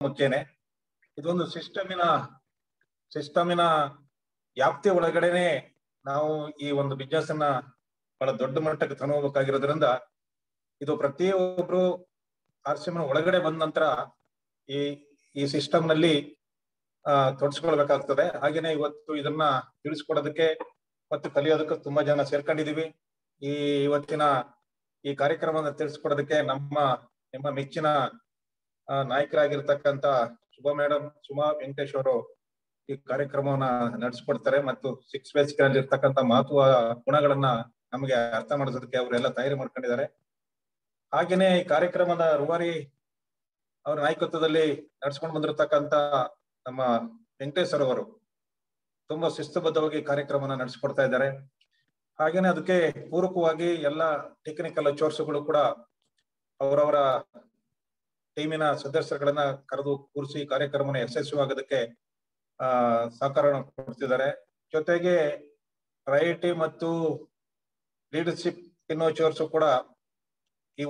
ಮುಖ್ಯನೇ ಇದೊಂದು ಸಿಸ್ಟಮಿನ ಸಿಸ್ಟಮಿನ ವ್ಯಾಪ್ತಿ ಒಳಗಡೆನೆ ನಾವು ಈ ಒಂದು ಬಿಸ್ನೆಸ್ ಅನ್ನ ಬಹಳ ದೊಡ್ಡ ಮಟ್ಟಕ್ಕೆ ತಗೋಬೇಕಾಗಿರೋದ್ರಿಂದ ಇದು ಪ್ರತಿಯೊಬ್ರು ಆರ್ ಸಿ ಒಳಗಡೆ ಬಂದ ನಂತರ ಈ ಈ ಸಿಸ್ಟಮ್ ನಲ್ಲಿ ಆ ತೊಡಸ್ಕೊಳ್ಬೇಕಾಗ್ತದೆ ಹಾಗೇನೆ ಇವತ್ತು ಇದನ್ನ ತಿಳಿಸ್ಕೊಡೋದಕ್ಕೆ ಮತ್ತು ಕಲಿಯೋದಕ್ಕೆ ತುಂಬಾ ಜನ ಸೇರ್ಕೊಂಡಿದೀವಿ ಈ ಇವತ್ತಿನ ಈ ಕಾರ್ಯಕ್ರಮನ ತಿಳಿಸ್ಕೊಡೋದಕ್ಕೆ ನಮ್ಮ ನಿಮ್ಮ ಮೆಚ್ಚಿನ ಆ, ನಾಯಕರಾಗಿರ್ತಕ್ಕಂತ ಶುಭ ಮೇಡಮ್ ಸುಮಾ ವೆಂಕಟೇಶ್ ಅವರು ಈ ಕಾರ್ಯಕ್ರಮವನ್ನ ನಡೆಸ್ಕೊಡ್ತಾರೆ ಮತ್ತು ಸಿಕ್ಸ್ ಬೇಸಿಕ್ ಅಲ್ಲಿ ಇರ್ತಕ್ಕಂಥ ಮಹತ್ವ ಗುಣಗಳನ್ನ ನಮಗೆ ಅರ್ಥ ಮಾಡಿಸೋದಕ್ಕೆ ಅವರೆಲ್ಲ ತಯಾರಿ ಮಾಡ್ಕೊಂಡಿದ್ದಾರೆ ಹಾಗೇನೆ ಈ ಕಾರ್ಯಕ್ರಮದ ರೂವಾರಿ ಅವರ ನಾಯಕತ್ವದಲ್ಲಿ ನಡ್ಸ್ಕೊಂಡು ಬಂದಿರತಕ್ಕಂತ ನಮ್ಮ ವೆಂಕಟೇಶ್ ಸರ್ ಅವರು ತುಂಬಾ ಶಿಸ್ತುಬದ್ಧವಾಗಿ ಕಾರ್ಯಕ್ರಮನ ನಡೆಸ್ಕೊಡ್ತಾ ಇದ್ದಾರೆ ಹಾಗೇನೆ ಅದಕ್ಕೆ ಪೂರಕವಾಗಿ ಎಲ್ಲ ಟೆಕ್ನಿಕಲ್ ಚೋರ್ಸುಗಳು ಕೂಡ ಅವರವರ ಟೀಮಿನ ಸದಸ್ಯರುಗಳನ್ನ ಕರೆದು ಕೂರಿಸಿ ಕಾರ್ಯಕ್ರಮನ ಯಶಸ್ವಿಯಾಗೋದಕ್ಕೆ ಆ ಸಹಕಾರ ಕೊಡ್ತಿದ್ದಾರೆ ಜೊತೆಗೆ ರೈಟಿ ಮತ್ತು ಲೀಡರ್ಶಿಪ್ ಇನ್ನೋಚರ್ಸ್ ಕೂಡ ಈ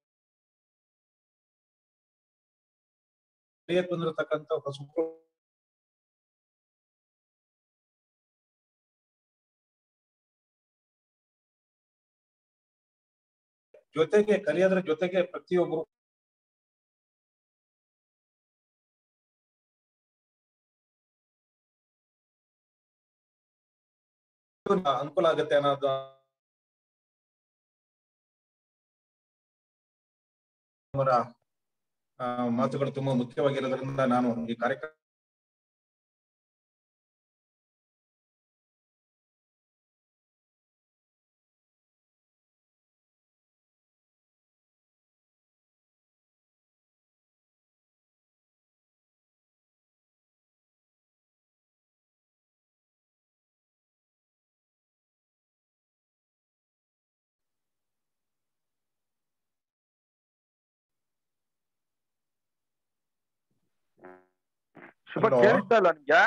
ಕಲಿಯಕ್ ಬಂದಿರತಕ್ಕಂತ ಹೊಸಬ್ರು ಜೊತೆಗೆ ಕಲಿಯೋದ್ರ ಜೊತೆಗೆ ಪ್ರತಿಯೊಬ್ರು ಅನುಕೂಲ ಆಗುತ್ತೆ ಅನ್ನೋದು ಅವರ ಆ, ಮಾತುಗಳು ತುಂಬಾ ಮುಖ್ಯವಾಗಿರೋದ್ರಿಂದ ನಾನು ಈ ಕಾರ್ಯಕ್ರಮ ಶುಭ Hello. ಕೇಳಿಸ್ತಾ ಇಲ್ಲ ನಿಮ್ಗೆ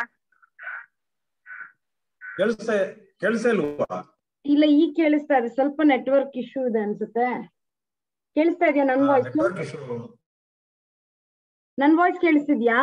ಕೇಳಿಸ ಕೇಳಿಸ ಇಲ್ವಾ ಇಲ್ಲ ಈಗ ಕೇಳಿಸ್ತಾ ಇದೆ ಸ್ವಲ್ಪ ನೆಟ್ವರ್ಕ್ ಇಶ್ಯೂ ಇದೆ ಅನ್ಸುತ್ತೆ ಕೇಳಿಸ್ತಾ ಇದೆಯಾ ನನ್ ವಾಯ್ಸ್ ನೆಟ್ವರ್ಕ್ ಇಶ್ಯೂ ನನ್ ವಾಯ್ಸ್ ಕೇಳಿಸ್ತಿದ್ಯಾ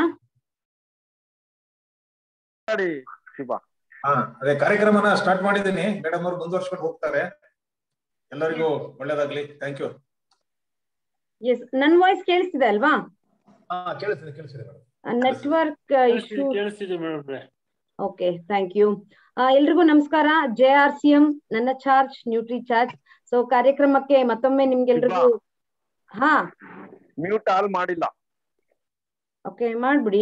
ಮಾಡಿ ಶುಭ ಹಾ ಅದೇ ಕಾರ್ಯಕ್ರಮನ ಸ್ಟಾರ್ಟ್ ಮಾಡಿದ್ದೀನಿ ಮೇಡಮ್ ಅವರು ಮುಂದುವರ್ಸ್ಕೊಂಡು ಹೋಗ್ತಾರೆ ಎಲ್ಲರಿಗೂ ಒಳ್ಳೇದಾಗ್ಲಿ ಥ್ಯಾಂಕ್ ಯು ಎಸ್ ನನ್ ವಾಯ್ಸ್ ಕೇಳಿಸ್ತಿದೆ ಅಲ್ವಾ ಹಾ ಕೇಳಿಸ್ತಿದೆ ಕೇಳಿಸ್ತಿದೆ ಮೇಡಮ್ ನೆಟ್ವರ್ಕ್ ಇಶ್ಯೂ ಕೇಳಿಸ್ತಿದೆ ಮೇಡಮ್ ಓಕೆ ಥ್ಯಾಂಕ್ ಯು ಎಲ್ರಿಗೂ ನಮಸ್ಕಾರ ಜೆ ಆರ್ ಸಿ ಎಂ ನನ್ನ ಚಾರ್ಜ್ ನ್ಯೂಟ್ರಿ ಚಾರ್ಜ್ ಸೊ ಕಾರ್ಯಕ್ರಮಕ್ಕೆ ಮತ್ತೊಮ್ಮೆ ನಿಮ್ಗೆಲ್ರಿಗೂ ಹಾ ಮ್ಯೂಟ್ ಆಲ್ ಮಾಡಿಲ್ಲ ಓಕೆ ಮಾಡ್ಬಿಡಿ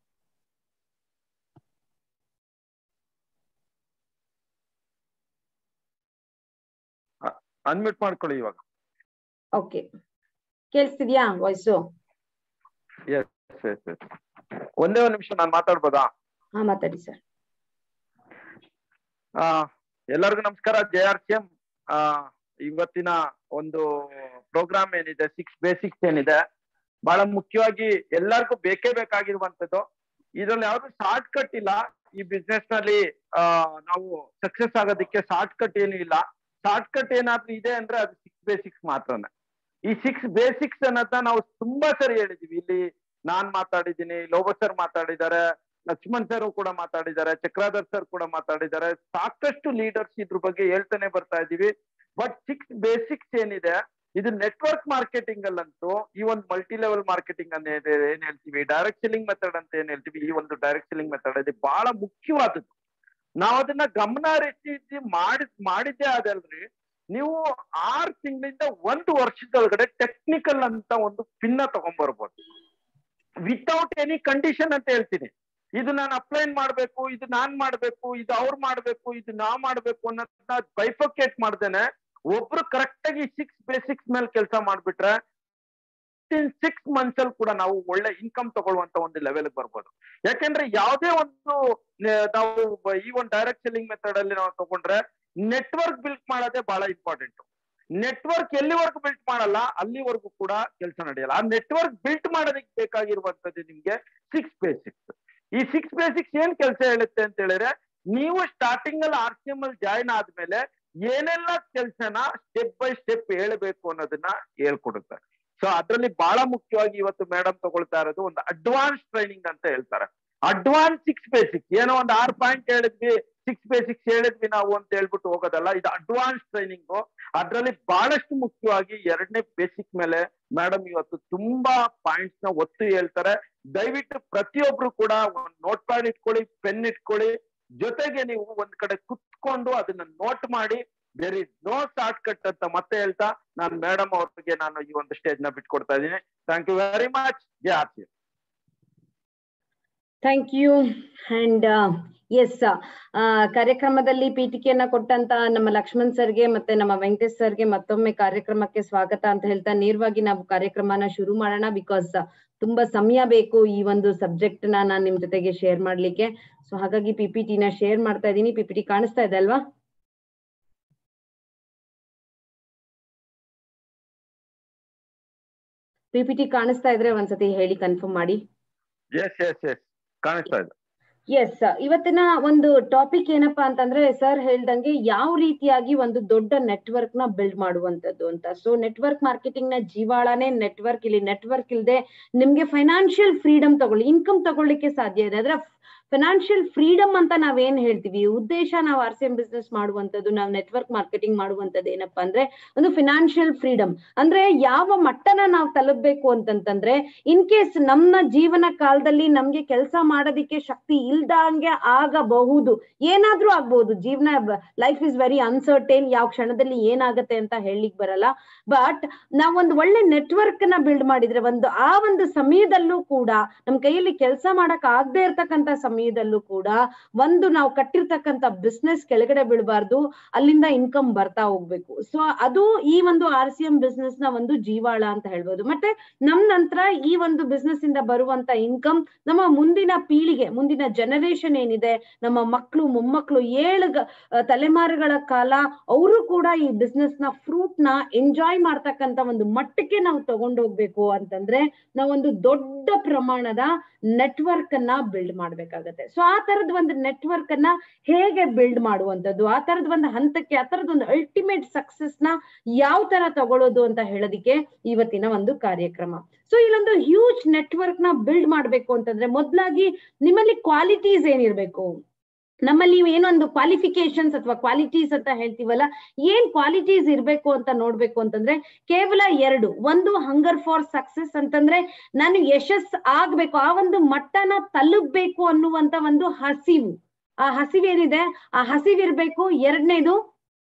ಅನ್ಮ್ಯೂಟ್ ಮಾಡ್ಕೊಳ್ಳಿ ಇವಾಗ ಓಕೆ ಕೇಳಿಸ್ತಿದ್ಯಾ ವಾಯ್ಸು ಎಸ್ ಎಸ್ ಎಸ್ ಒಂದೇ ಒಂದ್ ನಿಮಿಷ ನಾನು ಮಾತಾಡ್ಬೋದಾ ಹಾ ಮಾತಾಡಿ ಸರ್ ಆ ಎಲ್ಲರಿಗೂ ನಮಸ್ಕಾರ ಜೆ ಆರ್ ಸಿ ಎಂ ಇವತ್ತಿನ ಒಂದು ಪ್ರೋಗ್ರಾಮ್ ಏನಿದೆ ಸಿಕ್ಸ್ ಬೇಸಿಕ್ಸ್ ಏನಿದೆ ಬಹಳ ಮುಖ್ಯವಾಗಿ ಎಲ್ಲರಿಗೂ ಬೇಕೇ ಬೇಕಾಗಿರುವಂತದ್ದು ಇದ್ರಲ್ಲಿ ಯಾವ್ದು ಶಾರ್ಟ್ ಕಟ್ ಇಲ್ಲ ಈ ಬಿಸ್ನೆಸ್ ನಲ್ಲಿ ಆ ನಾವು ಸಕ್ಸಸ್ ಆಗೋದಕ್ಕೆ ಶಾರ್ಟ್ ಕಟ್ ಏನು ಇಲ್ಲ ಶಾರ್ಟ್ ಕಟ್ ಏನಾದ್ರೂ ಇದೆ ಅಂದ್ರೆ ಅದು ಸಿಕ್ಸ್ ಬೇಸಿಕ್ಸ್ ಮಾತ್ರನೇ ಈ ಸಿಕ್ಸ್ ಬೇಸಿಕ್ಸ್ ಅನ್ನೋದನ್ನ ನಾವು ತುಂಬಾ ಸರಿ ಹೇಳಿದೀವಿ ಇಲ್ಲಿ ನಾನ್ ಮಾತಾಡಿದ್ದೀನಿ ಲೋಬೋ ಸರ್ ಮಾತಾಡಿದ್ದಾರೆ ಲಕ್ಷ್ಮಣ್ ಸರ್ ಕೂಡ ಮಾತಾಡಿದ್ದಾರೆ ಚಕ್ರಾಧರ್ ಸರ್ ಕೂಡ ಮಾತಾಡಿದ್ದಾರೆ ಸಾಕಷ್ಟು ಲೀಡರ್ಸ್ ಇದ್ರ ಬಗ್ಗೆ ಹೇಳ್ತಾನೆ ಬರ್ತಾ ಇದೀವಿ ಬಟ್ ಸಿಕ್ಸ್ ಬೇಸಿಕ್ಸ್ ಏನಿದೆ ಇದು ನೆಟ್ವರ್ಕ್ ಮಾರ್ಕೆಟಿಂಗ್ ಅಲ್ಲಂತೂ ಈ ಒಂದು ಮಲ್ಟಿ ಲೆವೆಲ್ ಮಾರ್ಕೆಟಿಂಗ್ ಅಂತ ಏನ್ ಏನ್ ಹೇಳ್ತೀವಿ ಡೈರೆಕ್ಟ್ ಸೆಲ್ಲಿಂಗ್ ಮೆಥಡ್ ಅಂತ ಏನ್ ಹೇಳ್ತೀವಿ ಈ ಒಂದು ಡೈರೆಕ್ಟ್ ಸೆಲ್ಲಿಂಗ್ ಮೆಥಡ್ ಇದು ಬಹಳ ಮುಖ್ಯವಾದದ್ದು ನಾವ್ ಅದನ್ನ ಗಮನ ಹರಿಸಿ ಮಾಡಿ ಮಾಡಿದ್ದೇ ಅದಲ್ರಿ ನೀವು ಆರ್ ತಿಂಗಳಿಂದ ಒಂದು ವರ್ಷದೊಳಗಡೆ ಟೆಕ್ನಿಕಲ್ ಅಂತ ಒಂದು ಪಿನ್ನ ತಗೊಂಡ್ಬರ್ಬೋದು ವಿತೌಟ್ ಎನಿ ಕಂಡೀಷನ್ ಅಂತ ಹೇಳ್ತೀನಿ ಇದು ನಾನು ಅಪ್ಲೈನ್ ಮಾಡ್ಬೇಕು ಇದು ನಾನ್ ಮಾಡ್ಬೇಕು ಇದು ಅವ್ರು ಮಾಡ್ಬೇಕು ಇದು ನಾ ಮಾಡ್ಬೇಕು ಅನ್ನೋದನ್ನ ಬೈಫೋಕೇಟ್ ಮಾಡ್ದೇನೆ ಒಬ್ರು ಕರೆಕ್ಟ್ ಆಗಿ ಸಿಕ್ಸ್ ಬೇಸಿಕ್ಸ್ ಮೇಲೆ ಕೆಲಸ ಮಾಡ್ಬಿಟ್ರೆ ಸಿಕ್ಸ್ ಮಂತ್ಸ್ ಅಲ್ಲಿ ಕೂಡ ನಾವು ಒಳ್ಳೆ ಇನ್ಕಮ್ ತಗೊಳ್ಳುವಂತ ಒಂದು ಲೆವೆಲ್ ಬರ್ಬೋದು ಯಾಕೆಂದ್ರೆ ಯಾವುದೇ ಒಂದು ನೆ- ನಾವು ಬ- ಈ ಒಂದು ಡೈರೆಕ್ಟ್ ಸೆಲ್ಲಿಂಗ್ ಮೆಥಡ್ ಅಲ್ಲಿ ನಾವು ತಗೊಂಡ್ರೆ ನೆಟ್ವರ್ಕ್ ಬಿಲ್ಟ್ ಮಾಡೋದೇ ಬಹಳ ಇಂಪಾರ್ಟೆಂಟ್ ನೆಟ್ವರ್ಕ್ ಎಲ್ಲಿವರೆಗೂ ಬಿಲ್ಟ್ ಮಾಡಲ್ಲ ಅಲ್ಲಿವರೆಗೂ ಕೂಡ ಕೆಲಸ ನಡೆಯಲ್ಲ ಆ ನೆಟ್ವರ್ಕ್ ಬಿಲ್ಟ್ ಮಾಡೋದಕ್ಕೆ ಬೇಕಾಗಿರುವಂತದ್ದು ನಿಮ್ಗೆ ಸಿಕ್ಸ್ ಬೇಸಿಕ್ಸ್ ಈ ಸಿಕ್ಸ್ ಬೇಸಿಕ್ಸ್ ಏನ್ ಕೆಲಸ ಹೇಳುತ್ತೆ ಅಂತ ಹೇಳಿದ್ರೆ ನೀವು ಸ್ಟಾರ್ಟಿಂಗ್ ಅಲ್ಲಿ ಆರ್ ಸಿ ಎಂ ಅಲ್ಲಿ ಜಾಯ್ನ್ ಆದ್ಮೇಲೆ ಏನೆಲ್ಲ ಕೆಲಸನ ಸ್ಟೆಪ್ ಬೈ ಸ್ಟೆಪ್ ಹೇಳ್ಬೇಕು ಅನ್ನೋದನ್ನ ಹೇಳ್ಕೊಡುತ್ತೆ ಸೊ ಅದ್ರಲ್ಲಿ ಬಹಳ ಮುಖ್ಯವಾಗಿ ಇವತ್ತು ಮೇಡಮ್ ತಗೊಳ್ತಾ ಇರೋದು ಒಂದು ಅಡ್ವಾನ್ಸ್ ಟ್ರೈನಿಂಗ್ ಅಂತ ಹೇಳ್ತಾರೆ ಅಡ್ವಾನ್ಸ್ ಸಿಕ್ಸ್ ಬೇಸಿಕ್ ಏನೋ ಒಂದು ಆರು ಪಾಯಿಂಟ್ ಹೇಳಿದ್ವಿ ಸಿಕ್ಸ್ ಬೇಸಿಕ್ಸ್ ಹೇಳಿದ್ವಿ ನಾವು ಅಂತ ಹೇಳ್ಬಿಟ್ಟು ಹೋಗೋದಲ್ಲ ಇದು ಅಡ್ವಾನ್ಸ್ ಟ್ರೈನಿಂಗ್ ಅದ್ರಲ್ಲಿ ಬಹಳಷ್ಟು ಮುಖ್ಯವಾಗಿ ಎರಡನೇ ಬೇಸಿಕ್ ಮೇಲೆ ಮೇಡಮ್ ಇವತ್ತು ತುಂಬಾ ಪಾಯಿಂಟ್ಸ್ ನ ಒತ್ತು ಹೇಳ್ತಾರೆ ದಯವಿಟ್ಟು ಪ್ರತಿಯೊಬ್ರು ಕೂಡ ಒಂದು ನೋಟ್ ಪ್ಯಾಡ್ ಇಟ್ಕೊಳ್ಳಿ ಪೆನ್ ಇಟ್ಕೊಳ್ಳಿ ಜೊತೆಗೆ ನೀವು ಒಂದ್ ಕಡೆ ಕುತ್ಕೊಂಡು ಅದನ್ನ ನೋಟ್ ಮಾಡಿ there is no shortcut ಅಂತ ಮತ್ತೆ ಹೇಳ್ತಾ ನಾನು ಮೇಡಮ್ ಅವ್ರಿಗೆ ನಾನು ಈ ಒಂದು ಸ್ಟೇಜ್ ನ ಬಿಟ್ಕೊಡ್ತಾ ಇದ್ದೀನಿ thank you very much J R C thank you and yes ಕಾರ್ಯಕ್ರಮದಲ್ಲಿ ಪೀಠಿಕೆಯನ್ನ ಕೊಟ್ಟಂತ ನಮ್ಮ ಲಕ್ಷ್ಮಣ್ ಸರ್ಗೆ ಮತ್ತೆ ನಮ್ಮ ವೆಂಕಟೇಶ್ ಸರ್ಗೆ ಮತ್ತೊಮ್ಮೆ ಕಾರ್ಯಕ್ರಮಕ್ಕೆ ಸ್ವಾಗತ ಅಂತ ಹೇಳ್ತಾ ನೇರವಾಗಿ ನಾವು ಕಾರ್ಯಕ್ರಮನ ಶುರು ಮಾಡೋಣ ಬಿಕಾಸ್ ತುಂಬಾ ಸಮಯ ಬೇಕು ಈ ಒಂದು ಸಬ್ಜೆಕ್ಟ್ ನ ನಾನು ನಿಮ್ ಜೊತೆಗೆ ಶೇರ್ ಮಾಡ್ಲಿಕ್ಕೆ ಸೊ ಹಾಗಾಗಿ ಪಿ ಪಿ ಟಿನ ಶೇರ್ ಮಾಡ್ತಾ ಇದ್ದೀನಿ ಪಿ ಪಿ ಟಿ ಕಾಣಿಸ್ತಾ ಇದೆ ಅಲ್ವಾ ಪಿ ಪಿ ಟಿ ಕಾಣಿಸ್ತಾ ಇದ್ರೆ ಒಂದ್ಸತಿ ಹೇಳಿ ಕನ್ಫರ್ಮ್ ಮಾಡಿ ಎಸ್ ಎಸ್ ಎಸ್ ಕಾಣಿಸ್ತಾ ಇದೆ ಎಸ್ ಇವತ್ತಿನ ಒಂದು ಟಾಪಿಕ್ ಏನಪ್ಪಾ ಅಂತಂದ್ರೆ ಸರ್ ಹೇಳ್ದಂಗೆ ಯಾವ ರೀತಿಯಾಗಿ ಒಂದು ದೊಡ್ಡ ನೆಟ್ವರ್ಕ್ ನ ಬಿಲ್ಡ್ ಮಾಡುವಂತದ್ದು ಅಂತ ಸೊ ನೆಟ್ವರ್ಕ್ ಮಾರ್ಕೆಟಿಂಗ್ ನ ಜೀವಾಳನೆ ನೆಟ್ವರ್ಕ್ ಇಲ್ಲಿ ನೆಟ್ವರ್ಕ್ ಇಲ್ಲದೆ ನಿಮ್ಗೆ ಫೈನಾನ್ಷಿಯಲ್ ಫ್ರೀಡಮ್ ತಗೊಳ್ಳಿ ಇನ್ಕಮ್ ತಗೊಳ್ಳಿಕ್ಕೆ ಸಾಧ್ಯ ಇದೆ ಅದ್ರ ಫೈನಾನ್ಷಿಯಲ್ ಫ್ರೀಡಮ್ ಅಂತ ನಾವೇನ್ ಹೇಳ್ತೀವಿ ಉದ್ದೇಶ ನಾವು ಆರ್ ಸಿ ಎಂ ಬಿಸ್ನೆಸ್ ಮಾಡುವಂತದ್ದು ನಾವು ನೆಟ್ವರ್ಕ್ ಮಾರ್ಕೆಟಿಂಗ್ ಮಾಡುವಂತದ್ದು ಏನಪ್ಪಾ ಅಂದ್ರೆ ಒಂದು ಫಿನಾನ್ಷಿಯಲ್ ಫ್ರೀಡಮ್ ಅಂದ್ರೆ ಯಾವ ಮಟ್ಟನ ನಾವು ತಲುಪಬೇಕು ಅಂತಂತಂದ್ರೆ ಇನ್ ಕೇಸ್ ನಮ್ಮ ಜೀವನ ಕಾಲದಲ್ಲಿ ನಮ್ಗೆ ಕೆಲಸ ಮಾಡೋದಿಕ್ಕೆ ಶಕ್ತಿ ಇಲ್ದಂಗೆ ಆಗಬಹುದು ಏನಾದ್ರೂ ಆಗ್ಬಹುದು ಜೀವನ ಲೈಫ್ ಇಸ್ ವೆರಿ ಅನ್ಸರ್ಟೇನ್ ಯಾವ ಕ್ಷಣದಲ್ಲಿ ಏನಾಗತ್ತೆ ಅಂತ ಹೇಳಲಿಕ್ ಬರಲ್ಲ ಬಟ್ ನಾವ್ ಒಂದು ಒಳ್ಳೆ ನೆಟ್ವರ್ಕ್ ನ ಬಿಲ್ಡ್ ಮಾಡಿದ್ರೆ ಒಂದು ಆ ಒಂದು ಸಮಯದಲ್ಲೂ ಕೂಡ ನಮ್ ಕೈಯಲ್ಲಿ ಕೆಲಸ ಮಾಡಕ್ ಆಗದೆ ಇರ್ತಕ್ಕಂತ ಸಮಯದಲ್ಲೂ ಕೂಡ ಒಂದು ನಾವು ಕಟ್ಟಿರ್ತಕ್ಕಂತ ಬಿಸ್ನೆಸ್ ಕೆಳಗಡೆ ಬೀಳಬಾರ್ದು ಅಲ್ಲಿಂದ ಇನ್ಕಮ್ ಬರ್ತಾ ಹೋಗ್ಬೇಕು ಸೊ ಅದು ಈ ಒಂದು ಆರ್ ಸಿ ಎಂ ಬಿಸ್ನೆಸ್ ನ ಒಂದು ಜೀವಾಳ ಅಂತ ಹೇಳ್ಬೋದು ಮತ್ತೆ ನಮ್ ನಂತರ ಈ ಒಂದು ಬಿಸ್ನೆಸ್ ಇಂದ ಬರುವಂತ ಇನ್ಕಮ್ ನಮ್ಮ ಮುಂದಿನ ಪೀಳಿಗೆ ಮುಂದಿನ ಜನರೇಷನ್ ಏನಿದೆ ನಮ್ಮ ಮಕ್ಕಳು ಮೊಮ್ಮಕ್ಕಳು ಏಳು ಗ- ಆ, ತಲೆಮಾರುಗಳ ಕಾಲ ಅವರು ಕೂಡ ಈ ಬಿಸ್ನೆಸ್ ನ ಫ್ರೂಟ್ ನ ಎಂಜಾಯ್ ಮಾಡ್ತಕ್ಕಂತ ಒಂದು ಮಟ್ಟಕ್ಕೆ ನಾವು ತಗೊಂಡೋಗ್ಬೇಕು ಅಂತಂದ್ರೆ ನಾವೊಂದು ದೊಡ್ಡ ಪ್ರಮಾಣದ ನೆಟ್ವರ್ಕ್ ಅನ್ನ ಬಿಲ್ಡ್ ಮಾಡ್ಬೇಕಾಗತ್ತೆ ಸೊ ಆ ತರದ ಒಂದು ನೆಟ್ವರ್ಕ್ ಅನ್ನ ಹೇಗೆ ಬಿಲ್ಡ್ ಮಾಡುವಂತದ್ದು ಆ ತರದ ಒಂದು ಹಂತಕ್ಕೆ ಆ ತರದ ಒಂದು ಅಲ್ಟಿಮೇಟ್ ಸಕ್ಸಸ್ ನ ಯಾವ ತರ ತಗೊಳ್ಳೋದು ಅಂತ ಹೇಳೋದಿಕ್ಕೆ ಇವತ್ತಿನ ಒಂದು ಕಾರ್ಯಕ್ರಮ ಸೊ ಇಲ್ಲೊಂದು ಹ್ಯೂಜ್ ನೆಟ್ವರ್ಕ್ ನ ಬಿಲ್ಡ್ ಮಾಡ್ಬೇಕು ಅಂತಂದ್ರೆ ಮೊದ್ಲಾಗಿ ನಿಮ್ಮಲ್ಲಿ ಕ್ವಾಲಿಟೀಸ್ ಏನಿರ್ಬೇಕು ನಮ್ಮಲ್ಲಿ ಏನೊಂದು ಕ್ವಾಲಿಫಿಕೇಶನ್ಸ್ ಅಥವಾ ಕ್ವಾಲಿಟೀಸ್ ಅಂತ ಹೇಳ್ತೀವಲ್ಲ ಏನ್ ಕ್ವಾಲಿಟೀಸ್ ಇರ್ಬೇಕು ಅಂತ ನೋಡ್ಬೇಕು ಅಂತಂದ್ರೆ ಕೇವಲ ಎರಡು ಒಂದು ಹಂಗರ್ ಫಾರ್ ಸಕ್ಸಸ್ ಅಂತಂದ್ರೆ ನಾನು ಯಶಸ್ ಆಗ್ಬೇಕು ಆ ಒಂದು ಮಟ್ಟನ ತಲುಪ್ಬೇಕು ಅನ್ನುವಂತ ಒಂದು ಹಸಿವು ಆ ಹಸಿವೇನಿದೆ ಆ ಹಸಿವಿರ್ಬೇಕು ಎರಡನೇದು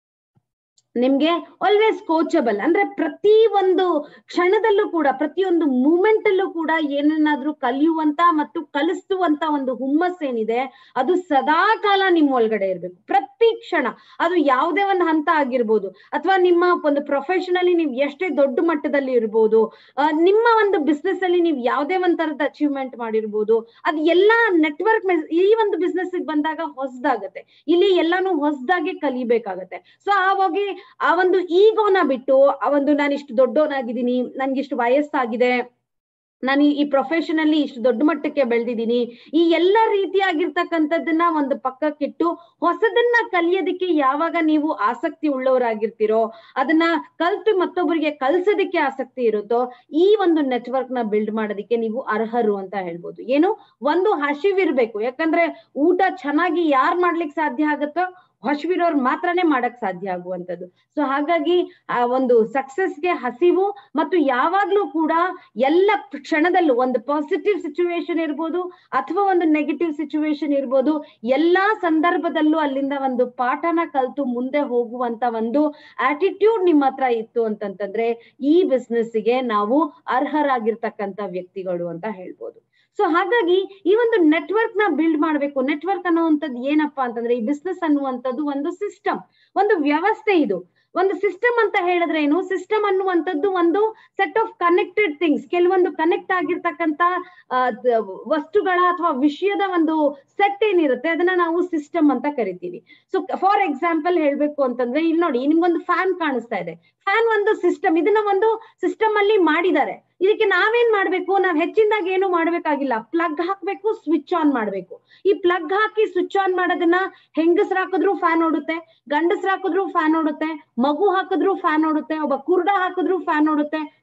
ನಿಮ್ಗೆ ಆಲ್ವೇಸ್ ಕೋಚಬಲ್ ಅಂದ್ರೆ ಪ್ರತಿ ಒಂದು ಕ್ಷಣದಲ್ಲೂ ಕೂಡ ಪ್ರತಿಯೊಂದು ಮೂಮೆಂಟ್ ಅಲ್ಲೂ ಕೂಡ ಏನನ್ನಾದ್ರೂ ಕಲಿಯುವಂತ ಮತ್ತು ಕಲಿಸುವಂತ ಒಂದು ಹುಮ್ಮಸ್ ಏನಿದೆ ಅದು ಸದಾ ಕಾಲ ನಿಮ್ ಒಳಗಡೆ ಇರ್ಬೇಕು ಪ್ರತಿ ಕ್ಷಣ ಅದು ಯಾವುದೇ ಒಂದು ಹಂತ ಆಗಿರ್ಬೋದು ಅಥವಾ ನಿಮ್ಮ ಒಂದು ಪ್ರೊಫೆಷನಲಿ ನೀವು ಎಷ್ಟೇ ದೊಡ್ಡ ಮಟ್ಟದಲ್ಲಿ ಇರ್ಬೋದು ಆ, ನಿಮ್ಮ ಒಂದು ಬಿಸ್ನೆಸ್ ಅಲ್ಲಿ ನೀವು ಯಾವುದೇ ಒಂದ್ ತರದ ಅಚೀವ್ಮೆಂಟ್ ಮಾಡಿರ್ಬೋದು ಅದು ಎಲ್ಲಾ ನೆಟ್ವರ್ಕ್ ಈ ಒಂದು ಬಿಸ್ನೆಸ್ ಬಂದಾಗ ಹೊಸದಾಗತ್ತೆ ಇಲ್ಲಿ ಎಲ್ಲಾನು ಹೊಸದಾಗಿ ಕಲಿಬೇಕಾಗತ್ತೆ ಸೊ ಆವಾಗಿ ಆ ಒಂದು ಈಗೋನ ಬಿಟ್ಟು ಆ ಒಂದು ನಾನು ಇಷ್ಟು ದೊಡ್ಡವನಾಗಿದ್ದೀನಿ ನನ್ಗೆ ಇಷ್ಟು ವಯಸ್ಸಾಗಿದೆ ನಾನು ಈ ಪ್ರೊಫೆಷನ್ ಅಲ್ಲಿ ಇಷ್ಟು ದೊಡ್ಡ ಮಟ್ಟಕ್ಕೆ ಬೆಳೆದಿದ್ದೀನಿ ಈ ಎಲ್ಲ ರೀತಿಯಾಗಿರ್ತಕ್ಕಂಥದ್ದನ್ನ ಒಂದು ಪಕ್ಕಕ್ಕಿಟ್ಟು ಹೊಸದನ್ನ ಕಲಿಯೋದಕ್ಕೆ ಯಾವಾಗ ನೀವು ಆಸಕ್ತಿ ಉಳ್ಳವರಾಗಿರ್ತೀರೋ ಅದನ್ನ ಕಲ್ತು ಮತ್ತೊಬ್ಬರಿಗೆ ಕಲ್ಸೋದಕ್ಕೆ ಆಸಕ್ತಿ ಇರುತ್ತೋ ಈ ಒಂದು ನೆಟ್ವರ್ಕ್ ನ ಬಿಲ್ಡ್ ಮಾಡೋದಕ್ಕೆ ನೀವು ಅರ್ಹರು ಅಂತ ಹೇಳ್ಬೋದು ಏನು ಒಂದು ಹಸಿವಿರ್ಬೇಕು ಯಾಕಂದ್ರೆ ಊಟ ಚೆನ್ನಾಗಿ ಯಾರ್ ಮಾಡ್ಲಿಕ್ಕೆ ಸಾಧ್ಯ ಆಗುತ್ತೋ ಹಸಿವಿರೋರು ಮಾತ್ರನೇ ಮಾಡಕ್ ಸಾಧ್ಯ ಆಗುವಂತದ್ದು ಸೊ ಹಾಗಾಗಿ ಆ ಒಂದು ಸಕ್ಸಸ್ಗೆ ಹಸಿವು ಮತ್ತು ಯಾವಾಗ್ಲೂ ಕೂಡ ಎಲ್ಲ ಕ್ಷಣದಲ್ಲೂ ಒಂದು ಪಾಸಿಟಿವ್ ಸಿಚುವೇಶನ್ ಇರ್ಬೋದು ಅಥವಾ ಒಂದು ನೆಗೆಟಿವ್ ಸಿಚುವೇಶನ್ ಇರ್ಬೋದು ಎಲ್ಲಾ ಸಂದರ್ಭದಲ್ಲೂ ಅಲ್ಲಿಂದ ಒಂದು ಪಾಠನ ಕಲ್ತು ಮುಂದೆ ಹೋಗುವಂತ ಒಂದು ಆಟಿಟ್ಯೂಡ್ ನಿಮ್ಮ ಹತ್ರ ಇತ್ತು ಅಂತಂತಂದ್ರೆ ಈ ಬಿಸ್ನೆಸ್ಗೆ ನಾವು ಅರ್ಹರಾಗಿರ್ತಕ್ಕಂತ ವ್ಯಕ್ತಿಗಳು ಅಂತ ಹೇಳ್ಬೋದು ಸೊ ಹಾಗಾಗಿ ಈ ಒಂದು ನೆಟ್ವರ್ಕ್ ನ ಬಿಲ್ಡ್ ಮಾಡ್ಬೇಕು ನೆಟ್ವರ್ಕ್ ಅನ್ನುವಂಥದ್ದು ಏನಪ್ಪಾ ಅಂತಂದ್ರೆ ಈ ಬಿಸ್ನೆಸ್ ಅನ್ನುವಂಥದ್ದು ಒಂದು ಸಿಸ್ಟಮ್ ಒಂದು ವ್ಯವಸ್ಥೆ ಇದು ಒಂದು ಸಿಸ್ಟಮ್ ಅಂತ ಹೇಳಿದ್ರೆ ಏನು ಸಿಸ್ಟಮ್ ಅನ್ನುವಂಥದ್ದು ಒಂದು ಸೆಟ್ ಆಫ್ ಕನೆಕ್ಟೆಡ್ ಥಿಂಗ್ಸ್ ಕೆಲವೊಂದು ಕನೆಕ್ಟ್ ಆಗಿರ್ತಕ್ಕಂತ ಆ, ದ- ವಸ್ತುಗಳ ಅಥವಾ ವಿಷಯದ ಒಂದು ಸೆಟ್ ಏನಿರುತ್ತೆ ಅದನ್ನ ನಾವು ಸಿಸ್ಟಮ್ ಅಂತ ಕರಿತೀವಿ ಸೊ ಫಾರ್ ಎಕ್ಸಾಂಪಲ್ ಹೇಳ್ಬೇಕು ಅಂತಂದ್ರೆ ಇಲ್ಲಿ ನೋಡಿ ನಿಮ್ಗೊಂದು ಫ್ಯಾನ್ ಕಾಣಿಸ್ತಾ ಇದೆ ಫ್ಯಾನ್ ಒಂದು ಸಿಸ್ಟಮ್ ಇದನ್ನ ಒಂದು ಸಿಸ್ಟಮ್ ಅಲ್ಲಿ ಮಾಡಿದ್ದಾರೆ ಇದಕ್ಕೆ ನಾವೇನ್ ಮಾಡ್ಬೇಕು ನಾವ್ ಹೆಚ್ಚಿನದಾಗ ಏನು ಮಾಡ್ಬೇಕಾಗಿಲ್ಲ ಪ್ಲಗ್ ಹಾಕ್ಬೇಕು ಸ್ವಿಚ್ ಆನ್ ಮಾಡ್ಬೇಕು ಈ ಪ್ಲಗ್ ಹಾಕಿ ಸ್ವಿಚ್ ಆನ್ ಮಾಡೋದನ್ನ ಹೆಂಗಸ್ರ ಹಾಕಿದ್ರು ಫ್ಯಾನ್ ಓಡುತ್ತೆ ಗಂಡಸ್ರ ಹಾಕಿದ್ರು ಫ್ಯಾನ್ ಓಡುತ್ತೆ ಮಗು ಹಾಕಿದ್ರು ಫ್ಯಾನ್ ಓಡುತ್ತೆ ಒಬ್ಬ ಕುರುಡ ಹಾಕಿದ್ರು ಫ್ಯಾನ್ ಓಡುತ್ತೆ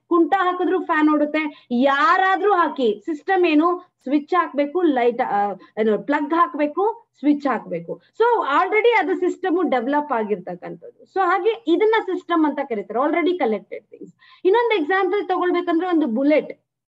ಕುಂಟ ಹಾಕಿದ್ರು ಫ್ಯಾನ್ ಓಡುತ್ತೆ ಯಾರಾದ್ರೂ ಹಾಕಿ ಸಿಸ್ಟಮ್ ಏನು ಸ್ವಿಚ್ ಹಾಕ್ಬೇಕು ಲೈಟ್ ಏನು ಪ್ಲಗ್ ಹಾಕ್ಬೇಕು ಸ್ವಿಚ್ ಹಾಕ್ಬೇಕು ಸೊ ಆಲ್ರೆಡಿ ಅದು ಸಿಸ್ಟಮ್ ಡೆವಲಪ್ ಆಗಿರ್ತಕ್ಕಂಥದ್ದು ಸೊ ಹಾಗೆ ಇದನ್ನ ಸಿಸ್ಟಮ್ ಅಂತ ಕರೀತಾರೆ ಆಲ್ರೆಡಿ ಕಲೆಕ್ಟೆಡ್ ಥಿಂಗ್ಸ್ ಇನ್ನೊಂದು ಎಕ್ಸಾಂಪಲ್ ತಗೊಳ್ಬೇಕಂದ್ರೆ ಒಂದು ಬುಲೆಟ್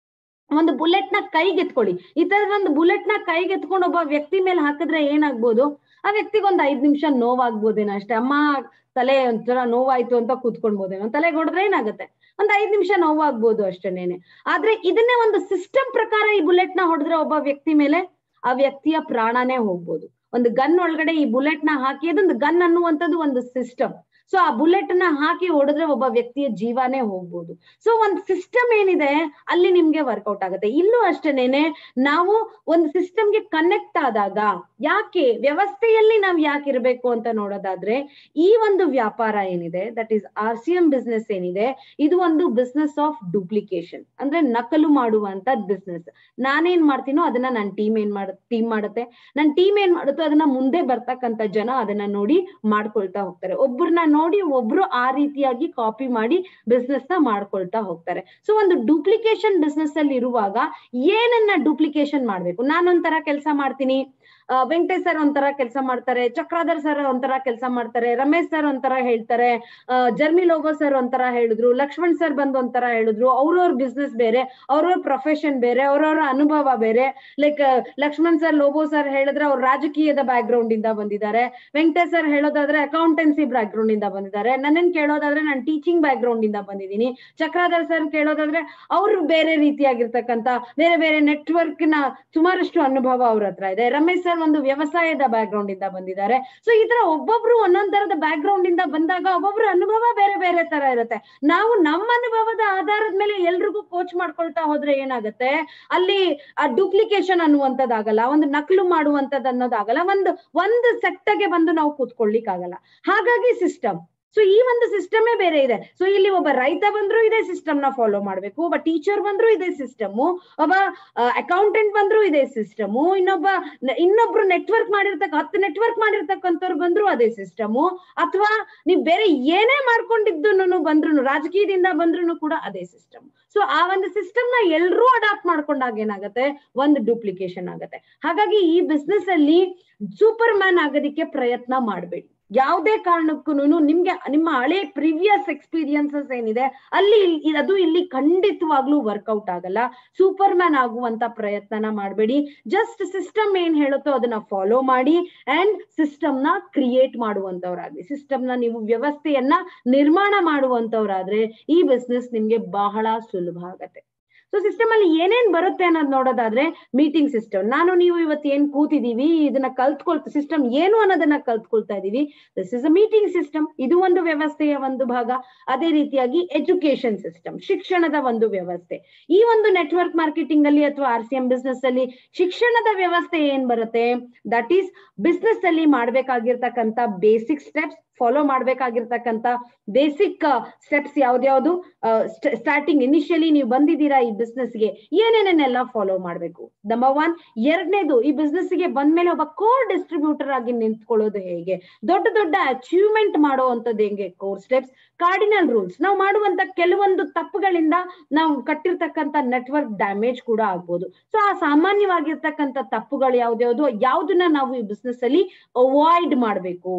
ಒಂದು ಬುಲೆಟ್ ನ ಕೈಗೆ ಎತ್ಕೊಳ್ಳಿ ಈ ತರದ ಒಂದು ಬುಲೆಟ್ ನ ಕೈಗೆ ಎತ್ಕೊಂಡು ಒಬ್ಬ ವ್ಯಕ್ತಿ ಮೇಲೆ ಹಾಕಿದ್ರೆ ಏನಾಗ್ಬೋದು ಆ ವ್ಯಕ್ತಿಗೆ ಒಂದ್ ಐದ್ ನಿಮಿಷ ನೋವಾಗ್ಬೋದೇನೋ ಅಷ್ಟೇ ಅಮ್ಮ ತಲೆ ಒಂಥರ ನೋವಾಯ್ತು ಅಂತ ಕೂತ್ಕೊಳ್ಬೋದೇನೋ ತಲೆಗೆ ಹೊಡೆದ್ರೆ ಏನಾಗುತ್ತೆ ಒಂದ್ ಐದ್ ನಿಮಿಷ ನೋವಾಗ್ಬೋದು ಅಷ್ಟೇನೇನೆ ಆದ್ರೆ ಇದನ್ನೇ ಒಂದು ಸಿಸ್ಟಮ್ ಪ್ರಕಾರ ಈ ಬುಲೆಟ್ ನ ಹೊಡೆದ್ರೆ ಒಬ್ಬ ವ್ಯಕ್ತಿ ಮೇಲೆ ಆ ವ್ಯಕ್ತಿಯ ಪ್ರಾಣನೇ ಹೋಗ್ಬೋದು ಒಂದು ಗನ್ ಒಳಗಡೆ ಈ ಬುಲೆಟ್ ನ ಹಾಕಿ ಅದೊಂದು ಗನ್ ಅನ್ನುವಂಥದ್ದು ಒಂದು ಸಿಸ್ಟಮ್ ಸೊ ಆ ಬುಲೆಟ್ ನ ಹಾಕಿ ಹೊಡೆದ್ರೆ ಒಬ್ಬ ವ್ಯಕ್ತಿಯ ಜೀವನೇ ಹೋಗ್ಬೋದು ಸೊ ಒಂದ್ ಸಿಸ್ಟಮ್ ಏನಿದೆ ಅಲ್ಲಿ ನಿಮ್ಗೆ ವರ್ಕೌಟ್ ಆಗುತ್ತೆ ಇಲ್ಲೂ ಅಷ್ಟೇನೆ ನಾವು ಒಂದು ಸಿಸ್ಟಮ್ಗೆ ಕನೆಕ್ಟ್ ಆದಾಗ ಯಾಕೆ ವ್ಯವಸ್ಥೆಯಲ್ಲಿ ನಾವ್ ಯಾಕೆ ಇರ್ಬೇಕು ಅಂತ ನೋಡೋದಾದ್ರೆ ಈ ಒಂದು ವ್ಯಾಪಾರ ಏನಿದೆ that is R C M business ಏನಿದೆ ಇದು ಒಂದು ಬಿಸ್ನೆಸ್ ಆಫ್ ಡೂಪ್ಲಿಕೇಶನ್ ಅಂದ್ರೆ ನಕಲು ಮಾಡುವಂತ ಬಿಸ್ನೆಸ್ ನಾನೇನ್ ಮಾಡ್ತೀನೋ ಅದನ್ನ ನನ್ನ ಟೀಮ್ ಏನ್ ಮಾಡ ಟೀಮ್ ಮಾಡುತ್ತೆ ನನ್ನ ಟೀಮ್ ಏನ್ ಮಾಡುತ್ತೋ ಅದನ್ನ ಮುಂದೆ ಬರ್ತಕ್ಕಂತ ಜನ ಅದನ್ನ ನೋಡಿ ಮಾಡ್ಕೊಳ್ತಾ ಹೋಗ್ತಾರೆ ಒಬ್ಬರನ್ನ ನೋಡಿ ಒಬ್ರು ಆ ರೀತಿಯಾಗಿ ಕಾಪಿ ಮಾಡಿ ಬಿಸ್ನೆಸ್ ನ ಮಾಡ್ಕೊಳ್ತಾ ಹೋಗ್ತಾರೆ ಸೊ ಒಂದು ಡೂಪ್ಲಿಕೇಶನ್ ಬಿಸ್ನೆಸ್ ಅಲ್ಲಿ ಇರುವಾಗ ಏನನ್ನ ಡೂಪ್ಲಿಕೇಶನ್ ಮಾಡ್ಬೇಕು ನಾನೊಂಥರ ಕೆಲಸ ಮಾಡ್ತೀನಿ ವೆಂಕಟೇಶ್ ಸರ್ ಒಂಥರ ಕೆಲಸ ಮಾಡ್ತಾರೆ ಚಕ್ರಾಧರ್ ಸರ್ ಒಂಥರ ಕೆಲಸ ಮಾಡ್ತಾರೆ ರಮೇಶ್ ಸರ್ ಒಂಥರ ಹೇಳ್ತಾರೆ ಜರ್ಮಿ ಲೋಗೋ ಸರ್ ಒಂಥರ ಹೇಳಿದ್ರು ಲಕ್ಷ್ಮಣ್ ಸರ್ ಬಂದ್ ಒಂಥರ ಹೇಳಿದ್ರು ಅವ್ರವ್ರ ಬಿಸ್ನೆಸ್ ಬೇರೆ ಅವ್ರವ್ರ ಪ್ರೊಫೆಷನ್ ಬೇರೆ ಅವ್ರವ್ರ ಅನುಭವ ಬೇರೆ like Lakshman sir Lobo sir ಹೇಳಿದ್ರೆ ಅವ್ರ ರಾಜಕೀಯದ ಬ್ಯಾಕ್ ಗ್ರೌಂಡ್ ಇಂದ ಬಂದಿದ್ದಾರೆ ವೆಂಕಟೇಶ್ ಸರ್ ಹೇಳೋದಾದ್ರೆ ಅಕೌಂಟೆನ್ಸಿ ಬ್ಯಾಕ್ ಗ್ರೌಂಡ್ ಇಂದ ಬಂದಿದ್ದಾರೆ ನನ್ನನ್ ಕೇಳೋದಾದ್ರೆ ನಾನು ಟೀಚಿಂಗ್ ಬ್ಯಾಕ್ ಗ್ರೌಂಡ್ ಇಂದ ಬಂದಿದ್ದೀನಿ ಚಕ್ರಾಧರ್ ಸರ್ ಕೇಳೋದಾದ್ರೆ ಅವ್ರು ಬೇರೆ ರೀತಿಯಾಗಿರ್ತಕ್ಕಂತ ಬೇರೆ ಬೇರೆ ನೆಟ್ವರ್ಕ್ ನ ಸುಮಾರಷ್ಟು ಅನುಭವ ಅವ್ರ ಹತ್ರ ಇದೆ ರಮೇಶ್ ಸರ್ ಒಂದು ವ್ಯವಸಾಯದ ಬ್ಯಾಕ್ ಗ್ರೌಂಡ್ ಇಂದ ಬಂದಿದ್ದಾರೆ ಸೊ ಈ ತರ ಒಬ್ಬೊಬ್ರು ಒಂದೊಂದ್ ತರದ ಬ್ಯಾಕ್ ಗ್ರೌಂಡ್ ಇಂದ ಬಂದಾಗ ಒಬ್ಬೊಬ್ರು ಅನುಭವ ಬೇರೆ ಬೇರೆ ತರ ಇರುತ್ತೆ ನಾವು ನಮ್ಮ ಅನುಭವದ ಆಧಾರದ ಮೇಲೆ ಎಲ್ರಿಗೂ ಕೋಚ್ ಮಾಡ್ಕೊಳ್ತಾ ಹೋದ್ರೆ ಏನಾಗುತ್ತೆ ಅಲ್ಲಿ ಆ ಡೂಪ್ಲಿಕೇಶನ್ ಅನ್ನುವಂಥದ್ದಾಗಲ್ಲ ಒಂದು ನಕಲು ಮಾಡುವಂತದ್ದು ಅನ್ನೋದಾಗಲ್ಲ ಒಂದು ಒಂದು ಸೆಕ್ಟಗೆ ಬಂದು ನಾವು ಕೂತ್ಕೊಳ್ಳಿಕ್ಕಾಗಲ್ಲ ಹಾಗಾಗಿ ಸಿಸ್ಟಮ್ ಸೊ ಈ ಒಂದು ಸಿಸ್ಟಮೇ ಬೇರೆ ಇದೆ ಸೊ ಇಲ್ಲಿ ಒಬ್ಬ ರೈತ ಬಂದ್ರು ಇದೇ ಸಿಸ್ಟಮ್ ನ ಫಾಲೋ ಮಾಡ್ಬೇಕು ಒಬ್ಬ ಟೀಚರ್ ಬಂದ್ರು ಇದೇ ಸಿಸ್ಟಮ್ ಒಬ್ಬ ಅಕೌಂಟೆಂಟ್ ಬಂದ್ರು ಇದೇ ಸಿಸ್ಟಮ್ ಇನ್ನೊಬ್ಬ ಇನ್ನೊಬ್ರು ನೆಟ್ವರ್ಕ್ ಮಾಡಿರ್ತಕ್ಕ ಹತ್ತು ನೆಟ್ವರ್ಕ್ ಮಾಡಿರ್ತಕ್ಕಂಥವ್ರು ಬಂದ್ರು ಅದೇ ಸಿಸ್ಟಮ್ ಅಥವಾ ನೀವ್ ಬೇರೆ ಏನೇ ಮಾಡ್ಕೊಂಡಿದ್ದು ಬಂದ್ರು ರಾಜಕೀಯದಿಂದ ಬಂದ್ರು ಕೂಡ ಅದೇ ಸಿಸ್ಟಮ್ ಸೊ ಆ ಒಂದು ಸಿಸ್ಟಮ್ ನ ಎಲ್ರೂ ಅಡಾಪ್ಟ್ ಮಾಡ್ಕೊಂಡಾಗ ಏನಾಗುತ್ತೆ ಒಂದು ಡೂಪ್ಲಿಕೇಶನ್ ಆಗತ್ತೆ ಹಾಗಾಗಿ ಈ ಬಿಸ್ನೆಸ್ ಅಲ್ಲಿ ಸೂಪರ್ ಮ್ಯಾನ್ ಆಗೋದಿಕ್ಕೆ ಪ್ರಯತ್ನ ಮಾಡಬೇಡಿ ಯಾವುದೇ ಕಾರಣಕ್ಕೂ ನಿಮ್ಗೆ ನಿಮ್ಮ ಹಳೆ ಪ್ರಿವಿಯಸ್ ಎಕ್ಸ್ಪೀರಿಯನ್ಸಸ್ ಏನಿದೆ ಅಲ್ಲಿ ಅದು ಇಲ್ಲಿ ಖಂಡಿತವಾಗ್ಲೂ ವರ್ಕೌಟ್ ಆಗಲ್ಲ ಸೂಪರ್ ಮ್ಯಾನ್ ಆಗುವಂತ ಪ್ರಯತ್ನನ ಮಾಡಬೇಡಿ ಜಸ್ಟ್ ಸಿಸ್ಟಮ್ ಏನ್ ಹೇಳುತ್ತೋ ಅದನ್ನ ಫಾಲೋ ಮಾಡಿ ಅಂಡ್ ಸಿಸ್ಟಮ್ ನ ಕ್ರಿಯೇಟ್ ಮಾಡುವಂತವ್ರಾಗ್ಲಿ ಸಿಸ್ಟಮ್ ನ ನೀವು ವ್ಯವಸ್ಥೆಯನ್ನ ನಿರ್ಮಾಣ ಮಾಡುವಂತವ್ರಾದ್ರೆ ಈ ಬಿಸ್ನೆಸ್ ನಿಮ್ಗೆ ಬಹಳ ಸುಲಭ ಆಗತ್ತೆ ಸೊ ಸಿಸ್ಟಮ್ ಅಲ್ಲಿ ಏನೇನ್ ಬರುತ್ತೆ ಅನ್ನೋದು ನೋಡೋದಾದ್ರೆ ಮೀಟಿಂಗ್ ಸಿಸ್ಟಮ್ ನಾನು ನೀವು ಇವತ್ತು ಏನ್ ಕೂತಿದೀವಿ ಇದನ್ನ ಕಲ್ತ್ಕೊಳ್ತಾ ಸಿಸ್ಟಮ್ ಏನು ಅನ್ನೋದನ್ನ ಕಲ್ತ್ಕೊಳ್ತಾ ಇದೀವಿ this is a meeting system ಇದು ಒಂದು ವ್ಯವಸ್ಥೆಯ ಒಂದು ಭಾಗ ಅದೇ ರೀತಿಯಾಗಿ ಎಜುಕೇಶನ್ ಸಿಸ್ಟಮ್ ಶಿಕ್ಷಣದ ಒಂದು ವ್ಯವಸ್ಥೆ ಈ ಒಂದು ನೆಟ್ವರ್ಕ್ ಮಾರ್ಕೆಟಿಂಗ್ ಅಲ್ಲಿ ಅಥವಾ ಆರ್ ಸಿ ಎಂ ಬಿಸ್ನೆಸ್ ಅಲ್ಲಿ ಶಿಕ್ಷಣದ ವ್ಯವಸ್ಥೆ ಏನ್ ಬರುತ್ತೆ ದಟ್ ಈಸ್ ಬಿಸ್ನೆಸ್ ಅಲ್ಲಿ ಮಾಡ್ಬೇಕಾಗಿರ್ತಕ್ಕಂಥ ಬೇಸಿಕ್ ಸ್ಟೆಪ್ಸ್ ಫಾಲೋ ಮಾಡ್ಬೇಕಾಗಿರ್ತಕ್ಕಂಥ ಬೇಸಿಕ್ ಸ್ಟೆಪ್ಸ್ ಯಾವ್ದ್ಯಾವ್ದು ಸ್ಟಾರ್ಟಿಂಗ್ ಇನಿಷಿಯಲಿ ನೀವು ಬಂದಿದ್ದೀರಾ ಈ ಬಿಸ್ನೆಸ್ಗೆ ಏನೇನೇನೆಲ್ಲ ಫಾಲೋ ಮಾಡ್ಬೇಕು ನಂಬರ್ ಒನ್ ಎರಡನೇದು ಈ ಬಿಸ್ನೆಸ್ಗೆ ಬಂದ್ಮೇಲೆ ಒಬ್ಬ ಕೋರ್ ಡಿಸ್ಟ್ರಿಬ್ಯೂಟರ್ ಆಗಿ ನಿಂತ್ಕೊಳ್ಳೋದು ಹೇಗೆ ದೊಡ್ಡ ದೊಡ್ಡ ಅಚೀವ್ಮೆಂಟ್ ಮಾಡುವಂತದ್ದು ಹೆಂಗೆ ಕೋರ್ ಸ್ಟೆಪ್ಸ್ ಕಾರ್ಡಿನಲ್ ರೂಲ್ಸ್ ನಾವು ಮಾಡುವಂತ ಕೆಲವೊಂದು ತಪ್ಪುಗಳಿಂದ ನಾವು ಕಟ್ಟಿರ್ತಕ್ಕಂಥ ನೆಟ್ವರ್ಕ್ ಡ್ಯಾಮೇಜ್ ಕೂಡ ಆಗ್ಬೋದು ಸೊ ಆ ಸಾಮಾನ್ಯವಾಗಿರ್ತಕ್ಕಂಥ ತಪ್ಪುಗಳು ಯಾವ್ದ್ಯಾವ್ದು ಯಾವ್ದನ್ನ ನಾವು ಈ ಬಿಸ್ನೆಸ್ ಅಲ್ಲಿ ಅವಾಯ್ಡ್ ಮಾಡ್ಬೇಕು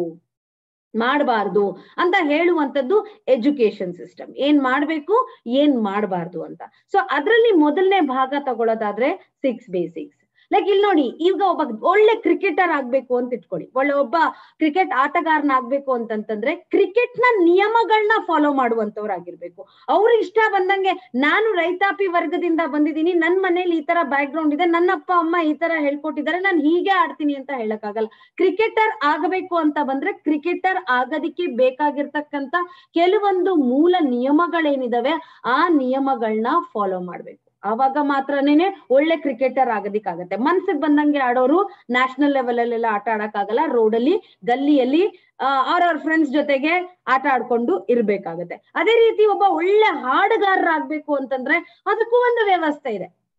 ಮಾಡಬಾರ್ದು ಅಂತ ಹೇಳುವಂತದ್ದು ಎಜುಕೇಶನ್ ಸಿಸ್ಟಮ್ ಏನ್ ಮಾಡ್ಬೇಕು ಏನ್ ಮಾಡಬಾರ್ದು ಅಂತ ಸೊ ಅದ್ರಲ್ಲಿ ಮೊದಲನೇ ಭಾಗ ತಗೊಳ್ಳೋದಾದ್ರೆ ಸಿಕ್ಸ್ ಬೇಸಿಕ್ಸ್ ಲೈಕ್ ಇಲ್ಲಿ ನೋಡಿ ಈಗ ಒಬ್ಬ ಒಳ್ಳೆ ಕ್ರಿಕೆಟರ್ ಆಗ್ಬೇಕು ಅಂತ ಇಟ್ಕೊಳ್ಳಿ ಒಳ್ಳೆ ಒಬ್ಬ ಕ್ರಿಕೆಟ್ ಆಟಗಾರನಾಗ್ಬೇಕು ಅಂತಂತಂದ್ರೆ ಕ್ರಿಕೆಟ್ ನ ನಿಯಮಗಳನ್ನ ಫಾಲೋ ಮಾಡುವಂತವ್ರಾಗಿರ್ಬೇಕು ಅವ್ರು ಇಷ್ಟ ಬಂದಂಗೆ ನಾನು ರೈತಾಪಿ ವರ್ಗದಿಂದ ಬಂದಿದ್ದೀನಿ ನನ್ ಮನೇಲಿ ಈ ತರ ಬ್ಯಾಕ್ ಗ್ರೌಂಡ್ ಇದೆ ನನ್ನ ಅಪ್ಪ ಅಮ್ಮ ಈ ತರ ಹೇಳ್ಕೊಟ್ಟಿದ್ದಾರೆ ನಾನು ಹೀಗೆ ಆಡ್ತೀನಿ ಅಂತ ಹೇಳಕ್ಕಾಗಲ್ಲ ಕ್ರಿಕೆಟರ್ ಆಗಬೇಕು ಅಂತ ಬಂದ್ರೆ ಕ್ರಿಕೆಟರ್ ಆಗೋದಿಕ್ಕೆ ಬೇಕಾಗಿರ್ತಕ್ಕಂತ ಕೆಲವೊಂದು ಮೂಲ ನಿಯಮಗಳೇನಿದಾವೆ ಆ ನಿಯಮಗಳನ್ನ ಫಾಲೋ ಮಾಡ್ಬೇಕು ಆವಾಗ ಮಾತ್ರನೇ ಒಳ್ಳೆ ಕ್ರಿಕೆಟರ್ ಆಗೋದಿಕ್ಕಾಗತ್ತೆ ಮನ್ಸಿಗೆ ಬಂದಂಗೆ ಆಡೋರು ನ್ಯಾಷನಲ್ ಲೆವೆಲ್ ಅಲ್ಲೆಲ್ಲ ಆಟ ಆಡಕ್ಕಾಗಲ್ಲ ರೋಡಲ್ಲಿ ಗಲ್ಲಿಯಲ್ಲಿ ಅವ್ರವ್ರ ಫ್ರೆಂಡ್ಸ್ ಜೊತೆಗೆ ಆಟ ಆಡ್ಕೊಂಡು ಇರ್ಬೇಕಾಗತ್ತೆ ಅದೇ ರೀತಿ ಒಬ್ಬ ಒಳ್ಳೆ ಹಾಡುಗಾರರಾಗ್ಬೇಕು ಅಂತಂದ್ರೆ ಅದಕ್ಕೂ ಒಂದು ವ್ಯವಸ್ಥೆ ಇದೆ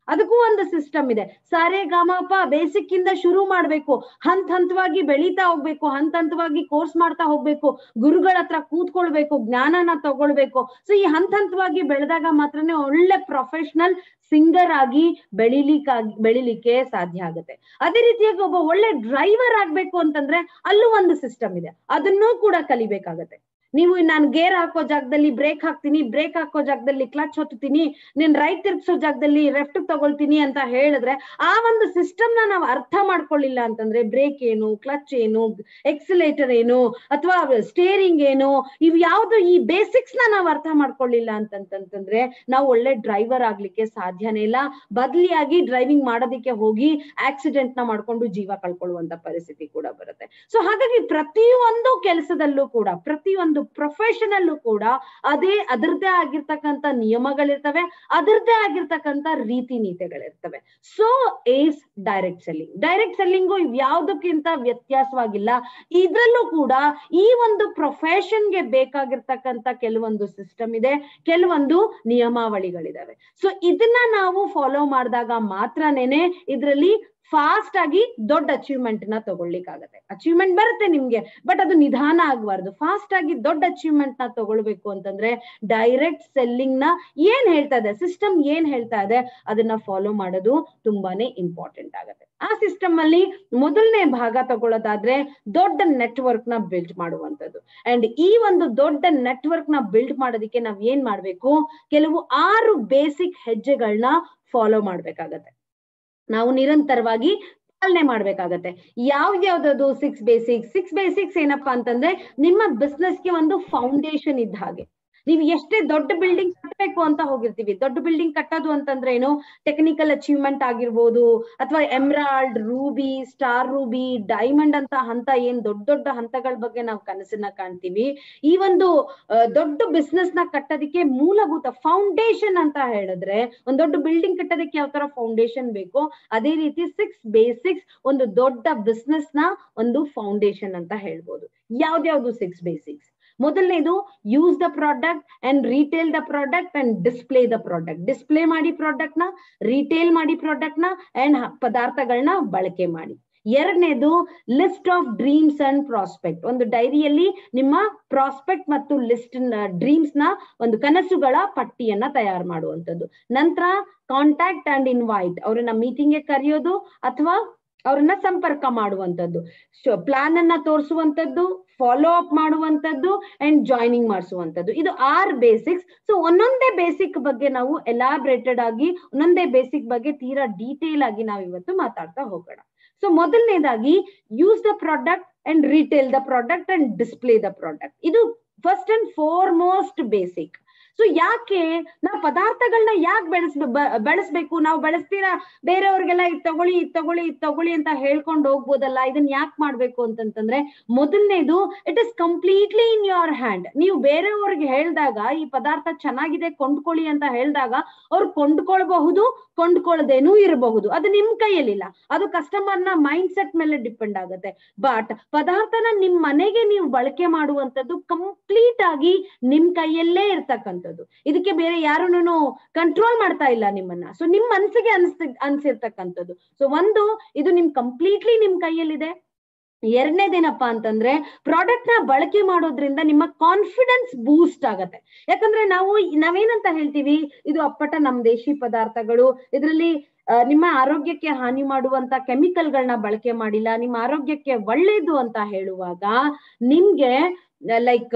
ಅದಕ್ಕೂ ಒಂದು ಸಿಸ್ಟಮ್ ಇದೆ ಸಾರೆ ಗಾಮಪ ಬೇಸಿಕ್ ಇಂದ ಶುರು ಮಾಡ್ಬೇಕು ಹಂತ ಹಂತವಾಗಿ ಬೆಳೀತಾ ಹೋಗ್ಬೇಕು ಹಂತ ಹಂತವಾಗಿ ಕೋರ್ಸ್ ಮಾಡ್ತಾ ಹೋಗ್ಬೇಕು ಗುರುಗಳ ಹತ್ರ ಕೂತ್ಕೊಳ್ಬೇಕು ಜ್ಞಾನನ ತಗೊಳ್ಬೇಕು ಸೊ ಈ ಹಂತ ಹಂತವಾಗಿ ಬೆಳೆದಾಗ ಮಾತ್ರನೇ ಒಳ್ಳೆ ಪ್ರೊಫೆಷನಲ್ ಸಿಂಗರ್ ಆಗಿ ಬೆಳಿಲಿಕ್ಕಾಗಿ ಬೆಳಿಲಿಕ್ಕೆ ಸಾಧ್ಯ ಆಗುತ್ತೆ ಅದೇ ರೀತಿಯಾಗಿ ಒಬ್ಬ ಒಳ್ಳೆ ಡ್ರೈವರ್ ಆಗ್ಬೇಕು ಅಂತಂದ್ರೆ ಅಲ್ಲೂ ಒಂದು ಸಿಸ್ಟಮ್ ಇದೆ ಅದನ್ನೂ ಕೂಡ ಕಲಿಬೇಕಾಗತ್ತೆ ನೀವು ನಾನು ಗೇರ್ ಹಾಕೋ ಜಾಗದಲ್ಲಿ ಬ್ರೇಕ್ ಹಾಕ್ತೀನಿ ಬ್ರೇಕ್ ಹಾಕೋ ಜಾಗದಲ್ಲಿ ಕ್ಲಚ್ ಹೊತ್ತೀನಿ ನೀನ್ ರೈಟ್ ತಿರ್ಗ್ಸೋ ಜಾಗದಲ್ಲಿ ಲೆಫ್ಟ್ ತಗೊಳ್ತೀನಿ ಅಂತ ಹೇಳಿದ್ರೆ ಆ ಒಂದು ಸಿಸ್ಟಮ್ ನ ನಾವು ಅರ್ಥ ಮಾಡ್ಕೊಳ್ಳಿಲ್ಲ ಅಂತಂದ್ರೆ ಬ್ರೇಕ್ ಏನು ಕ್ಲಚ್ ಏನು ಎಕ್ಸಿಲೇಟರ್ ಏನು ಅಥವಾ ಸ್ಟೇರಿಂಗ್ ಏನು ಇವ್ ಯಾವ್ದು ಈ ಬೇಸಿಕ್ಸ್ ನ ನಾವು ಅರ್ಥ ಮಾಡ್ಕೊಳ್ಳಿಲ್ಲ ಅಂತಂತಂದ್ರೆ ನಾವು ಒಳ್ಳೆ ಡ್ರೈವರ್ ಆಗ್ಲಿಕ್ಕೆ ಸಾಧ್ಯನೇ ಇಲ್ಲ ಬದಲಿಯಾಗಿ ಡ್ರೈವಿಂಗ್ ಮಾಡೋದಕ್ಕೆ ಹೋಗಿ ಆಕ್ಸಿಡೆಂಟ್ ನ ಮಾಡ್ಕೊಂಡು ಜೀವ ಕಳ್ಕೊಳ್ಳುವಂತ ಪರಿಸ್ಥಿತಿ ಕೂಡ ಬರುತ್ತೆ ಸೊ ಹಾಗಾಗಿ ಪ್ರತಿಯೊಂದು ಕೆಲಸದಲ್ಲೂ ಕೂಡ ಪ್ರತಿಯೊಂದು ಪ್ರೊಫೆಷನ್ ಅಲ್ಲೂ ಕೂಡ ಅದೇ ಅದರದ್ದೇ ಆಗಿರ್ತಕ್ಕಂಥ ನಿಯಮಗಳಿರ್ತವೆ ಅದರದ್ದೇ ಆಗಿರ್ತಕ್ಕಂಥ ರೀತಿ ನೀತಿಗಳಿರ್ತವೆ so as direct selling direct selling ಯಾವ್ದಕ್ಕಿಂತ ವ್ಯತ್ಯಾಸವಾಗಿಲ್ಲ ಇದ್ರಲ್ಲೂ ಕೂಡ ಈ ಒಂದು ಪ್ರೊಫೆಷನ್ಗೆ ಬೇಕಾಗಿರ್ತಕ್ಕಂಥ ಕೆಲವೊಂದು ಸಿಸ್ಟಮ್ ಇದೆ ಕೆಲವೊಂದು ನಿಯಮಾವಳಿಗಳಿದಾವೆ ಸೊ ಇದನ್ನ ನಾವು ಫಾಲೋ ಮಾಡಿದಾಗ ಮಾತ್ರನೇನೆ ಇದ್ರಲ್ಲಿ ಫಾಸ್ಟ್ ಆಗಿ ದೊಡ್ಡ ಅಚೀವ್ಮೆಂಟ್ ನ ತಗೊಳ್ಲಿಕ್ಕಾಗತ್ತೆ ಅಚೀವ್ಮೆಂಟ್ ಬರುತ್ತೆ ನಿಮ್ಗೆ ಬಟ್ ಅದು ನಿಧಾನ ಆಗಬಾರ್ದು ಫಾಸ್ಟ್ ಆಗಿ ದೊಡ್ಡ ಅಚೀವ್ಮೆಂಟ್ ನ ತಗೊಳ್ಬೇಕು ಅಂತಂದ್ರೆ ಡೈರೆಕ್ಟ್ ಸೆಲ್ಲಿಂಗ್ ನ ಏನ್ ಹೇಳ್ತಾ ಇದೆ ಸಿಸ್ಟಮ್ ಏನ್ ಹೇಳ್ತಾ ಇದೆ ಅದನ್ನ ಫಾಲೋ ಮಾಡೋದು ತುಂಬಾನೇ ಇಂಪಾರ್ಟೆಂಟ್ ಆಗುತ್ತೆ ಆ ಸಿಸ್ಟಮ್ ಅಲ್ಲಿ ಮೊದಲನೇ ಭಾಗ ತಗೊಳ್ಳೋದಾದ್ರೆ ದೊಡ್ಡ ನೆಟ್ವರ್ಕ್ ನ ಬಿಲ್ಡ್ ಮಾಡುವಂತದ್ದು ಅಂಡ್ ಈ ಒಂದು ದೊಡ್ಡ ನೆಟ್ವರ್ಕ್ ನ ಬಿಲ್ಡ್ ಮಾಡೋದಕ್ಕೆ ನಾವ್ ಏನ್ ಮಾಡ್ಬೇಕು ಕೆಲವು ಆರು ಬೇಸಿಕ್ ಹೆಜ್ಜೆಗಳನ್ನ ಫಾಲೋ ಮಾಡ್ಬೇಕಾಗತ್ತೆ ನಾವು ನಿರಂತರವಾಗಿ ಪಾಲನೆ ಮಾಡ್ಬೇಕಾಗತ್ತೆ ಯಾವ್ದ್ಯಾವ್ದದು ಸಿಕ್ಸ್ ಬೇಸಿಕ್ಸ್ ಸಿಕ್ಸ್ ಬೇಸಿಕ್ಸ್ ಏನಪ್ಪಾ ಅಂತಂದ್ರೆ ನಿಮ್ಮ ಬಿಸ್ನೆಸ್ಗೆ ಒಂದು ಫೌಂಡೇಶನ್ ಇದ್ದ ಹಾಗೆ ನೀವು ಎಷ್ಟೇ ದೊಡ್ಡ ಬಿಲ್ಡಿಂಗ್ ಕಟ್ಟಬೇಕು ಅಂತ ಹೋಗಿರ್ತೀವಿ ದೊಡ್ಡ ಬಿಲ್ಡಿಂಗ್ ಕಟ್ಟೋದು ಅಂತಂದ್ರೆ ಏನು ಟೆಕ್ನಿಕಲ್ ಅಚೀವ್ಮೆಂಟ್ ಆಗಿರ್ಬೋದು ಅಥವಾ emerald ruby star ruby diamond ಅಂತ ಹಂತ ಏನ್ ದೊಡ್ಡ ದೊಡ್ಡ ಹಂತಗಳ ಬಗ್ಗೆ ನಾವು ಕನಸನ್ನ ಕಾಣ್ತೀವಿ ಈ ಒಂದು ದೊಡ್ಡ ಬಿಸ್ನೆಸ್ ನ ಕಟ್ಟೋದಕ್ಕೆ ಮೂಲಭೂತ ಫೌಂಡೇಶನ್ ಅಂತ ಹೇಳಿದ್ರೆ ಒಂದ್ ದೊಡ್ಡ ಬಿಲ್ಡಿಂಗ್ ಕಟ್ಟೋದಕ್ಕೆ ಯಾವ ತರ ಫೌಂಡೇಶನ್ ಬೇಕು ಅದೇ ರೀತಿ ಸಿಕ್ಸ್ ಬೇಸಿಕ್ಸ್ ಒಂದು ದೊಡ್ಡ ಬಿಸ್ನೆಸ್ ನ ಒಂದು ಫೌಂಡೇಶನ್ ಅಂತ ಹೇಳ್ಬೋದು ಯಾವ್ದ್ಯಾವ್ದು ಸಿಕ್ಸ್ ಬೇಸಿಕ್ಸ್ ಮೊದಲನೇದು use the product and retail the product and display the product display ಮಾಡಿ ಪ್ರಾಡಕ್ಟ್ ನ ರಿಟೇಲ್ ಮಾಡಿ ಪ್ರಾಡಕ್ಟ್ ನ ಅಂಡ್ ಪದಾರ್ಥಗಳನ್ನ ಬಳಕೆ ಮಾಡಿ ಎರಡನೇದು list of dreams and prospect ಒಂದು ಡೈರಿಯಲ್ಲಿ ನಿಮ್ಮ ಪ್ರಾಸ್ಪೆಕ್ಟ್ ಮತ್ತು ಲಿಸ್ಟ್ ಡ್ರೀಮ್ಸ್ ನ ಒಂದು ಕನಸುಗಳ ಪಟ್ಟಿಯನ್ನ ತಯಾರು ಮಾಡುವಂಥದ್ದು ನಂತರ ಕಾಂಟ್ಯಾಕ್ಟ್ ಅಂಡ್ ಇನ್ವೈಟ್ ಅವ್ರನ್ನ ಮೀಟಿಂಗ್ಗೆ ಕರೆಯೋದು ಅಥವಾ ಅವ್ರನ್ನ ಸಂಪರ್ಕ ಮಾಡುವಂತದ್ದು ಪ್ಲಾನ್ ಅನ್ನ ತೋರಿಸುವಂತದ್ದು ಫಾಲೋ ಅಪ್ ಮಾಡುವಂತದ್ದು ಅಂಡ್ ಜಾಯ್ನಿಂಗ್ ಮಾಡಿಸುವಂತದ್ದು ಇದು ಆರ್ ಬೇಸಿಕ್ಸ್ ಸೊ ಒಂದೊಂದೇ ಬೇಸಿಕ್ ಬಗ್ಗೆ ನಾವು ಎಲಾಬ್ರೇಟೆಡ್ ಆಗಿ ಒಂದೊಂದೇ ಬೇಸಿಕ್ ಬಗ್ಗೆ ತೀರಾ ಡೀಟೇಲ್ ಆಗಿ ನಾವು ಇವತ್ತು ಮಾತಾಡ್ತಾ ಹೋಗೋಣ ಸೊ ಮೊದಲನೇದಾಗಿ use the product and retail the product and display the product ಇದು first and foremost basic so ಯಾಕೆ ನಾವು ಪದಾರ್ಥಗಳನ್ನ ಯಾಕೆ ಬೆಳೆಸ್ ಬೆಳೆಸ್ಬೇಕು ನಾವು ಬೆಳೆಸ್ತೀರಾ ಬೇರೆಯವ್ರಿಗೆಲ್ಲ ಇದ್ ತಗೊಳ್ಳಿ ಇದ್ ತಗೊಳ್ಳಿ ಇದ್ ತಗೊಳ್ಳಿ ಅಂತ ಹೇಳ್ಕೊಂಡು ಹೋಗ್ಬೋದಲ್ಲ ಇದನ್ನ ಯಾಕೆ ಮಾಡ್ಬೇಕು ಅಂತಂತಂದ್ರೆ ಮೊದಲನೇದು it is completely in your hand ನೀವು ಬೇರೆಯವ್ರಿಗೆ ಹೇಳ್ದಾಗ ಈ ಪದಾರ್ಥ ಚೆನ್ನಾಗಿದೆ ಕೊಂಡ್ಕೊಳ್ಳಿ ಅಂತ ಹೇಳ್ದಾಗ ಅವ್ರು ಕೊಂಡ್ಕೊಳ್ಬಹುದು ಕೊಂಡ್ಕೊಳ್ದೇನೂ ಇರಬಹುದು ಅದು ನಿಮ್ ಕೈಯಲ್ಲಿಲ್ಲ ಅದು ಕಸ್ಟಮರ್ ನ ಮೈಂಡ್ ಸೆಟ್ ಮೇಲೆ ಡಿಪೆಂಡ್ ಆಗುತ್ತೆ ಬಟ್ ಪದಾರ್ಥನ ನಿಮ್ ಮನೆಗೆ ನೀವು ಬಳಕೆ ಮಾಡುವಂತದ್ದು ಕಂಪ್ಲೀಟ್ ಆಗಿ ನಿಮ್ ಕೈಯಲ್ಲೇ ಇರ್ತಕ್ಕಂಥದ್ದು ಇದಕ್ಕೆ ಬೇರೆ ಯಾರನ್ನು ಕಂಟ್ರೋಲ್ ಮಾಡ್ತಾ ಇಲ್ಲ ನಿಮ್ಮನ್ನ ಸೊ ನಿಮ್ ಮನ್ಸಿಗೆ ಅನ್ಸ್ ಅನ್ಸಿರ್ತಕ್ಕಂಥದ್ದು ಸೊ ಒಂದು ಇದು ನಿಮ್ ಕಂಪ್ಲೀಟ್ಲಿ ನಿಮ್ ಕೈಯಲ್ಲಿದೆ ಎರಡನೇದೇನಪ್ಪಾ ಅಂತಂದ್ರೆ ಪ್ರಾಡಕ್ಟ್ ನ ಬಳಕೆ ಮಾಡೋದ್ರಿಂದ ನಿಮ್ಮ ಕಾನ್ಫಿಡೆನ್ಸ್ ಬೂಸ್ಟ್ ಆಗತ್ತೆ ಯಾಕಂದ್ರೆ ನಾವು ನಾವೇನಂತ ಹೇಳ್ತೀವಿ ಇದು ಅಪ್ಪಟ ನಮ್ ದೇಶಿ ಪದಾರ್ಥಗಳು ಇದರಲ್ಲಿ ನಿಮ್ಮ ಆರೋಗ್ಯಕ್ಕೆ ಹಾನಿ ಮಾಡುವಂತ ಕೆಮಿಕಲ್ಗಳನ್ನ ಬಳಕೆ ಮಾಡಿಲ್ಲ ನಿಮ್ಮ ಆರೋಗ್ಯಕ್ಕೆ ಒಳ್ಳೇದು ಅಂತ ಹೇಳುವಾಗ ನಿಮ್ಗೆ ಲೈಕ್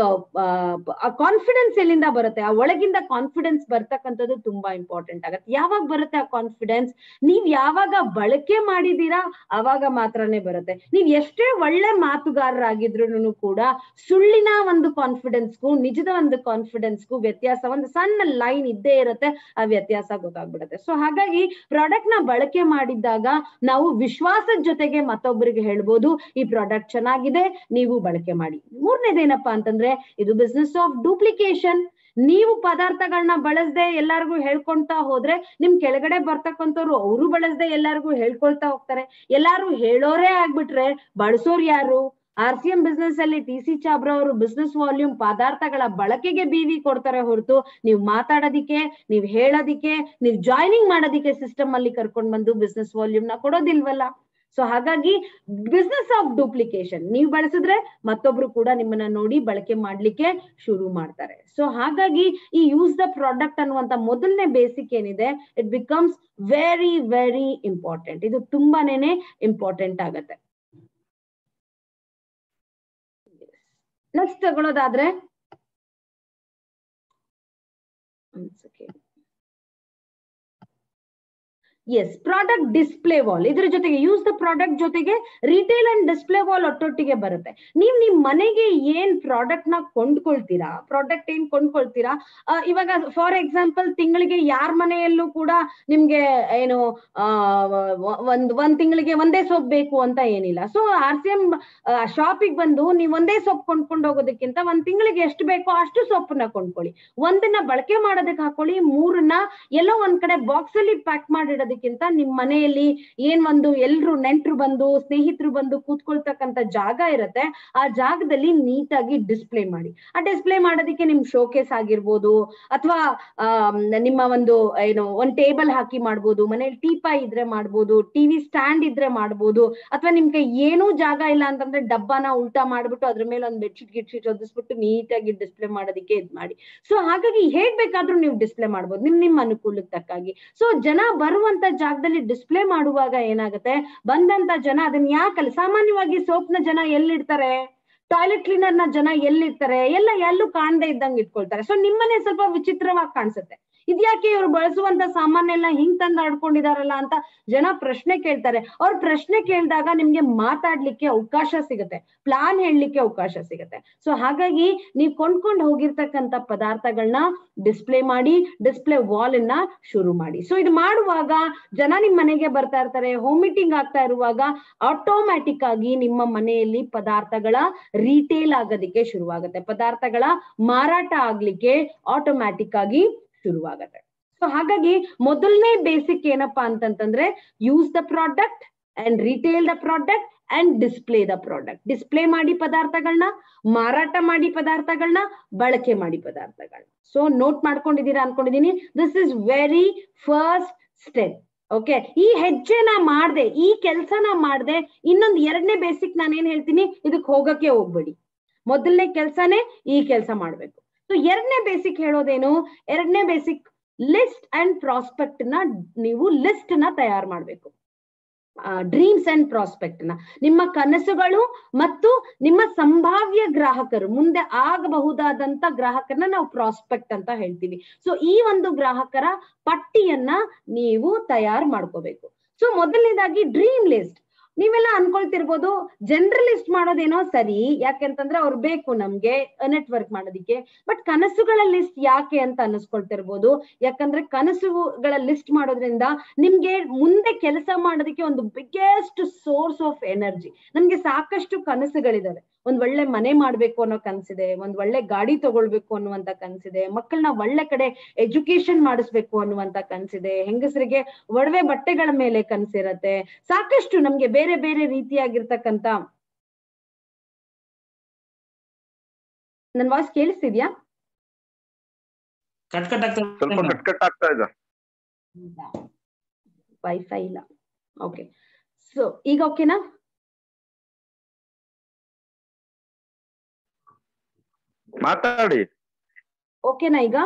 ಕಾನ್ಫಿಡೆನ್ಸ್ ಎಲ್ಲಿಂದ ಬರುತ್ತೆ ಆ ಒಳಗಿಂದ ಕಾನ್ಫಿಡೆನ್ಸ್ ಬರ್ತಕ್ಕಂಥದ್ದು ತುಂಬಾ ಇಂಪಾರ್ಟೆಂಟ್ ಆಗತ್ತೆ ಯಾವಾಗ ಬರುತ್ತೆ ಆ ಕಾನ್ಫಿಡೆನ್ಸ್ ನೀವ್ ಯಾವಾಗ ಬಳಕೆ ಮಾಡಿದೀರಾ ಅವಾಗ ಮಾತ್ರನೇ ಬರುತ್ತೆ ನೀವ್ ಎಷ್ಟೇ ಒಳ್ಳೆ ಮಾತುಗಾರರಾಗಿದ್ರು ಕೂಡ ಸುಳ್ಳಿನ ಒಂದು ಕಾನ್ಫಿಡೆನ್ಸ್ಗೂ ನಿಜದ ಒಂದು ಕಾನ್ಫಿಡೆನ್ಸ್ಗೂ ವ್ಯತ್ಯಾಸ ಒಂದು ಸಣ್ಣ ಲೈನ್ ಇದ್ದೇ ಇರುತ್ತೆ ಆ ವ್ಯತ್ಯಾಸ ಗೊತ್ತಾಗ್ಬಿಡುತ್ತೆ ಸೊ ಹಾಗಾಗಿ ಪ್ರಾಡಕ್ಟ್ ನ ಬಳಕೆ ಮಾಡಿದ್ದಾಗ ನಾವು ವಿಶ್ವಾಸದ ಜೊತೆಗೆ ಮತ್ತೊಬ್ಬರಿಗೆ ಹೇಳ್ಬೋದು ಈ ಪ್ರಾಡಕ್ಟ್ ಚೆನ್ನಾಗಿದೆ ನೀವು ಬಳಕೆ ಮಾಡಿ ಮೂರನೇದೇನಪ್ಪಾ ಅಂತಂದ್ರೆ ಇದು ಬಿಸ್ನೆಸ್ ಆಫ್ ಡೂಪ್ಲಿಕೇಶನ್ ನೀವು ಪದಾರ್ಥಗಳನ್ನ ಬಳಸದೆ ಎಲ್ಲಾರ್ಗು ಹೇಳ್ಕೊಂತಾ ಹೋದ್ರೆ ನಿಮ್ ಕೆಳಗಡೆ ಬರ್ತಕ್ಕಂಥವ್ರು ಅವರು ಬಳಸದೆ ಎಲ್ಲಾರ್ಗು ಹೇಳ್ಕೊಳ್ತಾ ಹೋಗ್ತಾರೆ ಎಲ್ಲಾರು ಹೇಳೋರೇ ಆಗ್ಬಿಟ್ರೆ ಬಳಸೋರ್ ಯಾರು ಆರ್ ಸಿ ಎಂ ಬಿಸ್ನೆಸ್ ಅಲ್ಲಿ ಟಿ ಸಿ ಚಾಬ್ರಾ ಅವರು ಬಿಸ್ನೆಸ್ ವಾಲ್ಯೂಮ್ ಪದಾರ್ಥಗಳ ಬಳಕೆಗೆ ಬಿವಿ ಕೊಡ್ತಾರೆ ಹೊರತು ನೀವು ಮಾತಾಡೋದಿಕ್ಕೆ ನೀವು ಹೇಳೋದಿಕ್ಕೆ ನೀವು ಜಾಯ್ನಿಂಗ್ ಮಾಡೋದಿಕ್ಕೆ ಸಿಸ್ಟಮ್ ಅಲ್ಲಿ ಕರ್ಕೊಂಡ್ ಬಂದು ಬಿಸ್ನೆಸ್ ವಾಲ್ಯೂಮ್ ನ ಕೊಡೋದಿಲ್ವಲ್ಲ ಸೊ ಹಾಗಾಗಿ ಬಿಸ್ನೆಸ್ ಆಫ್ ಡೂಪ್ಲಿಕೇಶನ್ ನೀವು ಬಳಸಿದ್ರೆ ಮತ್ತೊಬ್ರು ಕೂಡ ನಿಮ್ಮನ್ನ ನೋಡಿ ಬಳಕೆ ಮಾಡ್ಲಿಕ್ಕೆ ಶುರು ಮಾಡ್ತಾರೆ ಸೊ ಹಾಗಾಗಿ ಈ ಯೂಸ್ ದ ಪ್ರಾಡಕ್ಟ್ ಅನ್ನುವಂತ ಮೊದಲನೇ ಬೇಸಿಕ್ ಏನಿದೆ it becomes very very important ಇದು ತುಂಬಾನೇನೆ ಇಂಪಾರ್ಟೆಂಟ್ ಆಗತ್ತೆ ನೆಕ್ಸ್ಟ್ ತಗೊಳ್ಳೋದಾದ್ರೆ ಒಂದ್ second. Yes product display wall ಇದ್ರ ಜೊತೆಗೆ ಯೂಸ್ ದ ಪ್ರಾಡಕ್ಟ್ ಜೊತೆಗೆ ರಿಟೇಲ್ ಅಂಡ್ ಡಿಸ್ಪ್ಲೇ ವಾಲ್ ಒಟ್ಟೊಟ್ಟಿಗೆ ಬರುತ್ತೆ ನೀವ್ ನಿಮ್ ಮನೆಗೆ ಏನ್ ಪ್ರಾಡಕ್ಟ್ ನ ಕೊಂಡ್ಕೊಳ್ತೀರಾ ಪ್ರಾಡಕ್ಟ್ ಏನ್ ಕೊಂಡ್ಕೊಳ್ತೀರಾ ಆ, ಇವಾಗ ಫಾರ್ ಎಕ್ಸಾಂಪಲ್ ತಿಂಗಳಿಗೆ ಯಾರ ಮನೆಯಲ್ಲೂ ಕೂಡ ನಿಮ್ಗೆ ಏನು ಆ ಒಂದ್ ಒಂದ್ ತಿಂಗಳಿಗೆ ಒಂದೇ ಸೋಪ್ ಬೇಕು ಅಂತ ಏನಿಲ್ಲ ಸೊ ಆರ್ ಸಿ ಎಂ ಶಾಪಿಗೆ ಬಂದು ನೀವ್ ಒಂದೇ ಸೋಪ್ ಕೊಂಡ್ಕೊಂಡು ಹೋಗೋದಕ್ಕಿಂತ ಒಂದ್ ತಿಂಗಳಿಗೆ ಎಷ್ಟು ಬೇಕೋ ಅಷ್ಟು ಸೋಪನ್ನ ಕೊಂಡ್ಕೊಳ್ಳಿ ಒಂದನ್ನ ಬಳಕೆ ಮಾಡೋದಕ್ಕೆ ಹಾಕೊಳ್ಳಿ ಮೂರನ್ನ ಎಲ್ಲೋ ಒಂದ್ ಕಡೆ ಬಾಕ್ಸ್ ಅಲ್ಲಿ ಪ್ಯಾಕ್ ಮಾಡಿಡೋದಕ್ಕಿಂತ ನಿಮ್ ಮನೆಯಲ್ಲಿ ಏನ್ ಒಂದು ಎಲ್ರು ನೆಂಟ್ರು ಬಂದು ಸ್ನೇಹಿತರು ಬಂದು ಕೂತ್ಕೊಳ್ತಕ್ಕಂತ ಜಾಗ ಇರತ್ತೆ ಆ ಜಾಗದಲ್ಲಿ ನೀಟಾಗಿ ಡಿಸ್ಪ್ಲೇ ಮಾಡಿ ಆ ಡಿಸ್ಪ್ಲೇ ಮಾಡೋದಕ್ಕೆ ನಿಮ್ ಶೋಕೇಸ್ ಆಗಿರ್ಬೋದು ಅಥವಾ ನಿಮ್ಮ ಒಂದು ಏನು ಒಂದ್ ಟೇಬಲ್ ಹಾಕಿ ಮಾಡ್ಬೋದು ಮನೇಲಿ ಟೀಪಾ ಇದ್ರೆ ಮಾಡ್ಬೋದು ಟಿವಿ ಸ್ಟ್ಯಾಂಡ್ ಇದ್ರೆ ಮಾಡ್ಬೋದು ಅಥವಾ ನಿಮ್ಗೆ ಏನೂ ಜಾಗ ಇಲ್ಲ ಅಂತಂದ್ರೆ ಡಬ್ಬನ ಉಲ್ಟಾ ಮಾಡ್ಬಿಟ್ಟು ಅದ್ರ ಮೇಲೆ ಒಂದ್ ಬೆಡ್ಶೀಟ್ ಗಿಡ್ಶೀಟ್ ಹೊದಿಸ್ಬಿಟ್ಟು ನೀಟಾಗಿ ಡಿಸ್ಪ್ಲೇ ಮಾಡೋದಕ್ಕೆ ಇದ್ ಮಾಡಿ ಸೊ ಹಾಗಾಗಿ ಹೇಗ್ ಬೇಕಾದ್ರೂ ನೀವು ಡಿಸ್ಪ್ಲೇ ಮಾಡ್ಬೋದು ನಿಮ್ ನಿಮ್ ಅನುಕೂಲಕ್ಕೆ ತಕ್ಕಾಗಿ ಸೊ ಜನ ಬರುವಂತ ಜಾಗದಲ್ಲಿ ಡಿಸ್ಪ್ಲೇ ಮಾಡುವಾಗ ಏನಾಗುತ್ತೆ ಬಂದಂತ ಜನ ಅದನ್ನ ಯಾಕಲ್ಲ ಸಾಮಾನ್ಯವಾಗಿ ಸೋಪ್ನ ಜನ ಎಲ್ಲಿಡ್ತಾರೆ ಟಾಯ್ಲೆಟ್ ಕ್ಲೀನರ್ ನ ಜನ ಎಲ್ಲಿರ್ತಾರೆ ಎಲ್ಲ ಎಲ್ಲೂ ಕಾಣದೇ ಇದ್ದಂಗೆ ಇಟ್ಕೊಳ್ತಾರೆ ಸೊ ನಿಮ್ಮನೆ ಸ್ವಲ್ಪ ವಿಚಿತ್ರವಾಗಿ ಕಾಣಿಸುತ್ತೆ ಇದ್ಯಾಕೆ ಇವ್ರು ಬಳಸುವಂತ ಸಾಮಾನ್ಯ ಎಲ್ಲ ಹಿಂಗ್ ತಂದು ಆಡ್ಕೊಂಡಿದಾರಲ್ಲ ಅಂತ ಜನ ಪ್ರಶ್ನೆ ಕೇಳ್ತಾರೆ ಅವ್ರ ಪ್ರಶ್ನೆ ಕೇಳಿದಾಗ ನಿಮ್ಗೆ ಮಾತಾಡ್ಲಿಕ್ಕೆ ಅವಕಾಶ ಸಿಗುತ್ತೆ ಪ್ಲಾನ್ ಹೇಳಲಿಕ್ಕೆ ಅವಕಾಶ ಸಿಗುತ್ತೆ ಸೊ ಹಾಗಾಗಿ ನೀವು ಕೊಂಡ್ಕೊಂಡು ಹೋಗಿರ್ತಕ್ಕಂತ ಪದಾರ್ಥಗಳನ್ನ ಡಿಸ್ಪ್ಲೇ ಮಾಡಿ ಡಿಸ್ಪ್ಲೇ ವಾಲ್ ಅನ್ನ ಶುರು ಮಾಡಿ ಸೊ ಇದು ಮಾಡುವಾಗ ಜನ ನಿಮ್ ಮನೆಗೆ ಬರ್ತಾ ಇರ್ತಾರೆ ಹೋಮ್ ಮೀಟಿಂಗ್ ಆಗ್ತಾ ಇರುವಾಗ ಆಟೋಮ್ಯಾಟಿಕ್ ಆಗಿ ನಿಮ್ಮ ಮನೆಯಲ್ಲಿ ಪದಾರ್ಥಗಳ ರೀಟೇಲ್ ಆಗೋದಿಕ್ಕೆ ಶುರುವಾಗುತ್ತೆ ಪದಾರ್ಥಗಳ ಮಾರಾಟ ಆಗ್ಲಿಕ್ಕೆ ಆಟೋಮ್ಯಾಟಿಕ್ ಆಗಿ ಶುರುವಾಗತ್ತೆ ಸೊ ಹಾಗಾಗಿ ಮೊದಲನೇ ಬೇಸಿಕ್ ಏನಪ್ಪಾ ಅಂತಂತಂದ್ರೆ use the product and retail the product and display the product display ಮಾಡಿ ಪದಾರ್ಥಗಳನ್ನ ಮಾರಾಟ ಮಾಡಿ ಪದಾರ್ಥಗಳನ್ನ ಬಳಕೆ ಮಾಡಿ ಪದಾರ್ಥಗಳನ್ನ ಸೊ ನೋಟ್ ಮಾಡ್ಕೊಂಡಿದ್ದೀರಾ ಅನ್ಕೊಂಡಿದೀನಿ this is very first step okay ಈ ಹೆಜ್ಜೆನ ಮಾಡ್ದೆ ಈ ಕೆಲ್ಸನ ಮಾಡ್ದೆ ಇನ್ನೊಂದು ಎರಡನೇ ಬೇಸಿಕ್ ನಾನೇನ್ ಹೇಳ್ತೀನಿ ಇದಕ್ ಹೋಗಕ್ಕೆ ಹೋಗ್ಬೇಡಿ ಮೊದಲನೇ ಕೆಲ್ಸನೇ ಈ ಕೆಲಸ ಮಾಡ್ಬೇಕು ಸೊ ಎರಡನೇ ಬೇಸಿಕ್ ಹೇಳೋದೇನು ಎರಡನೇ ಬೇಸಿಕ್ ಲಿಸ್ಟ್ ಅಂಡ್ ಪ್ರಾಸ್ಪೆಕ್ಟ್ ನ ನೀವು ಲಿಸ್ಟ್ ನ ತಯಾರು ಮಾಡ್ಬೇಕು ಡ್ರೀಮ್ಸ್ ಅಂಡ್ ಪ್ರಾಸ್ಪೆಕ್ಟ್ ನ ನಿಮ್ಮ ಕನಸುಗಳು ಮತ್ತು ನಿಮ್ಮ ಸಂಭಾವ್ಯ ಗ್ರಾಹಕರು ಮುಂದೆ ಆಗಬಹುದಾದಂತ ಗ್ರಾಹಕರನ್ನ ನಾವು ಪ್ರಾಸ್ಪೆಕ್ಟ್ ಅಂತ ಹೇಳ್ತೀವಿ ಸೊ ಈ ಒಂದು ಗ್ರಾಹಕರ ಪಟ್ಟಿಯನ್ನ ನೀವು ತಯಾರು ಮಾಡ್ಕೋಬೇಕು ಸೊ ಮೊದಲನೇದಾಗಿ ಡ್ರೀಮ್ ಲಿಸ್ಟ್ ನೀವೆಲ್ಲ ಅನ್ಕೊಳ್ತಿರ್ಬೋದು ಜನರಲಿಸ್ಟ್ ಮಾಡೋದೇನೋ ಸರಿ ಯಾಕೆಂತಂದ್ರೆ ಅವ್ರು ಬೇಕು ನಮ್ಗೆ ನೆಟ್ವರ್ಕ್ ಮಾಡೋದಿಕ್ಕೆ ಬಟ್ ಕನಸುಗಳ ಲಿಸ್ಟ್ ಯಾಕೆ ಅಂತ ಅನಿಸ್ಕೊಳ್ತಿರ್ಬೋದು ಯಾಕಂದ್ರೆ ಕನಸುಗಳ ಲಿಸ್ಟ್ ಮಾಡೋದ್ರಿಂದ ನಿಮ್ಗೆ ಮುಂದೆ ಕೆಲಸ ಮಾಡೋದಕ್ಕೆ ಒಂದು ಬಿಗ್ಗೆಸ್ಟ್ ಸೋರ್ಸ್ ಆಫ್ ಎನರ್ಜಿ ನಮ್ಗೆ ಸಾಕಷ್ಟು ಕನಸುಗಳಿದಾವೆ ಒಂದ್ ಒಳ್ಳೆ ಮನೆ ಮಾಡ್ಬೇಕು ಅನ್ನೋ ಕನ್ಸಿದೆ ಒಂದ್ ಒಳ್ಳೆ ಗಾಡಿ ತಗೊಳ್ಬೇಕು ಅನ್ನುವಂತ ಕನ್ಸಿದೆ ಮಕ್ಕಳನ್ನ ಒಳ್ಳೆ ಕಡೆ ಎಜುಕೇಶನ್ ಮಾಡಿಸ್ಬೇಕು ಅನ್ನುವಂತ ಕನ್ಸಿದೆ ಹೆಂಗಸರಿಗೆ ಒಡವೆ ಬಟ್ಟೆಗಳ ಮೇಲೆ ಕನ್ಸಿರತ್ತೆ ಸಾಕಷ್ಟು ನಮ್ಗೆ ಬೇರೆ ಬೇರೆ ರೀತಿಯಾಗಿರ್ತಕ್ಕಂತ ನನ್ ವಾಯ್ಸ್ ಕೇಳಿಸ್ತಿದ್ಯಾ ಕಟ್ ಕಟ್ ಆಗ್ತದೆ ಸ್ವಲ್ಪ ಕಟ್ ಕಟ್ ಆಗ್ತಾ ಇದೆ ವೈಫೈ ಇಲ್ಲ ಓಕೆ ಸೊ ಈಗ ಓಕೆನಾ ಮಾತಾಡಿ ಓಕೆನಾ ಈಗ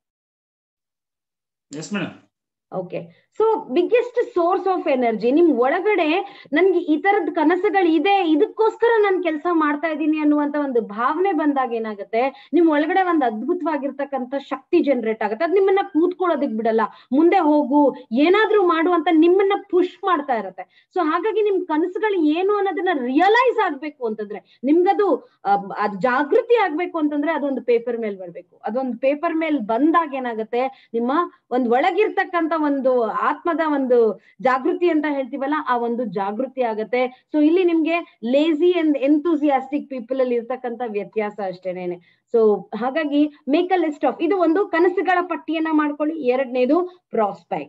yes madam okay so biggest source of energy ನಿಮ್ ಒಳಗಡೆ ನನ್ಗೆ ಈ ತರದ ಕನಸುಗಳು ಇದೆ ಇದಕ್ಕೋಸ್ಕರ ನಾನು ಕೆಲಸ ಮಾಡ್ತಾ ಇದ್ದೀನಿ ಅನ್ನುವಂತ ಒಂದು ಭಾವನೆ ಬಂದಾಗ ಏನಾಗುತ್ತೆ ನಿಮ್ ಒಳಗಡೆ ಒಂದು ಅದ್ಭುತವಾಗಿರ್ತಕ್ಕಂಥ ಶಕ್ತಿ ಜನರೇಟ್ ಆಗುತ್ತೆ ಅದ್ ನಿಮ್ಮನ್ನ ಕೂತ್ಕೊಳ್ಳೋದಕ್ ಬಿಡಲ್ಲ ಮುಂದೆ ಹೋಗು ಏನಾದ್ರೂ ಮಾಡು ಅಂತ ನಿಮ್ಮನ್ನ ಪುಷ್ ಮಾಡ್ತಾ ಇರತ್ತೆ ಸೊ ಹಾಗಾಗಿ ನಿಮ್ ಕನಸುಗಳು ಏನು ಅನ್ನೋದನ್ನ ರಿಯಲೈಸ್ ಆಗ್ಬೇಕು ಅಂತಂದ್ರೆ ನಿಮ್ಗದು ಅಹ್, ಅದ್ ಜಾಗೃತಿ ಆಗ್ಬೇಕು ಅಂತಂದ್ರೆ ಅದೊಂದು ಪೇಪರ್ ಮೇಲೆ ಬರ್ಬೇಕು ಅದೊಂದು ಪೇಪರ್ ಮೇಲೆ ಬಂದಾಗ ಏನಾಗುತ್ತೆ ನಿಮ್ಮ ಒಂದ್ ಒಳಗಿರ್ತಕ್ಕಂತ ಒಂದು ಆತ್ಮದ ಒಂದು ಜಾಗೃತಿ ಅಂತ ಹೇಳ್ತೀವಲ್ಲ ಆ ಒಂದು ಜಾಗೃತಿ ಆಗತ್ತೆ ಸೊ ಇಲ್ಲಿ ನಿಮ್ಗೆ ಲೇಜಿ ಅಂಡ್ ಎಂತೂಸಿಯಾಸ್ಟಿಕ್ ಪೀಪಲ್ ಅಲ್ಲಿ ಇರ್ತಕ್ಕಂತ ವ್ಯತ್ಯಾಸ ಅಷ್ಟೇನೇನೆ ಸೊ ಹಾಗಾಗಿ ಮೇಕ್ ಅ ಲಿಸ್ಟ್ ಆಫ್ ಇದು ಒಂದು ಕನಸುಗಳ ಪಟ್ಟಿಯನ್ನ ಮಾಡ್ಕೊಳ್ಳಿ ಎರಡನೇದು ಪ್ರಾಸ್ಪೆಕ್ಟ್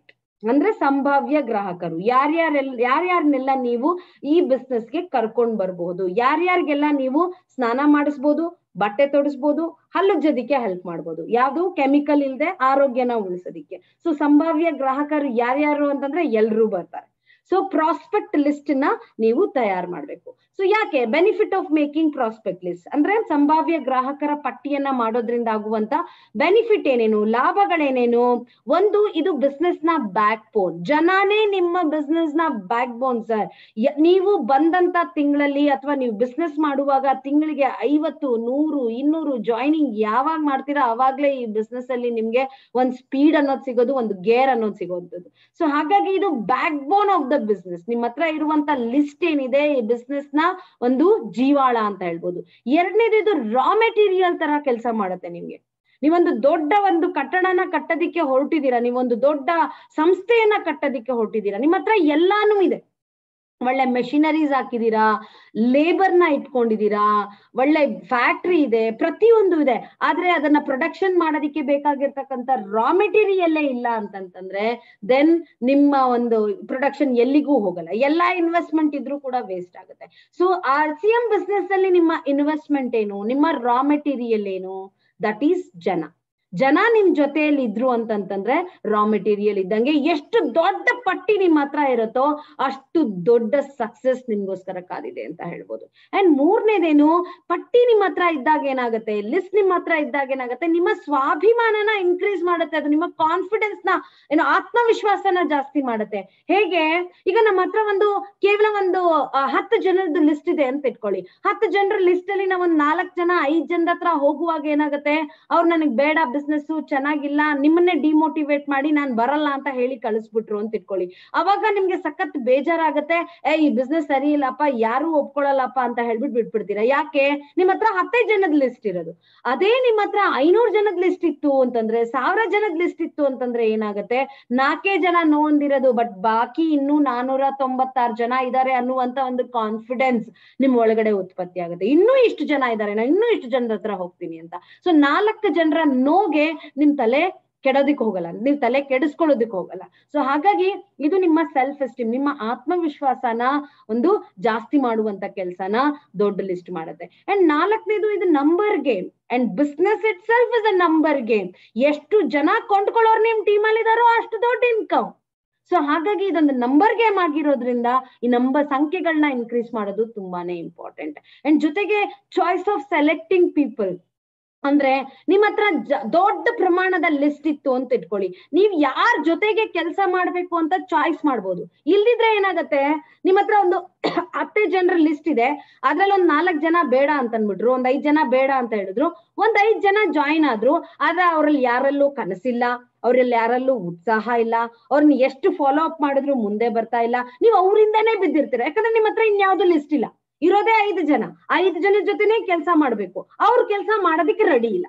ಅಂದ್ರೆ ಸಂಭಾವ್ಯ ಗ್ರಾಹಕರು ಯಾರ್ಯಾರೆಲ್ ಯಾರ್ಯಾರನ್ನೆಲ್ಲ ನೀವು ಈ ಬಿಸ್ನೆಸ್ಗೆ ಕರ್ಕೊಂಡ್ ಬರ್ಬಹುದು ಯಾರ್ಯಾರಿಗೆಲ್ಲ ನೀವು ಸ್ನಾನ ಮಾಡಿಸ್ಬೋದು ಬಟ್ಟೆ ತೊಡಿಸ್ಬೋದು ಹಲ್ಲುಜ್ಜೋದಿಕ್ಕೆ ಹೆಲ್ಪ್ ಮಾಡ್ಬೋದು ಯಾವ್ದು ಕೆಮಿಕಲ್ ಇಲ್ದೆ ಆರೋಗ್ಯನ ಉಳಿಸೋದಿಕ್ಕೆ ಸೊ ಸಂಭಾವ್ಯ ಗ್ರಾಹಕರು ಯಾರ್ಯಾರು ಅಂತಂದ್ರೆ ಎಲ್ರೂ ಬರ್ತಾರೆ ಸೊ ಪ್ರಾಸ್ಪೆಕ್ಟ್ ಲಿಸ್ಟ್ ನ ನೀವು ತಯಾರು ಮಾಡ್ಬೇಕು ಸೊ ಯಾಕೆ benefit of making prospect list ಅಂದ್ರೆ ಸಂಭಾವ್ಯ ಗ್ರಾಹಕರ ಪಟ್ಟಿಯನ್ನ ಮಾಡೋದ್ರಿಂದ ಆಗುವಂತ ಬೆನಿಫಿಟ್ ಏನೇನು ಲಾಭಗಳೇನೇನು ಒಂದು ಇದು ಬಿಸ್ನೆಸ್ ನ ಬ್ಯಾಕ್ ಬೋನ್ ಜನನೇ ನಿಮ್ಮ ಬಿಸ್ನೆಸ್ ನ ಬ್ಯಾಕ್ ಬೋನ್ ಸರ್ ನೀವು ಬಂದಂತ ತಿಂಗಳಲ್ಲಿ ಅಥವಾ ನೀವು ಬಿಸ್ನೆಸ್ ಮಾಡುವಾಗ ತಿಂಗಳಿಗೆ ಐವತ್ತು ನೂರು ಇನ್ನೂರು ಜಾಯ್ನಿಂಗ್ ಯಾವಾಗ ಮಾಡ್ತೀರಾ ಅವಾಗ್ಲೇ ಈ ಬಿಸ್ನೆಸ್ ಅಲ್ಲಿ ನಿಮ್ಗೆ ಒಂದ್ ಸ್ಪೀಡ್ ಅನ್ನೋದು ಸಿಗೋದು ಒಂದು ಗೇರ್ ಅನ್ನೋದು ಸಿಗೋದು ಸೊ ಹಾಗಾಗಿ ಇದು backbone of the business ನಿಮ್ ಹತ್ರ ಇರುವಂತ ಲಿಸ್ಟ್ ಏನಿದೆ ಈ ಬಿಸ್ನೆಸ್ ನ ಒಂದು ಜೀವಾಳ ಅಂತ ಹೇಳ್ಬೋದು ಎರಡನೇದು ಇದು ರಾ ಮೆಟೀರಿಯಲ್ ತರ ಕೆಲಸ ಮಾಡುತ್ತೆ ನಿಮ್ಗೆ ನೀವೊಂದು ದೊಡ್ಡ ಒಂದು ಕಟ್ಟಡನ ಕಟ್ಟೋದಿಕ್ಕೆ ಹೊರಟಿದ್ದೀರಾ ನೀವೊಂದು ದೊಡ್ಡ ಸಂಸ್ಥೆಯನ್ನ ಕಟ್ಟೋದಿಕ್ಕೆ ಹೊರಟಿದ್ದೀರಾ ನಿಮ್ಮ ಹತ್ರ ಎಲ್ಲಾನು ಇದೆ ಒಳ್ಳೆ ಮೆಷಿನರೀಸ್ ಹಾಕಿದೀರಾ ಲೇಬರ್ ನ ಇಟ್ಕೊಂಡಿದೀರಾ ಒಳ್ಳೆ ಫ್ಯಾಕ್ಟ್ರಿ ಇದೆ ಪ್ರತಿಯೊಂದು ಇದೆ ಆದ್ರೆ ಅದನ್ನ ಪ್ರೊಡಕ್ಷನ್ ಮಾಡೋದಿಕ್ಕೆ ಬೇಕಾಗಿರ್ತಕ್ಕಂಥ ರಾ ಮೆಟೀರಿಯಲ್ಲೇ ಇಲ್ಲ ಅಂತಂತಂದ್ರೆ ದೆನ್ ನಿಮ್ಮ ಒಂದು ಪ್ರೊಡಕ್ಷನ್ ಎಲ್ಲಿಗೂ ಹೋಗಲ್ಲ ಎಲ್ಲಾ ಇನ್ವೆಸ್ಟ್ಮೆಂಟ್ ಇದ್ರೂ ಕೂಡ ವೇಸ್ಟ್ ಆಗುತ್ತೆ so R C M business ಅಲ್ಲಿ ನಿಮ್ಮ ಇನ್ವೆಸ್ಟ್ಮೆಂಟ್ ಏನು ನಿಮ್ಮ ರಾ ಮೆಟೀರಿಯಲ್ ಏನು ದಟ್ ಈಸ್ ಜನ ಜನ ನಿಮ್ ಜೊತೆಯಲ್ಲಿ ಇದ್ರು ಅಂತಂತಂದ್ರೆ ರಾ ಮೆಟೀರಿಯಲ್ ಇದ್ದಂಗೆ ಎಷ್ಟು ದೊಡ್ಡ ಪಟ್ಟಿ ನಿಮ್ ಹತ್ರ ಇರುತ್ತೋ ಅಷ್ಟು ದೊಡ್ಡ ಸಕ್ಸಸ್ ನಿಮ್ಗೋಸ್ಕರ ಕಾದಿದೆ ಅಂತ ಹೇಳ್ಬೋದು ಅಂಡ್ ಮೂರನೇದೇನು ಪಟ್ಟಿ ನಿಮ್ ಹತ್ರ ಇದ್ದಾಗ ಏನಾಗುತ್ತೆ ಲಿಸ್ಟ್ ನಿಮ್ ಹತ್ರ ಇದ್ದಾಗ ಏನಾಗುತ್ತೆ ನಿಮ್ಮ ಸ್ವಾಭಿಮಾನನ ಇನ್ಕ್ರೀಸ್ ಮಾಡುತ್ತೆ ಅದು ನಿಮ್ಮ ಕಾನ್ಫಿಡೆನ್ಸ್ ನ ಏನು ಆತ್ಮವಿಶ್ವಾಸನ ಜಾಸ್ತಿ ಮಾಡುತ್ತೆ ಹೇಗೆ ಈಗ ನಮ್ಮ ಹತ್ರ ಒಂದು ಕೇವಲ ಒಂದು ಹತ್ತು ಜನರದ್ದು ಲಿಸ್ಟ್ ಇದೆ ಅಂತ ಇಟ್ಕೊಳ್ಳಿ ಹತ್ತು ಜನರ ಲಿಸ್ಟ್ ಅಲ್ಲಿ ನಾವು ಒಂದ್ ನಾಲ್ಕು ಜನ ಐದ್ ಜನರ ಹತ್ರ ಹೋಗುವಾಗ ಏನಾಗುತ್ತೆ ಅವ್ರು ನನಗ್ ಬೇಡ ಬಿಸ್ನೆಸ್ ಚೆನ್ನಾಗಿಲ್ಲ ನಿಮ್ಮನ್ನೇ ಡಿಮೋಟಿವೇಟ್ ಮಾಡಿ ನಾನ್ ಬರಲ್ಲ ಅಂತ ಹೇಳಿ ಕಳಿಸ್ಬಿಟ್ರು ಅಂತ ಇಟ್ಕೊಳ್ಳಿ ಅವಾಗ ನಿಮ್ಗೆ ಸಖತ್ ಬೇಜಾರಾಗತ್ತೆ ಏ ಈ ಬಿಸ್ನೆಸ್ ಸರಿ ಇಲ್ಲಪ್ಪ ಯಾರು ಒಪ್ಕೊಳ್ಳಲ್ಲಪ್ಪ ಅಂತ ಹೇಳ್ಬಿಟ್ಟು ಬಿಟ್ಬಿಡ್ತೀರಾ ಯಾಕೆ ನಿಮ್ ಹತ್ರ ಹತ್ತೈದು ಜನದ ಲಿಸ್ಟ್ ಇರೋದು ಅದೇ ನಿಮ್ ಹತ್ರ ಐನೂರು ಜನದ ಲಿಸ್ಟ್ ಇತ್ತು ಅಂತಂದ್ರೆ ಸಾವಿರ ಜನದ ಲಿಸ್ಟ್ ಇತ್ತು ಅಂತಂದ್ರೆ ಏನಾಗುತ್ತೆ ನಾಲ್ಕೇ ಜನ ನೋಂದಿರೋದು ಬಟ್ ಬಾಕಿ ಇನ್ನು ನಾನೂರ ತೊಂಬತ್ತಾರು ಜನ ಇದ್ದಾರೆ ಅನ್ನುವಂತ ಒಂದು ಕಾನ್ಫಿಡೆನ್ಸ್ ನಿಮ್ ಒಳಗಡೆ ಉತ್ಪತ್ತಿ ಆಗುತ್ತೆ ಇನ್ನೂ ಇಷ್ಟು ಜನ ಇದ್ದಾರೆ ನಾನು ಇನ್ನೂ ಇಷ್ಟು ಜನರ ಹತ್ರ ಹೋಗ್ತೀನಿ ಅಂತ ಸೊ ನಾಲ್ಕು ಜನರ ನೋಗೆ ನಿಮ್ ತಲೆ ಕೆಡೋದಿಕ್ ಹೋಗಲ್ಲ ನೀವ್ ತಲೆ ಕೆಡಿಸ್ಕೊಳ್ಳೋದಿಕ್ ಹೋಗಲ್ಲ ಸೊ ಹಾಗಾಗಿ ಇದು ನಿಮ್ಮ ಸೆಲ್ಫ್ ಎಸ್ಟೀಮ್ ನಿಮ್ಮ ಆತ್ಮವಿಶ್ವಾಸನ ಒಂದು ಜಾಸ್ತಿ ಮಾಡುವಂತ ಕೆಲ್ಸನ ದೊಡ್ಡ ಲಿಸ್ಟ್ ಮಾಡುತ್ತೆ ಅಂಡ್ ನಾಲ್ಕನೇದು ಇದು number game and business itself is a number game ಎಷ್ಟು ಜನ ಕೊಂಡ್ಕೊಳ್ಳೋರು ನಿಮ್ ಟೀಮ್ ಅಲ್ಲಿ ಇದಾರೋ ಅಷ್ಟು ದೊಡ್ಡ ಇನ್ಕಮ್ ಸೊ ಹಾಗಾಗಿ ಇದೊಂದು ನಂಬರ್ ಗೇಮ್ ಆಗಿರೋದ್ರಿಂದ ಈ ನಂಬರ್ ಸಂಖ್ಯೆಗಳನ್ನ ಇನ್ಕ್ರೀಸ್ ಮಾಡೋದು ತುಂಬಾನೇ ಇಂಪಾರ್ಟೆಂಟ್ ಅಂಡ್ ಜೊತೆಗೆ ಚಾಯ್ಸ್ ಆಫ್ ಸೆಲೆಕ್ಟಿಂಗ್ ಪೀಪಲ್ ಅಂದ್ರೆ ನಿಮ್ ಹತ್ರ ದೊಡ್ಡ ಪ್ರಮಾಣದ ಲಿಸ್ಟ್ ಇತ್ತು ಅಂತ ಇಟ್ಕೊಳ್ಳಿ ನೀವ್ ಯಾರ ಜೊತೆಗೆ ಕೆಲಸ ಮಾಡ್ಬೇಕು ಅಂತ ಚಾಯ್ಸ್ ಮಾಡ್ಬೋದು ಇಲ್ದಿದ್ರೆ ಏನಾಗತ್ತೆ ನಿಮ್ ಹತ್ರ ಒಂದು ಹತ್ತೈದು ಜನರ ಲಿಸ್ಟ್ ಇದೆ ಅದ್ರಲ್ಲಿ ಒಂದ್ ನಾಲ್ಕ್ ಜನ ಬೇಡ ಅಂತ ಅನ್ಬಿಟ್ರು ಒಂದ್ ಐದ್ ಜನ ಬೇಡ ಅಂತ ಹೇಳಿದ್ರು ಒಂದ್ ಐದ್ ಜನ ಜಾಯಿನ್ ಆದ್ರು ಆದ್ರೆ ಅವ್ರಲ್ಲಿ ಯಾರಲ್ಲೂ ಕನಸಿಲ್ಲ ಅವ್ರಲ್ಲಿ ಯಾರಲ್ಲೂ ಉತ್ಸಾಹ ಇಲ್ಲ ಅವ್ರನ್ನ ಎಷ್ಟು ಫಾಲೋ ಅಪ್ ಮಾಡಿದ್ರು ಮುಂದೆ ಬರ್ತಾ ಇಲ್ಲ ನೀವು ಅವರಿಂದಾನೇ ಬಿದ್ದಿರ್ತೀರ ಯಾಕಂದ್ರೆ ನಿಮ್ ಹತ್ರ ಇನ್ಯಾವ್ದು ಲಿಸ್ಟ್ ಇಲ್ಲ ಇರೋದೇ ಐದು ಜನ ಐದು ಜನದ ಜೊತೆನೆ ಕೆಲಸ ಮಾಡ್ಬೇಕು ಅವ್ರ ಕೆಲಸ ಮಾಡೋದಕ್ಕೆ ರೆಡಿ ಇಲ್ಲ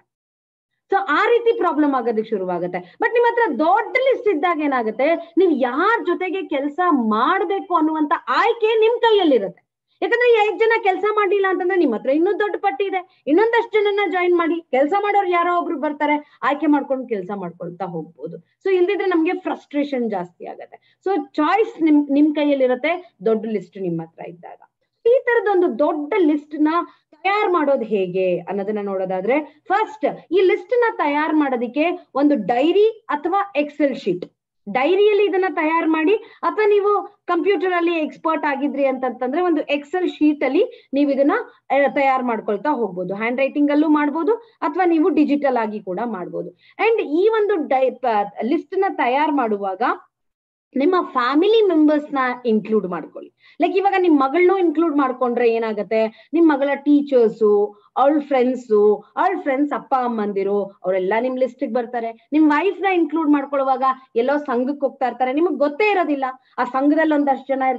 ಸೊ ಆ ರೀತಿ ಪ್ರಾಬ್ಲಮ್ ಆಗೋದಕ್ಕೆ ಶುರುವಾಗುತ್ತೆ ಬಟ್ ನಿಮ್ ಹತ್ರ ದೊಡ್ಡ ಲಿಸ್ಟ್ ಇದ್ದಾಗ ಏನಾಗುತ್ತೆ ನೀವ್ ಯಾರ ಜೊತೆಗೆ ಕೆಲಸ ಮಾಡ್ಬೇಕು ಅನ್ನುವಂತ ಆಯ್ಕೆ ನಿಮ್ ಕೈಯಲ್ಲಿರುತ್ತೆ ಯಾಕಂದ್ರೆ ಈ ಐದ್ ಜನ ಕೆಲಸ ಮಾಡ್ಲಿಲ್ಲ ಅಂತಂದ್ರೆ ನಿಮ್ ಹತ್ರ ಇನ್ನೂ ದೊಡ್ಡ ಪಟ್ಟಿ ಇದೆ ಇನ್ನೊಂದಷ್ಟು ಜನನ ಜಾಯಿನ್ ಮಾಡಿ ಕೆಲಸ ಮಾಡೋರು ಯಾರೋ ಒಬ್ರು ಬರ್ತಾರೆ ಆಯ್ಕೆ ಮಾಡ್ಕೊಂಡು ಕೆಲಸ ಮಾಡ್ಕೊಳ್ತಾ ಹೋಗ್ಬೋದು ಸೊ ಇಲ್ದಿದ್ರೆ ನಮ್ಗೆ ಫ್ರಸ್ಟ್ರೇಷನ್ ಜಾಸ್ತಿ ಆಗತ್ತೆ ಸೊ ಚಾಯ್ಸ್ ನಿಮ್ ನಿಮ್ ಕೈಯಲ್ಲಿರುತ್ತೆ ದೊಡ್ಡ ಲಿಸ್ಟ್ ನಿಮ್ ಹತ್ರ ಇದ್ದಾಗ ಈ ತರದೊಂದು ದೊಡ್ಡ ಲಿಸ್ಟ್ ನ ತಯಾರು ಮಾಡೋದು ಹೇಗೆ ಅನ್ನೋದನ್ನ ನೋಡೋದಾದ್ರೆ ಫಸ್ಟ್ ಈ ಲಿಸ್ಟ್ ನ ತಯಾರು ಮಾಡೋದಿಕ್ಕೆ ಒಂದು ಡೈರಿ ಅಥವಾ ಎಕ್ಸೆಲ್ ಶೀಟ್ ಡೈರಿಯಲ್ಲಿ ಇದನ್ನ ತಯಾರು ಮಾಡಿ ಅಥವಾ ನೀವು ಕಂಪ್ಯೂಟರ್ ಅಲ್ಲಿ ಎಕ್ಸ್ಪರ್ಟ್ ಆಗಿದ್ರಿ ಅಂತಂತಂದ್ರೆ ಒಂದು ಎಕ್ಸೆಲ್ ಶೀಟ್ ಅಲ್ಲಿ ನೀವು ಇದನ್ನ ತಯಾರು ಮಾಡ್ಕೊಳ್ತಾ ಹೋಗ್ಬೋದು ಹ್ಯಾಂಡ್ ರೈಟಿಂಗ್ ಅಲ್ಲೂ ಮಾಡ್ಬೋದು ಅಥವಾ ನೀವು ಡಿಜಿಟಲ್ ಆಗಿ ಕೂಡ ಮಾಡ್ಬೋದು ಅಂಡ್ ಈ ಒಂದು ಡೈ ಲಿಸ್ಟ್ ನ ತಯಾರು ಮಾಡುವಾಗ ನಿಮ್ಮ ಫ್ಯಾಮಿಲಿ ಮೆಂಬರ್ಸ್ ನ ಇನ್ಕ್ಲೂಡ್ ಮಾಡ್ಕೊಳ್ಳಿ ಲೈಕ್ ಇವಾಗ ನಿಮ್ ಮಗಳನ್ನೂ ಇನ್ಕ್ಲೂಡ್ ಮಾಡ್ಕೊಂಡ್ರೆ ಏನಾಗತ್ತೆ ನಿಮ್ ಮಗಳ ಟೀಚರ್ಸು ಅವಳ ಫ್ರೆಂಡ್ಸು ಅವಳ ಫ್ರೆಂಡ್ಸ್ ಅಪ್ಪ ಅಮ್ಮಂದಿರು ಅವರೆಲ್ಲ ನಿಮ್ ಲಿಸ್ಟ್ ಬರ್ತಾರೆ ನಿಮ್ ವೈಫ್ ನ ಇನ್ಕ್ಲೂಡ್ ಮಾಡ್ಕೊಳ್ಳುವಾಗ ಎಲ್ಲೋ ಸಂಘಕ್ಕೆ ಹೋಗ್ತಾ ಇರ್ತಾರೆ ನಿಮಗ್ ಗೊತ್ತೇ ಇರೋದಿಲ್ಲ ಆ ಸಂಘದಲ್ಲಿ ಒಂದಷ್ಟು ಜನ ಇರ್ತಾರೆ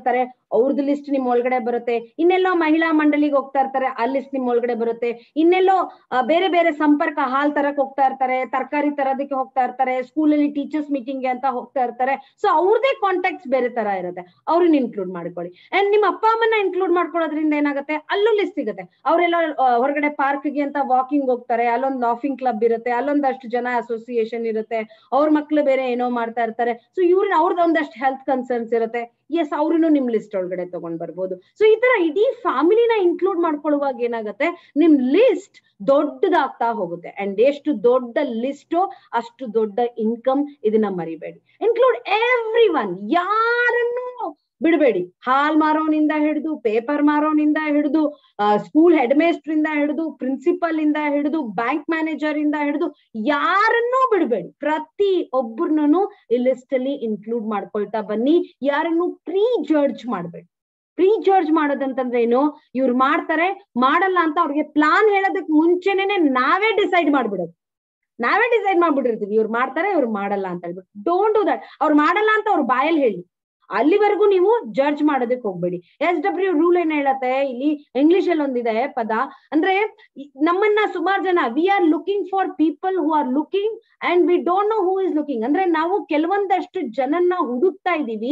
ಅವ್ರದ್ದು ಲಿಸ್ಟ್ ನಿಮ್ ಒಳಗಡೆ ಬರುತ್ತೆ ಇನ್ನೆಲ್ಲೋ ಮಹಿಳಾ ಮಂಡಳಿಗೆ ಹೋಗ್ತಾ ಇರ್ತಾರೆ ಆ ಲಿಸ್ಟ್ ನಿಮ್ ಒಳಗಡೆ ಬರುತ್ತೆ ಇನ್ನೆಲ್ಲೋ ಆ, ಬೇರೆ ಬೇರೆ ಸಂಪರ್ಕ ಹಾಲ್ ತರಕ್ ಹೋಗ್ತಾ ಇರ್ತಾರೆ ತರಕಾರಿ ತರೋದಕ್ಕೆ ಹೋಗ್ತಾ ಇರ್ತಾರೆ ಸ್ಕೂಲಲ್ಲಿ ಟೀಚರ್ಸ್ ಮೀಟಿಂಗ್ ಅಂತ ಹೋಗ್ತಾ ಇರ್ತಾರೆ ಸೊ ಅವ್ರದೇ ಕಾಂಟ್ಯಾಕ್ಟ್ಸ್ ಬೇರೆ ತರ ಇರುತ್ತೆ ಅವ್ರನ್ನ ಇನ್ಕ್ಲೂಡ್ ಮಾಡ್ಕೊಳ್ಳಿ ಅಂಡ್ ನಿಮ್ಮ ಅಪ್ಪ ಅಮ್ಮನ ಇನ್ಕ್ಲೂಡ್ ಮಾಡ್ಕೊಳ್ಳೋದ್ರಿಂದ ಏನಾಗುತ್ತೆ ಅಲ್ಲೂ ಲಿಸ್ಟ್ ಸಿಗುತ್ತೆ ಅವರೆಲ್ಲ ಹೊರಗಡೆ ಪಾರ್ಕ್ಗೆ ಅಂತ ವಾಕಿಂಗ್ ಹೋಗ್ತಾರೆ ಅಲ್ಲೊಂದು ಲಾಫಿಂಗ್ ಕ್ಲಬ್ ಇರುತ್ತೆ ಅಲ್ಲೊಂದಷ್ಟು ಜನ ಅಸೋಸಿಯೇಷನ್ ಇರುತ್ತೆ ಅವ್ರ ಮಕ್ಳು ಬೇರೆ ಏನೋ ಮಾಡ್ತಾ ಇರ್ತಾರೆ ಸೊ ಇವ್ರನ್ನ ಅವ್ರದ್ದು ಒಂದಷ್ಟು ಹೆಲ್ತ್ ಕನ್ಸರ್ನ್ಸ್ ಇರುತ್ತೆ ಎಸ್ ಅವ್ರನ್ನು ನಿಮ್ ಲಿಸ್ಟ್ ಒಳಗಡೆ ತಗೊಂಡ್ ಬರ್ಬೋದು ಸೊ ಈ ತರ ಇಡೀ ಫ್ಯಾಮಿಲಿನ ಇನ್ಕ್ಲೂಡ್ ಮಾಡ್ಕೊಳ್ಳುವಾಗ ಏನಾಗುತ್ತೆ ನಿಮ್ ಲಿಸ್ಟ್ ದೊಡ್ಡದಾಗ್ತಾ ಹೋಗುತ್ತೆ ಅಂಡ್ ಎಷ್ಟು ದೊಡ್ಡ ಲಿಸ್ಟ್ ಅಷ್ಟು ದೊಡ್ಡ ಇನ್ಕಮ್ ಇದನ್ನ ಮರಿಬೇಡಿ ಇನ್ಕ್ಲೂಡ್ ಎವ್ರಿ ಒನ್ ಯಾರನ್ನು ಬಿಡಬೇಡಿ ಹಾಲ್ ಮಾರೋನಿಂದ ಹಿಡಿದು ಪೇಪರ್ ಮಾರೋನಿಂದ ಹಿಡಿದು ಸ್ಕೂಲ್ ಹೆಡ್ ಮೇಸ್ಟರ್ ಇಂದ ಹಿಡಿದು ಪ್ರಿನ್ಸಿಪಲ್ ಇಂದ ಹಿಡಿದು ಬ್ಯಾಂಕ್ ಮ್ಯಾನೇಜರ್ ಇಂದ ಹಿಡಿದು ಯಾರನ್ನೂ ಬಿಡಬೇಡಿ ಪ್ರತಿ ಒಬ್ಬರನ್ನು ಈ ಲಿಸ್ಟ್ ಅಲ್ಲಿ ಇನ್ಕ್ಲೂಡ್ ಮಾಡ್ಕೊಳ್ತಾ ಬನ್ನಿ ಯಾರನ್ನು ಪ್ರೀ ಜಡ್ಜ್ ಮಾಡ್ಬೇಡಿ ಪ್ರೀ ಜಡ್ಜ್ ಮಾಡೋದಂತಂದ್ರೆ ಏನು ಇವ್ರು ಮಾಡ್ತಾರೆ ಮಾಡಲ್ಲ ಅಂತ ಅವ್ರಿಗೆ ಪ್ಲಾನ್ ಹೇಳೋದಕ್ ಮುಂಚೆನೆ ನಾವೇ ಡಿಸೈಡ್ ಮಾಡ್ಬಿಡೋದು ನಾವೇ ಡಿಸೈಡ್ ಮಾಡ್ಬಿಟ್ಟಿರ್ತೀವಿ ಇವ್ರು ಮಾಡ್ತಾರೆ ಇವ್ರು ಮಾಡಲ್ಲ ಅಂತ ಹೇಳ್ಬಿಟ್ಟು ಡೋಂಟ್ ಡೂ ದಟ್ ಅವ್ರು ಮಾಡಲ್ಲ ಅಂತ ಅವ್ರ ಬಾಯಲ್ಲಿ ಹೇಳಿ ಅಲ್ಲಿವರೆಗೂ ನೀವು ಜಡ್ಜ್ ಮಾಡೋದಕ್ಕೆ ಹೋಗ್ಬೇಡಿ ಎಸ್ ಡಬ್ಲ್ಯೂ ರೂಲ್ ಏನ್ ಹೇಳತ್ತೆ ಇಲ್ಲಿ ಇಂಗ್ಲಿಷ್ ಅಲ್ಲಿ ಒಂದಿದೆ ಪದ ಅಂದ್ರೆ ಈ- ನಮ್ಮನ್ನ ಸುಮಾರು ಜನ we are looking for people who are looking and we don't know who is looking ಅಂದ್ರೆ ನಾವು ಕೆಲವೊಂದಷ್ಟು ಜನನ್ನ ಹುಡುಕ್ತಾ ಇದೀವಿ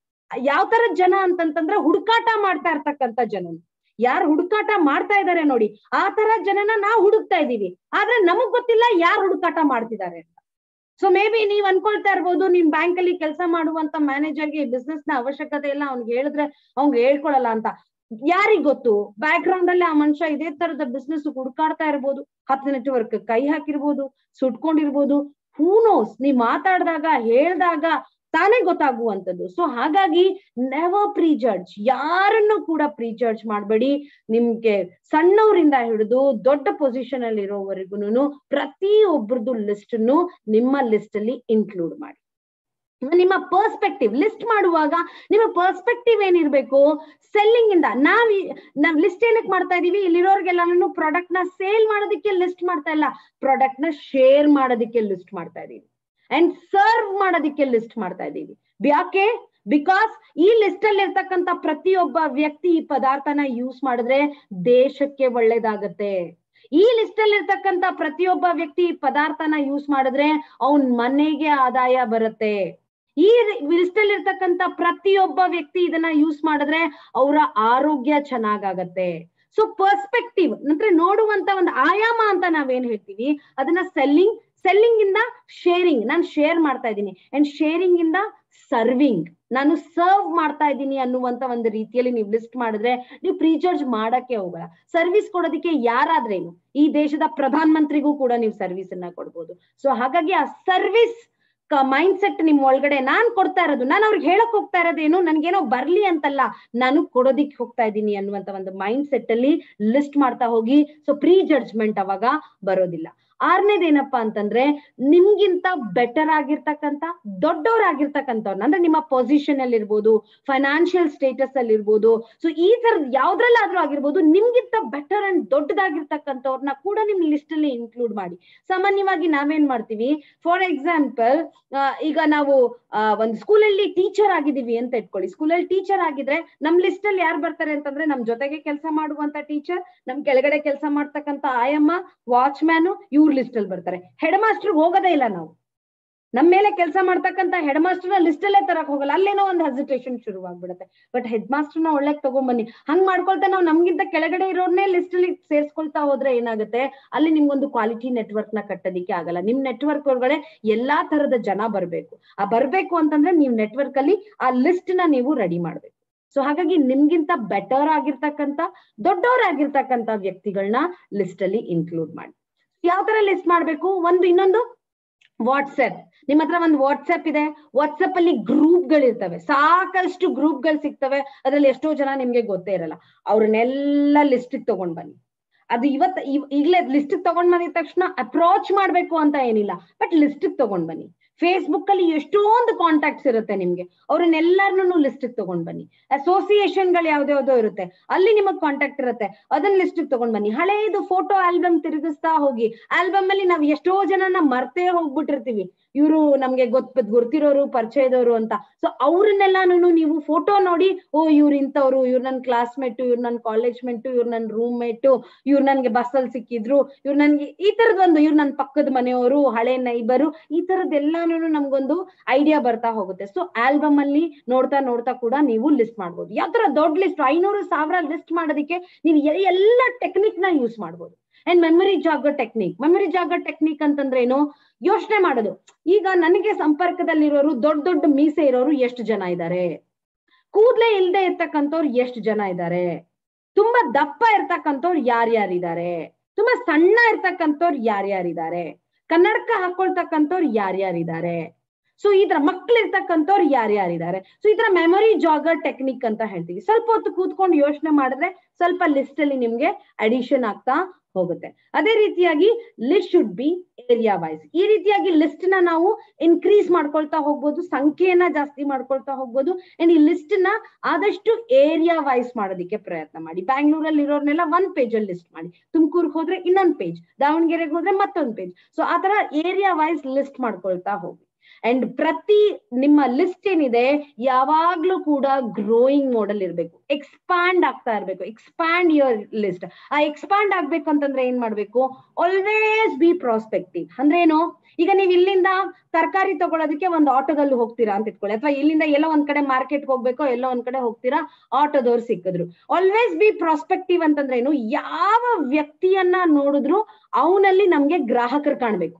ಯಾವ ತರ ಜನ ಅಂತಂತಂದ್ರೆ ಹುಡುಕಾಟ ಮಾಡ್ತಾ ಇರ್ತಕ್ಕಂತ ಜನ ಯಾರು ಹುಡುಕಾಟ ಮಾಡ್ತಾ ಇದಾರೆ ನೋಡಿ ಆ ತರ ಜನನ ನಾವು ಹುಡುಕ್ತಾ ಇದೀವಿ ಆದ್ರೆ ನಮಗ್ ಗೊತ್ತಿಲ್ಲ ಯಾರು ಹುಡುಕಾಟ ಮಾಡ್ತಿದ್ದಾರೆ ಅಂತ ಸೊ ಮೇ ಬಿ ನೀವ್ ಅನ್ಕೊಳ್ತಾ ಇರ್ಬೋದು ನಿಮ್ ಬ್ಯಾಂಕ್ ಅಲ್ಲಿ ಕೆಲಸ ಮಾಡುವಂತ ಮ್ಯಾನೇಜರ್ಗೆ ಬಿಸ್ನೆಸ್ ನ ಅವಶ್ಯಕತೆ ಇಲ್ಲ ಅವ್ನಿಗೆ ಹೇಳಿದ್ರೆ ಅವ್ನ್ಗೆ ಹೇಳ್ಕೊಳಲ್ಲ ಅಂತ ಯಾರಿಗ್ ಗೊತ್ತು ಬ್ಯಾಕ್ ಗ್ರೌಂಡ್ ಅಲ್ಲಿ ಆ ಮನುಷ್ಯ ಇದೇ ತರದ ಬಿಸ್ನೆಸ್ ಹುಡುಕಾಡ್ತಾ ಇರ್ಬೋದು ಹತ್ತು ನೆಟ್ವರ್ಕ್ ಕೈ ಹಾಕಿರ್ಬೋದು ಸುಟ್ಕೊಂಡಿರ್ಬೋದು ಹೂನೋಸ್ ನೀವ್ ಮಾತಾಡಿದಾಗ ಹೇಳ್ದಾಗ ತಾನೇ ಗೊತ್ತಾಗುವಂತದ್ದು ಸೊ ಹಾಗಾಗಿ ನೆವರ್ ಪ್ರೀ ಜಡ್ಜ್ ಯಾರನ್ನು ಕೂಡ ಪ್ರೀ ಜಡ್ಜ್ ಮಾಡಬೇಡಿ ನಿಮ್ಗೆ ಸಣ್ಣವರಿಂದ ಹಿಡಿದು ದೊಡ್ಡ ಪೊಸಿಷನ್ ಅಲ್ಲಿ ಇರೋವರೆಗೂ ಪ್ರತಿ ಒಬ್ಬರದ್ದು ಲಿಸ್ಟ್ ಅನ್ನು ನಿಮ್ಮ ಲಿಸ್ಟ್ ಅಲ್ಲಿ ಇನ್ಕ್ಲೂಡ್ ಮಾಡಿ ನಿಮ್ಮ ಪರ್ಸ್ಪೆಕ್ಟಿವ್ ಲಿಸ್ಟ್ ಮಾಡುವಾಗ ನಿಮ್ಮ ಪರ್ಸ್ಪೆಕ್ಟಿವ್ ಏನಿರ್ಬೇಕು ಸೆಲ್ಲಿಂಗ್ ಇಂದ ನಾವ್ ಈ- ನಾವ್ ಲಿಸ್ಟ್ ಏನಕ್ಕೆ ಮಾಡ್ತಾ ಇದೀವಿ ಇಲ್ಲಿರೋರ್ಗೆಲ್ಲಾನು ಪ್ರಾಡಕ್ಟ್ ನ ಸೇಲ್ ಮಾಡೋದಕ್ಕೆ ಲಿಸ್ಟ್ ಮಾಡ್ತಾ ಇಲ್ಲ ಪ್ರಾಡಕ್ಟ್ ನ ಶೇರ್ ಮಾಡೋದಕ್ಕೆ ಲಿಸ್ಟ್ ಮಾಡ್ತಾ ಇದೀವಿ ಅಂಡ್ ಸರ್ವ್ ಮಾಡೋದಕ್ಕೆ ಲಿಸ್ಟ್ ಮಾಡ್ತಾ ಇದೀವಿ ಯಾಕೆ ಬಿಕಾಸ್ ಈ ಲಿಸ್ಟ್ ಅಲ್ಲಿ ಇರ್ತಕ್ಕಂತ ಪ್ರತಿಯೊಬ್ಬ ವ್ಯಕ್ತಿ ಈ ಪದಾರ್ಥನ ಯೂಸ್ ಮಾಡಿದ್ರೆ ದೇಶಕ್ಕೆ ಒಳ್ಳೇದಾಗತ್ತೆ ಈ ಲಿಸ್ಟ್ ಅಲ್ಲಿ ಇರ್ತಕ್ಕಂತ ಪ್ರತಿಯೊಬ್ಬ ವ್ಯಕ್ತಿ ಈ ಪದಾರ್ಥನ ಯೂಸ್ ಮಾಡಿದ್ರೆ ಅವನ್ ಮನೆಗೆ ಆದಾಯ ಬರುತ್ತೆ ಈ ಲಿಸ್ಟ್ ಅಲ್ಲಿ ಇರ್ತಕ್ಕಂತ ಪ್ರತಿಯೊಬ್ಬ ವ್ಯಕ್ತಿ ಇದನ್ನ ಯೂಸ್ ಮಾಡಿದ್ರೆ ಅವರ ಆರೋಗ್ಯ ಚೆನ್ನಾಗಾಗತ್ತೆ ಸೊ ಪರ್ಸ್ಪೆಕ್ಟಿವ್ ಅಂದ್ರೆ ನೋಡುವಂತ ಒಂದು ಆಯಾಮ ಅಂತ ನಾವೇನ್ ಹೇಳ್ತೀವಿ ಅದನ್ನ ಸೆಲ್ಲಿಂಗ್ ಸೆಲ್ಲಿಂಗ್ ಇಂದ ಶೇರಿಂಗ್ ನಾನು ಶೇರ್ ಮಾಡ್ತಾ ಇದ್ದೀನಿ ಅಂಡ್ ಶೇರಿಂಗ್ ಇಂದ ಸರ್ವಿಂಗ್ ನಾನು ಸರ್ವ್ ಮಾಡ್ತಾ ಇದ್ದೀನಿ ಅನ್ನುವಂತ ಒಂದು ರೀತಿಯಲ್ಲಿ ನೀವು ಲಿಸ್ಟ್ ಮಾಡಿದ್ರೆ ನೀವು ಪ್ರೀಚಾರ್ಜ್ ಮಾಡಕ್ಕೆ ಹೋಗಲ್ಲ ಸರ್ವಿಸ್ ಕೊಡೋದಕ್ಕೆ ಯಾರಾದ್ರೇನು ಈ ದೇಶದ ಪ್ರಧಾನ ಮಂತ್ರಿಗೂ ಕೂಡ ನೀವು ಸರ್ವಿಸ್ ಅನ್ನ ಕೊಡ್ಬೋದು ಸೊ ಹಾಗಾಗಿ ಆ ಸರ್ವಿಸ್ ಮೈಂಡ್ ಸೆಟ್ ನಿಮ್ ಒಳಗಡೆ ನಾನ್ ಕೊಡ್ತಾ ಇರೋದು ನಾನು ಅವ್ರಿಗೆ ಹೇಳಕ್ ಹೋಗ್ತಾ ಇರೋದೇನು ನನ್ಗೇನೋ ಬರ್ಲಿ ಅಂತಲ್ಲ ನಾನು ಕೊಡೋದಿಕ್ ಹೋಗ್ತಾ ಇದ್ದೀನಿ ಅನ್ನುವಂತ ಒಂದು ಮೈಂಡ್ ಸೆಟ್ ಅಲ್ಲಿ ಲಿಸ್ಟ್ ಮಾಡ್ತಾ ಹೋಗಿ ಸೊ ಪ್ರೀ ಜಡ್ಜ್ಮೆಂಟ್ ಅವಾಗ ಬರೋದಿಲ್ಲ ಆರನೇದೇನಪ್ಪಾ ಅಂತಂದ್ರೆ ನಿಮ್ಗಿಂತ ಬೆಟರ್ ಆಗಿರ್ತಕ್ಕಂತ ದೊಡ್ಡವರಾಗಿರ್ತಕ್ಕಂಥವ್ರನ್ನ ಅಂದ್ರೆ ನಿಮ್ಮ ಪೊಸಿಷನ್ ಅಲ್ಲಿ ಇರ್ಬೋದು ಫೈನಾನ್ಷಿಯಲ್ ಸ್ಟೇಟಸ್ ಅಲ್ಲಿ ಇರ್ಬೋದು ಸೊ ಈ ತರದ್ ಯಾವ್ದ್ರಲ್ಲಾದ್ರೂ ಆಗಿರ್ಬೋದು ನಿಮ್ಗಿಂತ ಬೆಟರ್ ಅಂಡ್ ದೊಡ್ಡದಾಗಿರ್ತಕ್ಕಂಥವ್ರನ್ನ ಕೂಡ ನಿಮ್ ಲಿಸ್ಟ್ ಅಲ್ಲಿ ಇನ್ಕ್ಲೂಡ್ ಮಾಡಿ ಸಾಮಾನ್ಯವಾಗಿ ನಾವೇನ್ ಮಾಡ್ತೀವಿ ಫಾರ್ ಎಕ್ಸಾಂಪಲ್ ಈಗ ನಾವು ಆ, ಒಂದು ಸ್ಕೂಲಲ್ಲಿ ಟೀಚರ್ ಆಗಿದೀವಿ ಅಂತ ಇಟ್ಕೊಳ್ಳಿ ಸ್ಕೂಲಲ್ಲಿ ಟೀಚರ್ ಆಗಿದ್ರೆ ನಮ್ ಲಿಸ್ಟ್ ಅಲ್ಲಿ ಯಾರು ಬರ್ತಾರೆ ಅಂತಂದ್ರೆ ನಮ್ ಜೊತೆಗೆ ಕೆಲಸ ಮಾಡುವಂತ ಟೀಚರ್ ನಮ್ ಕೆಳಗಡೆ ಕೆಲಸ ಮಾಡ್ತಕ್ಕಂತ ಆಯಮ್ಮ ವಾಚ್ಮ್ಯಾನ್ ಇವ್ರ ಲಿಸ್ಟ್ ಅಲ್ಲಿ ಬರ್ತಾರೆ ಹೆಡ್ ಮಾಸ್ಟರ್ ಹೋಗೋದೇ ಇಲ್ಲ ನಾವು ನಮ್ ಮೇಲೆ ಕೆಲಸ ಮಾಡ್ತಕ್ಕಂತ ಹೆಡ್ ಮಾಸ್ಟರ್ ಲಿಸ್ಟ್ ಅಲ್ಲೇ ತರಕ್ ಹೋಗಲ್ಲ ಅಲ್ಲೇನೋ ಒಂದು ಹೆಸಿಟೇಷನ್ ಶುರುವಾಗ್ಬಿಡುತ್ತೆ ಬಟ್ ಹೆಡ್ ಮಾಸ್ಟರ್ ನ ಒಳ್ಳೆ ತಗೊಂಬನ್ನಿ ಹಂಗ್ ಮಾಡ್ಕೊಳ್ತಾ ನಾವು ನಮ್ಗಿಂತ ಕೆಳಗಡೆ ಇರೋರ್ನೇ ಲಿಸ್ಟ್ ಅಲ್ಲಿ ಸೇರ್ಸ್ಕೊಳ್ತಾ ಹೋದ್ರೆ ಏನಾಗುತ್ತೆ ಅಲ್ಲಿ ನಿಮ್ಗೊಂದು ಕ್ವಾಲಿಟಿ ನೆಟ್ವರ್ಕ್ ನ ಕಟ್ಟೋದಿಕ್ಕೆ ಆಗಲ್ಲ ನಿಮ್ ನೆಟ್ವರ್ಕ್ ಒಳಗಡೆ ಎಲ್ಲಾ ತರದ ಜನ ಬರ್ಬೇಕು ಆ ಬರ್ಬೇಕು ಅಂತಂದ್ರೆ ನೀವು ನೆಟ್ವರ್ಕ್ ಅಲ್ಲಿ ಆ ಲಿಸ್ಟ್ ನ ನೀವು ರೆಡಿ ಮಾಡ್ಬೇಕು ಸೊ ಹಾಗಾಗಿ ನಿಮ್ಗಿಂತ ಬೆಟರ್ ಆಗಿರ್ತಕ್ಕಂತ ದೊಡ್ಡವರಾಗಿರ್ತಕ್ಕಂತ ವ್ಯಕ್ತಿಗಳನ್ನ ಲಿಸ್ಟ್ ಅಲ್ಲಿ ಇನ್ಕ್ಲೂಡ್ ಮಾಡಿ ಯಾವ ತರ ಲಿಸ್ಟ್ ಮಾಡ್ಬೇಕು ಒಂದು ಇನ್ನೊಂದು ವಾಟ್ಸ್ಆಪ್ ನಿಮ್ ಹತ್ರ ಒಂದು ವಾಟ್ಸ್ಆಪ್ ಇದೆ ವಾಟ್ಸ್ಆಪ್ ಅಲ್ಲಿ ಗ್ರೂಪ್ ಗಳಿರ್ತವೆ ಸಾಕಷ್ಟು ಗ್ರೂಪ್ ಗಳು ಸಿಗ್ತವೆ ಅದ್ರಲ್ಲಿ ಎಷ್ಟೋ ಜನ ನಿಮ್ಗೆ ಗೊತ್ತೇ ಇರಲ್ಲ ಅವ್ರನ್ನೆಲ್ಲ ಲಿಸ್ಟ್ ತಗೊಂಡ್ ಬನ್ನಿ ಅದು ಇವತ್ ಇವ್- ಈಗ್ಲೇ ಲಿಸ್ಟ್ ತಗೊಂಡ್ ಬಂದಿದ ತಕ್ಷಣ ಅಪ್ರೋಚ್ ಮಾಡ್ಬೇಕು ಅಂತ ಏನಿಲ್ಲ ಬಟ್ ಲಿಸ್ಟ್ ತಗೊಂಡ್ ಬನ್ನಿ ಫೇಸ್ಬುಕ್ ಅಲ್ಲಿ ಎಷ್ಟೊಂದು ಕಾಂಟ್ಯಾಕ್ಟ್ಸ್ ಇರುತ್ತೆ ನಿಮ್ಗೆ ಅವ್ರನ್ನೆಲ್ಲರನ್ನು ಲಿಸ್ಟ್ ತಗೊಂಡ್ ಬನ್ನಿ ಅಸೋಸಿಯೇಷನ್ ಗಳು ಯಾವ್ದ್ಯಾವ್ದೋ ಇರುತ್ತೆ ಅಲ್ಲಿ ನಿಮಗ್ ಕಾಂಟ್ಯಾಕ್ಟ್ ಇರುತ್ತೆ ಅದನ್ನ ಲಿಸ್ಟ್ ತಗೊಂಡ್ ಬನ್ನಿ ಹಳೇದು ಫೋಟೋ ಆಲ್ಬಮ್ ತಿರುಗಿಸ್ತಾ ಹೋಗಿ ಆಲ್ಬಮ್ ಅಲ್ಲಿ ನಾವ್ ಎಷ್ಟೋ ಜನನ ಮರ್ತೇ ಹೋಗ್ಬಿಟ್ಟಿರ್ತೀವಿ ಇವರು ನಮ್ಗೆ ಗೊತ್ತ ಗೊತ್ತಿರೋರು ಪರಿಚಯದವರು ಅಂತ ಸೊ ಅವ್ರನ್ನೆಲ್ಲಾನು ನೀವು ಫೋಟೋ ನೋಡಿ ಓ ಇವ್ರು ಇಂಥವ್ರು ಇವ್ರು ನನ್ ಕ್ಲಾಸ್ಮೇಟ್ ಇವ್ರು ನನ್ ಕಾಲೇಜ್ ಮೇಟ್ ಇವ್ರು ನನ್ ರೂಮ್ ಮೇಟ್ ಇವ್ರು ನನ್ಗೆ ಬಸ್ ಅಲ್ಲಿ ಸಿಕ್ಕಿದ್ರು ಇವ್ರು ನನ್ಗೆ ಈ ತರದ್ ಒಂದು ಇವ್ರು ನನ್ ಪಕ್ಕದ ಮನೆಯವರು ಹಳೆ ನೈಬರು ಈ ತರದ್ದೆಲ್ಲಾನು ನಮ್ಗೊಂದು ಐಡಿಯಾ ಬರ್ತಾ ಹೋಗುತ್ತೆ ಸೊ ಆಲ್ಬಮ್ ಅಲ್ಲಿ ನೋಡ್ತಾ ನೋಡ್ತಾ ಕೂಡ ನೀವು ಲಿಸ್ಟ್ ಮಾಡ್ಬೋದು ಯಾವ ತರ ದೊಡ್ಡ ಲಿಸ್ಟ್ ಐನೂರು ಸಾವಿರ ಲಿಸ್ಟ್ ಮಾಡೋದಕ್ಕೆ ನೀವು ಎ- ಎಲ್ಲ ಟೆಕ್ನಿಕ್ ನ ಯೂಸ್ ಮಾಡ್ಬೋದು ಅಂಡ್ ಮೆಮರಿ ಜಾಗ ಟೆಕ್ನಿಕ್ ಮೆಮರಿ ಜಾಗ ಟೆಕ್ನಿಕ್ ಅಂತಂದ್ರೆ ಏನು ಯೋಚನೆ ಮಾಡೋದು ಈಗ ನನಗೆ ಸಂಪರ್ಕದಲ್ಲಿರೋರು ದೊಡ್ಡ ದೊಡ್ಡ ಮೀಸೆ ಇರೋರು ಎಷ್ಟು ಜನ ಇದ್ದಾರೆ ಕೂದ್ಲೆ ಇಲ್ದೆ ಇರ್ತಕ್ಕಂಥವ್ರು ಎಷ್ಟು ಜನ ಇದ್ದಾರೆ ತುಂಬಾ ದಪ್ಪ ಇರ್ತಕ್ಕಂಥವ್ರು ಯಾರ್ಯಾರಿದ್ದಾರೆ ತುಂಬಾ ಸಣ್ಣ ಇರ್ತಕ್ಕಂಥವ್ರು ಯಾರ್ಯಾರಿದ್ದಾರೆ ಕನ್ನಡಕ ಹಾಕೊಳ್ತಕ್ಕಂಥವ್ರು ಯಾರ್ಯಾರಿದ್ದಾರೆ ಸೊ ಈ ತರ ಮಕ್ಳು ಇರ್ತಕ್ಕಂಥವ್ರು ಯಾರ್ಯಾರಿದ್ದಾರೆ ಸೊ ಈ ತರ ಮೆಮೊರಿ ಜಾಗರ್ ಟೆಕ್ನಿಕ್ ಅಂತ ಹೇಳ್ತೀವಿ ಸ್ವಲ್ಪ ಹೊತ್ತು ಕೂತ್ಕೊಂಡು ಯೋಚನೆ ಮಾಡಿದ್ರೆ ಸ್ವಲ್ಪ ಲಿಸ್ಟ್ ಅಲ್ಲಿ ನಿಮ್ಗೆ ಅಡಿಷನ್ ಆಗ್ತಾ ಹೋಗುತ್ತೆ ಅದೇ ರೀತಿಯಾಗಿ list should be area wise ಈ ರೀತಿಯಾಗಿ ಲಿಸ್ಟ್ ನ ನಾವು ಇನ್ಕ್ರೀಸ್ ಮಾಡ್ಕೊಳ್ತಾ ಹೋಗ್ಬೋದು ಸಂಖ್ಯೆಯನ್ನ ಜಾಸ್ತಿ ಮಾಡ್ಕೊಳ್ತಾ ಹೋಗ್ಬೋದು ಅಂಡ್ ಈ ಲಿಸ್ಟ್ ನ ಆದಷ್ಟು ಏರಿಯಾ ವೈಸ್ ಮಾಡೋದಕ್ಕೆ ಪ್ರಯತ್ನ ಮಾಡಿ ಬ್ಯಾಂಗ್ಳೂರಲ್ಲಿ ಇರೋರ್ನೆಲ್ಲ ಒಂದ್ ಪೇಜ್ ಅಲ್ಲಿ ಲಿಸ್ಟ್ ಮಾಡಿ ತುಮಕೂರ್ಗೆ ಹೋದ್ರೆ ಇನ್ನೊಂದ್ ಪೇಜ್ ದಾವಣಗೆರೆಗೆ ಹೋದ್ರೆ ಮತ್ತೊಂದ್ ಪೇಜ್ ಸೊ ಆತರ ಏರಿಯಾ ವೈಸ್ ಲಿಸ್ಟ್ ಮಾಡ್ಕೊಳ್ತಾ ಹೋಗಿ ಅಂಡ್ ಪ್ರತಿ ನಿಮ್ಮ ಲಿಸ್ಟ್ ಏನಿದೆ ಯಾವಾಗ್ಲೂ ಕೂಡ ಗ್ರೋಯಿಂಗ್ ಮೋಡಲ್ ಇರ್ಬೇಕು ಎಕ್ಸ್ಪಾಂಡ್ ಆಗ್ತಾ ಇರ್ಬೇಕು ಎಕ್ಸ್ಪಾಂಡ್ ಯುವರ್ ಲಿಸ್ಟ್ ಆ ಎಕ್ಸ್ಪಾಂಡ್ ಆಗ್ಬೇಕು ಅಂತಂದ್ರೆ ಏನ್ ಮಾಡ್ಬೇಕು ಆಲ್ವೇಸ್ ಬಿ ಪ್ರಾಸ್ಪೆಕ್ಟಿವ್ ಅಂದ್ರೆ ಏನು ಈಗ ನೀವ್ ಇಲ್ಲಿಂದ ತರಕಾರಿ ತಗೊಳೋದಕ್ಕೆ ಒಂದು ಆಟೋದಲ್ಲಿ ಹೋಗ್ತೀರಾ ಅಂತ ಇಟ್ಕೊಳ್ಳಿ ಅಥವಾ ಇಲ್ಲಿಂದ ಎಲ್ಲೋ ಒಂದ್ ಕಡೆ ಮಾರ್ಕೆಟ್ ಹೋಗ್ಬೇಕೋ ಎಲ್ಲೋ ಒಂದ್ ಕಡೆ ಹೋಗ್ತೀರಾ ಆಟೋದವ್ರು ಸಿಕ್ಕಿದ್ರು ಆಲ್ವೇಸ್ ಬಿ ಪ್ರಾಸ್ಪೆಕ್ಟಿವ್ ಅಂತಂದ್ರೆ ಏನು ಯಾವ ವ್ಯಕ್ತಿಯನ್ನ ನೋಡಿದ್ರು ಅವನಲ್ಲಿ ನಮ್ಗೆ ಗ್ರಾಹಕರು ಕಾಣ್ಬೇಕು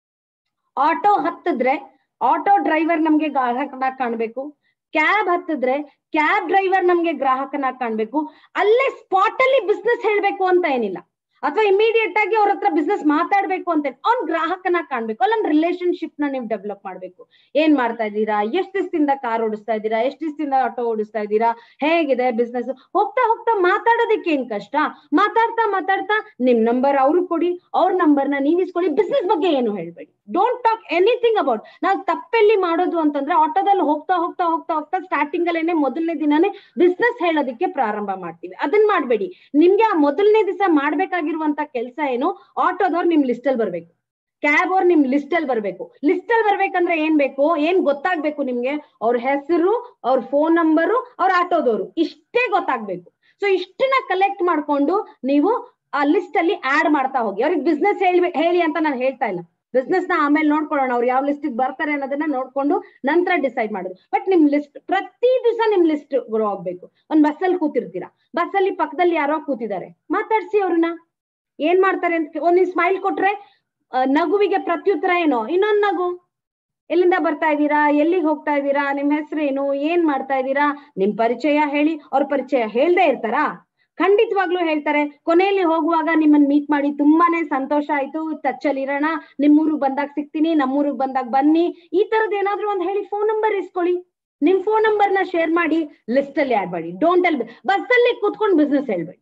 ಆಟೋ ಹತ್ತಿದ್ರೆ ಆಟೋ ಡ್ರೈವರ್ ನಮ್ಗೆ ಗ್ರಾಹಕನಾಗ್ ಕಾಣ್ಬೇಕು ಕ್ಯಾಬ್ ಹತ್ತಿದ್ರೆ ಕ್ಯಾಬ್ ಡ್ರೈವರ್ ನಮ್ಗೆ ಗ್ರಾಹಕನಾಗ್ ಕಾಣ್ಬೇಕು ಅಲ್ಲೇ ಸ್ಪಾಟ್ ಅಲ್ಲಿ ಬಿಸ್ನೆಸ್ ಹೇಳ್ಬೇಕು ಅಂತ ಏನಿಲ್ಲ ಅಥವಾ ಇಮಿಡಿಯೇಟ್ ಆಗಿ ಅವ್ರ ಹತ್ರ ಬಿಸ್ನೆಸ್ ಮಾತಾಡ್ಬೇಕು ಅಂತ ಅವ್ನ್ ಗ್ರಾಹಕನ ಕಾಣ್ಬೇಕು ಅಲ್ಲೊಂದ್ ರಿಲೇಶನ್ಶಿಪ್ ನ ನೀವು ಡೆವಲಪ್ ಮಾಡ್ಬೇಕು ಏನ್ ಮಾಡ್ತಾ ಇದ್ದೀರಾ ಎಷ್ಟ್ ದಿವಸದಿಂದ ಕಾರ್ ಓಡಿಸ್ತಾ ಇದ್ದೀರಾ ಎಷ್ಟ್ ದಿವಸದಿಂದ ಆಟೋ ಓಡಿಸ್ತಾ ಇದ್ದೀರಾ ಹೇಗಿದೆ ಬಿಸ್ನೆಸ್ ಹೋಗ್ತಾ ಹೋಗ್ತಾ ಮಾತಾಡೋದಕ್ಕೆ ಏನ್ ಕಷ್ಟ ಮಾತಾಡ್ತಾ ಮಾತಾಡ್ತಾ ನಿಮ್ ನಂಬರ್ ಅವ್ರು ಕೊಡಿ ಅವ್ರ ನಂಬರ್ ನ ನೀವ್ ಇಸ್ಕೊಳ್ಳಿ ಬಿಸ್ನೆಸ್ ಬಗ್ಗೆ ಏನು ಹೇಳ್ಬೇಡಿ ಡೋಂಟ್ ಟಾಕ್ ಎನಿಥಿಂಗ್ ಅಬೌಟ್ ನಾವು ತಪ್ಪೆಲ್ಲಿ ಮಾಡೋದು ಅಂತಂದ್ರೆ ಆಟೋದಲ್ಲಿ ಹೋಗ್ತಾ ಹೋಗ್ತಾ ಹೋಗ್ತಾ ಹೋಗ್ತಾ ಸ್ಟಾರ್ಟಿಂಗ್ ಅಲ್ಲೇನೆ ಮೊದಲನೇ ದಿನಾನೇ ಬಿಸ್ನೆಸ್ ಹೇಳೋದಕ್ಕೆ ಪ್ರಾರಂಭ ಮಾಡ್ತೀವಿ ಅದನ್ನ ಮಾಡ್ಬೇಡಿ ನಿಮ್ಗೆ ಆ ಮೊದಲನೇ ದಿವಸ ಮಾಡ್ಬೇಕಾಗಿರುವಂತ ಕೆಲಸ ಏನು ಆಟೋದವ್ರು ನಿಮ್ ಲಿಸ್ಟ್ ಅಲ್ಲಿ ಬರ್ಬೇಕು ಕ್ಯಾಬ್ ಅವ್ರು ನಿಮ್ ಲಿಸ್ಟ್ ಅಲ್ಲಿ ಬರ್ಬೇಕು ಲಿಸ್ಟ್ ಅಲ್ಲಿ ಬರ್ಬೇಕಂದ್ರೆ ಏನ್ ಬೇಕು ಏನ್ ಗೊತ್ತಾಗ್ಬೇಕು ನಿಮ್ಗೆ ಅವ್ರ ಹೆಸರು ಅವ್ರ ಫೋನ್ ನಂಬರು ಅವ್ರ ಆಟೋದವರು ಇಷ್ಟೇ ಗೊತ್ತಾಗ್ಬೇಕು ಸೊ ಇಷ್ಟನ್ನ ಕಲೆಕ್ಟ್ ಮಾಡ್ಕೊಂಡು ನೀವು ಆ ಲಿಸ್ಟ್ ಅಲ್ಲಿ ಆಡ್ ಮಾಡ್ತಾ ಹೋಗಿ ಅವ್ರಿಗೆ ಬಿಸ್ನೆಸ್ ಹೇಳಿ ಹೇಳಿ ಅಂತ ನಾನು ಹೇಳ್ತಾ ಇಲ್ಲ ಬಿಸ್ನೆಸ್ ನ ಆಮೇಲೆ ನೋಡ್ಕೊಳ್ಳೋಣ ಅವ್ರು ಯಾವ ಲಿಸ್ಟ್ ಬರ್ತಾರೆ ಅನ್ನೋದನ್ನ ನೋಡ್ಕೊಂಡು ನಂತರ ಡಿಸೈಡ್ ಮಾಡೋದು ಬಟ್ ನಿಮ್ ಲಿಸ್ಟ್ ಪ್ರತಿ ದಿವಸ ನಿಮ್ ಲಿಸ್ಟ್ ಗ್ರೋ ಆಗ್ಬೇಕು ಒಂದ್ ಬಸ್ ಅಲ್ಲಿ ಕೂತಿರ್ತೀರಾ ಬಸ್ ಅಲ್ಲಿ ಪಕ್ಕದಲ್ಲಿ ಯಾರೋ ಕೂತಿದ್ದಾರೆ ಮಾತಾಡ್ಸಿ ಅವ್ರನ್ನ ಏನ್ ಮಾಡ್ತಾರೆ ಅಂತ ಒಂದ್ ಸ್ಮೈಲ್ ಕೊಟ್ರೆ ಆ, ನಗುವಿಗೆ ಪ್ರತ್ಯುತ್ತರ ಏನೋ ಇನ್ನೊಂದ್ ನಗು ಎಲ್ಲಿಂದ ಬರ್ತಾ ಇದ್ದೀರಾ ಎಲ್ಲಿಗೆ ಹೋಗ್ತಾ ಇದ್ದೀರಾ ನಿಮ್ ಹೆಸರೇನು ಏನ್ ಮಾಡ್ತಾ ಇದ್ದೀರಾ ನಿಮ್ ಪರಿಚಯ ಹೇಳಿ ಅವ್ರ ಪರಿಚಯ ಹೇಳ್ದೇ ಇರ್ತಾರಾ ಖಂಡಿತವಾಗ್ಲೂ ಹೇಳ್ತಾರೆ ಕೊನೆಯಲ್ಲಿ ಹೋಗುವಾಗ ನಿಮ್ಮನ್ನ ಮೀಟ್ ಮಾಡಿ ತುಂಬಾನೇ ಸಂತೋಷ ಆಯ್ತು ಟಚ್ ಅಲ್ಲಿ ಇರೋಣ ನಿಮ್ಮೂರಿಗೆ ಬಂದಾಗ ಸಿಗ್ತೀನಿ ನಮ್ಮೂರಿಗೆ ಬಂದಾಗ ಬನ್ನಿ ಈ ತರದ್ ಏನಾದ್ರು ಒಂದ್ ಹೇಳಿ ಫೋನ್ ನಂಬರ್ ಇಸ್ಕೊಳ್ಳಿ ನಿಮ್ ಫೋನ್ ನಂಬರ್ ನ ಶೇರ್ ಮಾಡಿ ಲಿಸ್ಟ್ ಅಲ್ಲಿ ಆಡ್ ಮಾಡಿ ಡೋಂಟ್ ಅಲ್ ಬಸ್ ಅಲ್ಲಿ ಕೂತ್ಕೊಂಡು ಬಿಸ್ನೆಸ್ ಹೇಳ್ಬೇಡಿ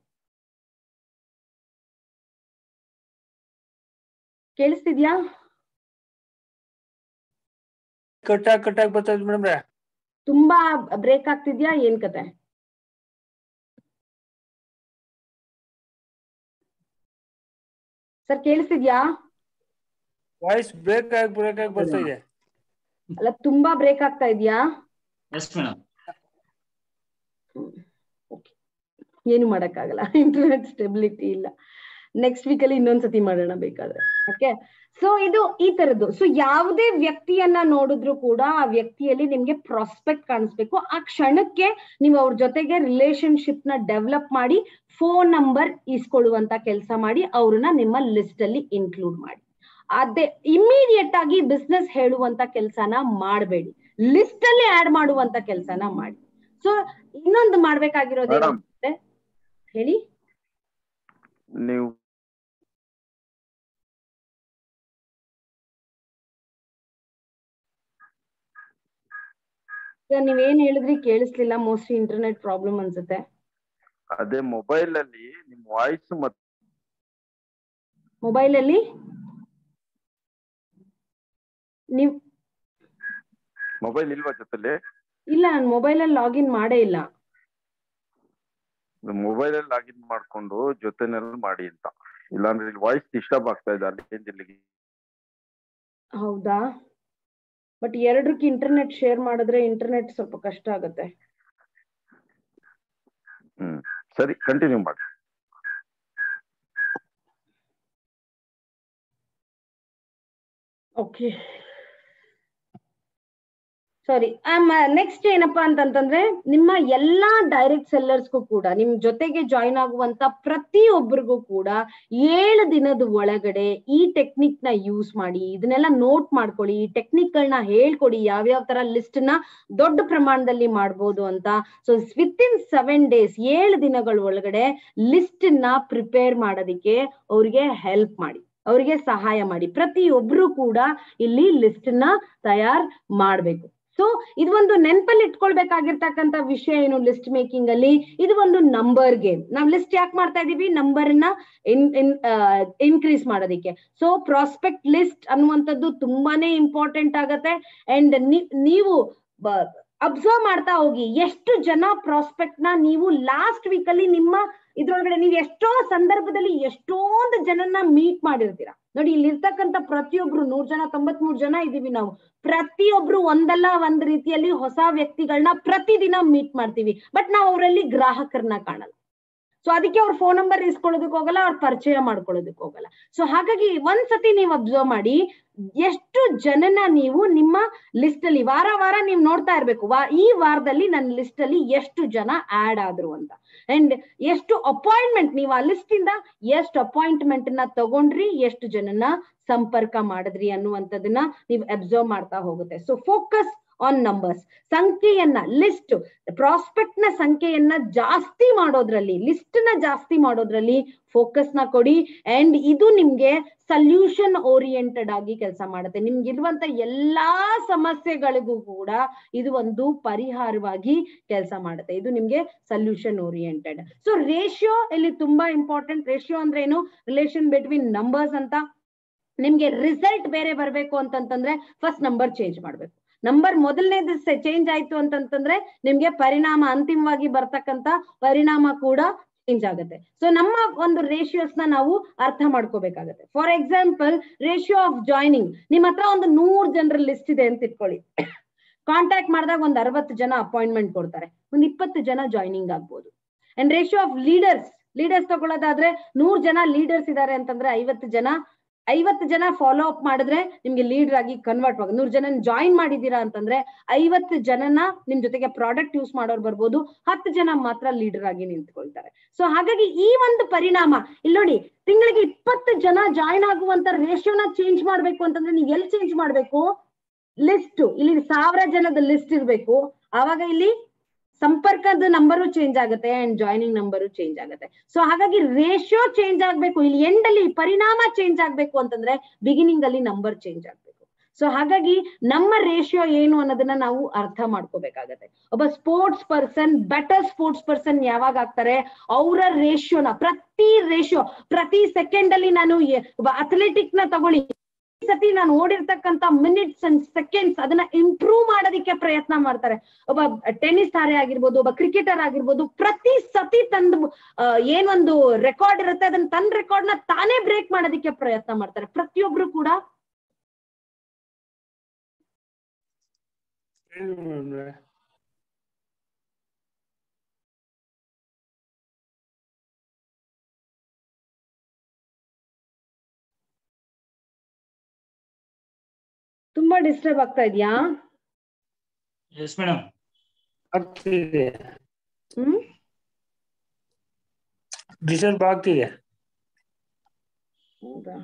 ಕೇಳಿಸ್ತಿದ್ಯಾ ಕಟ್ಟಾಗ್ ಕಟ್ಟಾಗ್ ಬರ್ತಾ ಇದ್ ಮೇಡಮ್ರೆ ತುಂಬಾ ಬ್ರೇಕ್ ಆಗ್ತಿದ್ಯಾ ಏನ್ ಕತೆ ಸರ್ ಕೇಳಿಸ್ತಿದ್ಯಾ ವಾಯ್ಸ್ ಬ್ರೇಕ್ ಆಗಿ ಬ್ರೇಕ್ ಆಗಿ ಬರ್ತಾ ಇದೆ ಅಲ್ಲ ತುಂಬಾ ಬ್ರೇಕ್ ಆಗ್ತಾ ಇದ್ಯಾ ಎಸ್ ಮೇಡಮ್ ಏನು ಮಾಡಕ್ಕಾಗಲ್ಲ ಇಂಟರ್ನೆಟ್ ಸ್ಟೆಬಿಲಿಟಿ ಇಲ್ಲ ನೆಕ್ಸ್ಟ್ ವೀಕ್ ಅಲ್ಲಿ ಇನ್ನೊಂದ್ಸತಿ ಮಾಡೋಣ ಬೇಕಾದ್ರೆ ಓಕೆ ಸೊ ಇದು ಈ ತರದ್ದು ಸೊ ಯಾವುದೇ ವ್ಯಕ್ತಿಯನ್ನ ನೋಡಿದ್ರು ಕೂಡ ಆ ವ್ಯಕ್ತಿಯಲ್ಲಿ ನಿಮ್ಗೆ ಪ್ರಾಸ್ಪೆಕ್ಟ್ ಕಾಣಿಸ್ಬೇಕು ಆ ಕ್ಷಣಕ್ಕೆ ನೀವು ಅವ್ರ ಜೊತೆಗೆ ರಿಲೇಶನ್ಶಿಪ್ ನ ಡೆವಲಪ್ ಮಾಡಿ ಫೋನ್ ನಂಬರ್ ಇಸ್ಕೊಳ್ಳುವಂತ ಕೆಲಸ ಮಾಡಿ ಅವ್ರನ್ನ ನಿಮ್ಮ ಲಿಸ್ಟ್ ಅಲ್ಲಿ ಇನ್ಕ್ಲೂಡ್ ಮಾಡಿ ಅದೇ ಇಮಿಡಿಯೇಟ್ ಆಗಿ ಬಿಸ್ನೆಸ್ ಹೇಳುವಂತ ಕೆಲಸನ ಮಾಡಬೇಡಿ ಲಿಸ್ಟ್ ಅಲ್ಲಿ ಆಡ್ ಮಾಡುವಂತ ಕೆಲಸನ ಮಾಡಿ ಸೊ ಇನ್ನೊಂದು ಮಾಡ್ಬೇಕಾಗಿರೋದು ಏನು Madam. ಅಂದ್ರೆ ಹೇಳಿ ನೀವು ಸರ್ ನೀವೇನ್ ಹೇಳಿದ್ರಿ ಕೇಳಿಸ್ಲಿಲ್ಲ ಮೋಸ್ಟ್ಲಿ ಇಂಟರ್ನೆಟ್ ಪ್ರಾಬ್ಲಮ್ ಅನ್ಸುತ್ತೆ ಅದೇ ಮೊಬೈಲ್ ಅಲ್ಲಿ ನಿಮ್ ವಾಯ್ಸ್ ಮತ್ ಮೊಬೈಲ್ ಅಲ್ಲಿ ನೀವ್ ಮೊಬೈಲ್ ಇಲ್ವಾ ಜೊತೆಲಿ ಇಲ್ಲ ನಾನು ಮೊಬೈಲ್ ಅಲ್ಲಿ ಲಾಗಿನ್ ಮಾಡೇ ಇಲ್ಲ ಮೊಬೈಲ್ ಅಲ್ಲಿ ಲಾಗಿನ್ ಮಾಡ್ಕೊಂಡು ಜೊತೆನಲ್ಲಿ ಮಾಡಿ ಅಂತ ಇಲ್ಲಾಂದ್ರೆ ಇಲ್ಲಿ ವಾಯ್ಸ್ ಡಿಸ್ಟರ್ಬ್ ಆಗ್ತಾ ಇದೆ ಅಲ್ಲಿ ಇಲ್ಲಿಗೆ ಹೌದಾ ಬಟ್ ಎರಡಕ್ಕೆ ಇಂಟರ್ನೆಟ್ ಶೇರ್ ಮಾಡಿದ್ರೆ ಇಂಟರ್ನೆಟ್ ಸ್ವಲ್ಪ ಕಷ್ಟ ಆಗುತ್ತೆ ಹ್ಮ್ ಸರಿ ಕಂಟಿನ್ಯೂ ಮಾಡಿ ಓಕೆ ಸಾರಿ ನೆಕ್ಸ್ಟ್ ಏನಪ್ಪಾ ಅಂತಂತಂದ್ರೆ ನಿಮ್ಮ ಎಲ್ಲಾ ಡೈರೆಕ್ಟ್ ಸೆಲ್ಲರ್ಸ್ಗೂ ಕೂಡ ನಿಮ್ ಜೊತೆಗೆ ಜಾಯಿನ್ ಆಗುವಂತ ಪ್ರತಿಯೊಬ್ಬರಿಗೂ ಕೂಡ ಏಳು ದಿನದ ಒಳಗಡೆ ಈ ಟೆಕ್ನಿಕ್ ನ ಯೂಸ್ ಮಾಡಿ ಇದನ್ನೆಲ್ಲ ನೋಟ್ ಮಾಡ್ಕೊಳ್ಳಿ ಈ ಟೆಕ್ನಿಕ್ ಗಳನ್ನ ಹೇಳ್ಕೊಡಿ ಯಾವ್ಯಾವ ತರ ಲಿಸ್ಟ್ ನ ದೊಡ್ಡ ಪ್ರಮಾಣದಲ್ಲಿ ಮಾಡ್ಬೋದು ಅಂತ so within seven days ಏಳು ದಿನಗಳ ಒಳಗಡೆ ಲಿಸ್ಟ್ ನ ಪ್ರಿಪೇರ್ ಮಾಡೋದಿಕ್ಕೆ ಅವ್ರಿಗೆ ಹೆಲ್ಪ್ ಮಾಡಿ ಅವರಿಗೆ ಸಹಾಯ ಮಾಡಿ ಪ್ರತಿಯೊಬ್ರು ಕೂಡ ಇಲ್ಲಿ ಲಿಸ್ಟ್ ನ ತಯಾರ್ ಮಾಡ್ಬೇಕು ಸೊ ಇದು ಒಂದು ನೆನಪಲ್ಲಿ ಇಟ್ಕೊಳ್ಬೇಕಾಗಿರ್ತಕ್ಕಂತ ವಿಷಯ ಏನು ಲಿಸ್ಟ್ ಮೇಕಿಂಗ್ ಅಲ್ಲಿ ಇದು ಒಂದು ನಂಬರ್ ಗೇಮ್ ನಾವ್ ಲಿಸ್ಟ್ ಯಾಕೆ ಮಾಡ್ತಾ ಇದೀವಿ ನಂಬರ್ ನ ಇನ್ಕ್ರೀಸ್ ಮಾಡೋದಿಕ್ಕೆ ಸೊ ಪ್ರಾಸ್ಪೆಕ್ಟ್ ಲಿಸ್ಟ್ ಅನ್ನುವಂಥದ್ದು ತುಂಬಾನೇ ಇಂಪಾರ್ಟೆಂಟ್ ಆಗತ್ತೆ ಅಂಡ್ ನೀವು ಅಬ್ಸರ್ವ್ ಮಾಡ್ತಾ ಹೋಗಿ ಎಷ್ಟು ಜನ ಪ್ರಾಸ್ಪೆಕ್ಟ್ ನ ನೀವು ಲಾಸ್ಟ್ ವೀಕ್ ಅಲ್ಲಿ ನಿಮ್ಮ ಇದ್ರೊಳಗಡೆ ನೀವು ಎಷ್ಟೋ ಸಂದರ್ಭದಲ್ಲಿ ಎಷ್ಟೊಂದು ಜನನ್ನ ಮೀಟ್ ಮಾಡಿರ್ತೀರಾ ನೋಡಿ ಇಲ್ಲಿ ಇರ್ತಕ್ಕಂಥ ಪ್ರತಿಯೊಬ್ರು ನೂರ್ ಜನ ತೊಂಬತ್ ಮೂರ್ ಜನ ಇದೀವಿ ನಾವು ಪ್ರತಿಯೊಬ್ರು ಒಂದಲ್ಲ ಒಂದ್ ರೀತಿಯಲ್ಲಿ ಹೊಸ ವ್ಯಕ್ತಿಗಳನ್ನ ಪ್ರತಿದಿನ ಮೀಟ್ ಮಾಡ್ತೀವಿ ಬಟ್ ನಾವು ಅವರಲ್ಲಿ ಗ್ರಾಹಕರನ್ನ ಕಾಣಲ್ಲ ಸೊ ಅದಕ್ಕೆ ಅವ್ರ ಫೋನ್ ನಂಬರ್ ಇಸ್ಕೊಳ್ಳೋದಕ್ಕೆ ಹೋಗಲ್ಲ ಅವ್ರ ಪರಿಚಯ ಮಾಡ್ಕೊಳ್ಳೋದಕ್ಕೆ ಹೋಗಲ್ಲ ಸೊ ಹಾಗಾಗಿ ಒಂದ್ಸತಿ ನೀವು ಅಬ್ಸರ್ವ್ ಮಾಡಿ ಎಷ್ಟು ಜನನ ನೀವು ನಿಮ್ಮ ಲಿಸ್ಟ್ ಅಲ್ಲಿ ವಾರ ವಾರ ನೀವು ನೋಡ್ತಾ ಇರ್ಬೇಕು ವಾ ಈ ವಾರದಲ್ಲಿ ನನ್ನ ಲಿಸ್ಟ್ ಅಲ್ಲಿ ಎಷ್ಟು ಜನ ಆಡ್ ಆದ್ರು ಅಂತ ಅಂಡ್ ಎಷ್ಟು ಅಪಾಯಿಂಟ್ಮೆಂಟ್ ನೀವು ಆ ಲಿಸ್ಟ್ ಇಂದ ಎಷ್ಟು ಅಪಾಯಿಂಟ್ಮೆಂಟ್ ನ ತಗೊಂಡ್ರಿ ಎಷ್ಟು ಜನನ ಸಂಪರ್ಕ ಮಾಡಿದ್ರಿ ಅನ್ನುವಂಥದ್ದನ್ನ ನೀವು ಅಬ್ಸರ್ವ್ ಮಾಡ್ತಾ ಹೋಗುತ್ತೆ ಸೊ ಫೋಕಸ್ ಆನ್ ನಂಬರ್ಸ್ ಸಂಖ್ಯೆಯನ್ನ ಲಿಸ್ಟ್ ಪ್ರಾಸ್ಪೆಕ್ಟ್ ನ ಸಂಖ್ಯೆಯನ್ನ ಜಾಸ್ತಿ ಮಾಡೋದ್ರಲ್ಲಿ ಲಿಸ್ಟ್ ನ ಜಾಸ್ತಿ ಮಾಡೋದ್ರಲ್ಲಿ ಫೋಕಸ್ ನ ಕೊಡಿ ಅಂಡ್ ಇದು ನಿಮ್ಗೆ ಸಲ್ಯೂಷನ್ ಓರಿಯೆಂಟೆಡ್ ಆಗಿ ಕೆಲಸ ಮಾಡುತ್ತೆ ನಿಮ್ಗೆ ಇರುವಂತ ಎಲ್ಲಾ ಸಮಸ್ಯೆಗಳಿಗೂ ಕೂಡ ಇದು ಒಂದು ಪರಿಹಾರವಾಗಿ ಕೆಲಸ ಮಾಡುತ್ತೆ ಇದು ನಿಮ್ಗೆ ಸಲ್ಯೂಷನ್ ಓರಿಯೆಂಟೆಡ್ ಸೊ ರೇಷಿಯೋ ಇಲ್ಲಿ ತುಂಬಾ ಇಂಪಾರ್ಟೆಂಟ್ ರೇಷಿಯೋ ಅಂದ್ರೆ ಏನು ರಿಲೇಷನ್ ಬಿಟ್ವೀನ್ ನಂಬರ್ಸ್ ಅಂತ ನಿಮ್ಗೆ ರಿಸಲ್ಟ್ ಬೇರೆ ಬರ್ಬೇಕು ಅಂತಂತಂದ್ರೆ ಫಸ್ಟ್ ನಂಬರ್ ಚೇಂಜ್ ಮಾಡ್ಬೇಕು ನಂಬರ್ ಮೊದಲನೇದು ಚೇಂಜ್ ಆಯ್ತು ಅಂತಂತಂದ್ರೆ ನಿಮ್ಗೆ ಪರಿಣಾಮ ಅಂತಿಮವಾಗಿ ಬರ್ತಕ್ಕಂತ ಪರಿಣಾಮ ಕೂಡ ಚೇಂಜ್ ಆಗುತ್ತೆ ಸೊ ನಮ್ಮ ಒಂದು ರೇಷಿಯೋಸ್ ನ ನಾವು ಅರ್ಥ ಮಾಡ್ಕೋಬೇಕಾಗತ್ತೆ for example ratio of joining ನಿಮ್ ಹತ್ರ ಒಂದು ನೂರ್ ಜನರ ಲಿಸ್ಟ್ ಇದೆ ಅಂತ ಇಟ್ಕೊಳ್ಳಿ ಕಾಂಟ್ಯಾಕ್ಟ್ ಮಾಡಿದಾಗ ಒಂದ್ ಅರವತ್ತು ಜನ ಅಪಾಯಿಂಟ್ಮೆಂಟ್ ಕೊಡ್ತಾರೆ ಒಂದ್ ಇಪ್ಪತ್ತು ಜನ ಜಾಯ್ನಿಂಗ್ ಆಗ್ಬೋದು and ratio of leaders leaders ತಗೊಳ್ಳೋದಾದ್ರೆ ನೂರ್ ಜನ ಲೀಡರ್ಸ್ ಇದಾರೆ ಅಂತಂದ್ರೆ ಐವತ್ತು ಜನ ಐವತ್ತು ಜನ ಫಾಲೋ ಅಪ್ ಮಾಡಿದ್ರೆ ನಿಮ್ಗೆ ಲೀಡರ್ ಆಗಿ ಕನ್ವರ್ಟ್ ಆಗ ನೂರ್ ಜನ ಜಾಯಿನ್ ಮಾಡಿದೀರಾ ಅಂತಂದ್ರೆ ಐವತ್ತು ಜನನ ನಿಮ್ ಜೊತೆಗೆ ಪ್ರಾಡಕ್ಟ್ ಯೂಸ್ ಮಾಡೋರು ಬರ್ಬೋದು ಹತ್ತು ಜನ ಮಾತ್ರ ಲೀಡರ್ ಆಗಿ ನಿಂತ್ಕೊಳ್ತಾರೆ ಸೊ ಹಾಗಾಗಿ ಈ ಒಂದು ಪರಿಣಾಮ ಇಲ್ಲಿ ನೋಡಿ ತಿಂಗಳಿಗೆ ಇಪ್ಪತ್ತು ಜನ ಜಾಯಿನ್ ಆಗುವಂತ ರೇಷಿಯೋನ ಚೇಂಜ್ ಮಾಡ್ಬೇಕು ಅಂತಂದ್ರೆ ನೀವು ಎಲ್ಲಿ ಚೇಂಜ್ ಮಾಡ್ಬೇಕು ಲಿಸ್ಟ್ ಇಲ್ಲಿ ಸಾವಿರ ಜನದ ಲಿಸ್ಟ್ ಇರ್ಬೇಕು ಆವಾಗ ಇಲ್ಲಿ ಸಂಪರ್ಕದ ನಂಬರು ಚೇಂಜ್ ಆಗುತ್ತೆ ಅಂಡ್ ಜಾಯ್ನಿಂಗ್ ನಂಬರು ಚೇಂಜ್ ಆಗುತ್ತೆ ಸೊ ಹಾಗಾಗಿ ರೇಷಿಯೋ ಚೇಂಜ್ ಆಗ್ಬೇಕು ಇಲ್ಲಿ ಎಂಡ್ ಅಲ್ಲಿ ಪರಿಣಾಮ ಚೇಂಜ್ ಆಗ್ಬೇಕು ಅಂತಂದ್ರೆ ಬಿಗಿನಿಂಗ್ ಅಲ್ಲಿ ನಂಬರ್ ಚೇಂಜ್ ಆಗ್ಬೇಕು ಸೊ ಹಾಗಾಗಿ ನಮ್ಮ ರೇಷಿಯೋ ಏನು ಅನ್ನೋದನ್ನ ನಾವು ಅರ್ಥ ಮಾಡ್ಕೋಬೇಕಾಗತ್ತೆ ಒಬ್ಬ sports person better sports person ಯಾವಾಗ ಆಗ್ತಾರೆ ಅವರ ರೇಷಿಯೋನ ಪ್ರತಿ ರೇಷಿಯೋ ಪ್ರತಿ ಸೆಕೆಂಡ್ ಅಲ್ಲಿ ನಾನು ಒಬ್ಬ ಅಥ್ಲೆಟಿಕ್ ನ ತಗೊಳ್ಳಿ ಸತಿ ನಾನು ಓಡಿರ್ತಕ್ಕಂತ ಮಿನಿಟ್ಸ್ ಅಂಡ್ ಸೆಕೆಂಡ್ಸ್ ಅದನ್ನ ಇಂಪ್ರೂವ್ ಮಾಡೋದಕ್ಕೆ ಪ್ರಯತ್ನ ಮಾಡ್ತಾರೆ ಒಬ್ಬ ಟೆನ್ನಿಸ್ ತಾರೆ ಆಗಿರ್ಬೋದು ಒಬ್ಬ ಕ್ರಿಕೆಟರ್ ಆಗಿರ್ಬೋದು ಪ್ರತಿ ಸತಿ ತಂದು ಏನೊಂದು ರೆಕಾರ್ಡ್ ಇರುತ್ತೆ ಅದನ್ನ ತನ್ನ ರೆಕಾರ್ಡ್ ನ ತಾನೇ ಬ್ರೇಕ್ ಮಾಡೋದಕ್ಕೆ ಪ್ರಯತ್ನ ಮಾಡ್ತಾರೆ ಪ್ರತಿಯೊಬ್ರು ಕೂಡ ತುಂಬಾ ಡಿಸ್ಟರ್ಬ್ ಆಗ್ತಾ ಇದೆಯಾ ಎಸ್ ಮೇಡಮ್ ಆಗ್ತಿದೆ ಹ್ಮ್ ಡಿಸ್ಟರ್ಬ್ ಆಗ್ತಿದೆ ಹೌದಾ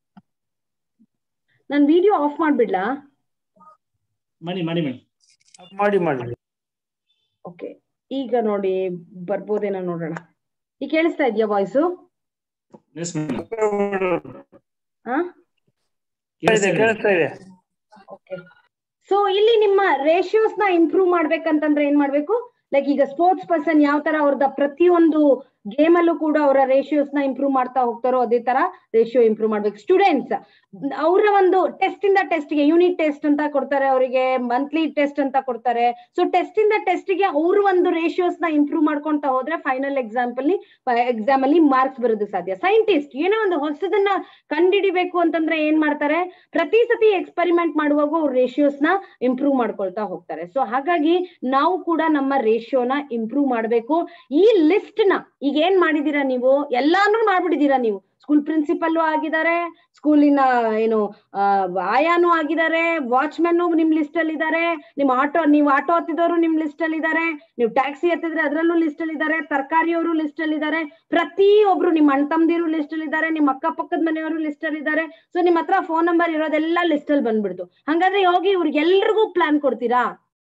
ನಾನ್ ವಿಡಿಯೋ ಆಫ್ ಮಾಡ್ಬಿಡ್ಲಾ ಮಾಡಿ ಮಾಡಿ ಮೇಡಮ್ ಮಾಡಿ ಮಾಡಿ ಓಕೆ ಈಗ ನೋಡಿ ಬರ್ಬೋದೇನೋ ನೋಡೋಣ ಈಗ ಕೇಳಿಸ್ತಾ ಇದೆಯಾ ವಾಯ್ಸು ಎಸ್ ಮೇಡಮ್ ಹಾ ಕೇಳಿಸ್ತಾ ಇದೆ ಓಕೆ ಸೊ ಇಲ್ಲಿ ನಿಮ್ಮ ರೇಷಿಯೋಸ್ ನ ಇಂಪ್ರೂವ್ ಮಾಡ್ಬೇಕಂತಂದ್ರೆ ಏನ್ ಮಾಡ್ಬೇಕು ಲೈಕ್ ಈಗ ಸ್ಪೋರ್ಟ್ಸ್ ಪರ್ಸನ್ ಯಾವ ತರ ಅವ್ರದ ಪ್ರತಿಯೊಂದು ಗೇಮ್ ಅಲ್ಲೂ ಕೂಡ ಅವರ ರೇಷಿಯೋಸ್ ನ ಇಂಪ್ರೂವ್ ಮಾಡ್ತಾ ಹೋಗ್ತಾರೋ ಅದೇ ತರ ರೇಷಿಯೋ ಇಂಪ್ರೂವ್ ಮಾಡ್ಬೇಕು ಸ್ಟೂಡೆಂಟ್ಸ್ ಅವರ ಒಂದು ಟೆಸ್ಟ್ ಇಂದ ಟೆಸ್ಟ್ ಗೆ ಯೂನಿಟ್ ಟೆಸ್ಟ್ ಅಂತ ಕೊಡ್ತಾರೆ ಅವರಿಗೆ ಮಂತ್ಲಿ ಟೆಸ್ಟ್ ಅಂತ ಕೊಡ್ತಾರೆ ಸೊ ಟೆಸ್ಟ್ ಇಂದ ಟೆಸ್ಟ್ ಗೆ ಅವ್ರ ಒಂದು ರೇಷಿಯೋಸ್ ನ ಇಂಪ್ರೂವ್ ಮಾಡ್ಕೊಂತ ಹೋದ್ರೆ ಫೈನಲ್ ಎಕ್ಸಾಂಪಲ್ ಎಕ್ಸಾಮ್ ಅಲ್ಲಿ ಮಾರ್ಕ್ಸ್ ಬರೋದು ಸಾಧ್ಯ ಸೈಂಟಿಸ್ಟ್ ಏನೋ ಒಂದು ಹೊಸದನ್ನ ಕಂಡಿಡಿಬೇಕು ಅಂತಂದ್ರೆ ಏನ್ ಮಾಡ್ತಾರೆ ಪ್ರತಿ ಸತಿ ಎಕ್ಸ್ಪೆರಿಮೆಂಟ್ ಮಾಡುವಾಗ ಅವ್ರ ರೇಷಿಯೋಸ್ ನ ಇಂಪ್ರೂವ್ ಮಾಡ್ಕೊಳ್ತಾ ಹೋಗ್ತಾರೆ ಸೊ ಹಾಗಾಗಿ ನಾವು ಕೂಡ ನಮ್ಮ ರೇಷಿಯೋನ ಇಂಪ್ರೂವ್ ಮಾಡ್ಬೇಕು ಈ ಲಿಸ್ಟ್ ನ ಈಗ ಏನ್ ಮಾಡಿದೀರಾ ನೀವು ಎಲ್ಲಾನು ಮಾಡ್ಬಿಟ್ಟಿದೀರಾ ನೀವು ಸ್ಕೂಲ್ ಪ್ರಿನ್ಸಿಪಲ್ ಆಗಿದ್ದಾರೆ ಸ್ಕೂಲಿನ ಏನು ಆ, ಆಯಾನು ಆಗಿದ್ದಾರೆ ವಾಚ್ಮೆನ್ ನಿಮ್ ಲಿಸ್ಟ್ ಅಲ್ಲಿ ಇದ್ದಾರೆ ನಿಮ್ ಆಟೋ ನೀವು ಆಟೋ ಹತ್ತಿದವರು ನಿಮ್ ಲಿಸ್ಟ್ ಅಲ್ಲಿ ಇದ್ದಾರೆ ನೀವು ಟ್ಯಾಕ್ಸಿ ಹತ್ತಿದ್ರೆ ಅದ್ರಲ್ಲೂ ಲಿಸ್ಟ್ ಅಲ್ಲಿ ಇದ್ದಾರೆ ತರಕಾರಿಯವರು ಲಿಸ್ಟ್ ಅಲ್ಲಿ ಇದ್ದಾರೆ ಪ್ರತಿಯೊಬ್ರು ನಿಮ್ ಅಣ್ಣ ತಮ್ದಿರು ಲಿಸ್ಟ್ ಅಲ್ಲಿ ಇದ್ದಾರೆ ನಿಮ್ ಅಕ್ಕಪಕ್ಕದ ಮನೆಯವರು ಲಿಸ್ಟ್ ಅಲ್ಲಿ ಇದ್ದಾರೆ ಸೊ ನಿಮ್ ಹತ್ರ ಫೋನ್ ನಂಬರ್ ಇರೋದೆಲ್ಲ ಲಿಸ್ಟ್ ಅಲ್ಲಿ ಬಂದ್ಬಿಡ್ತು ಹಂಗಾದ್ರೆ ಹೋಗಿ ಇವ್ರಿಗೆಲ್ರಿಗೂ ಪ್ಲಾನ್ ಕೊಡ್ತೀರಾ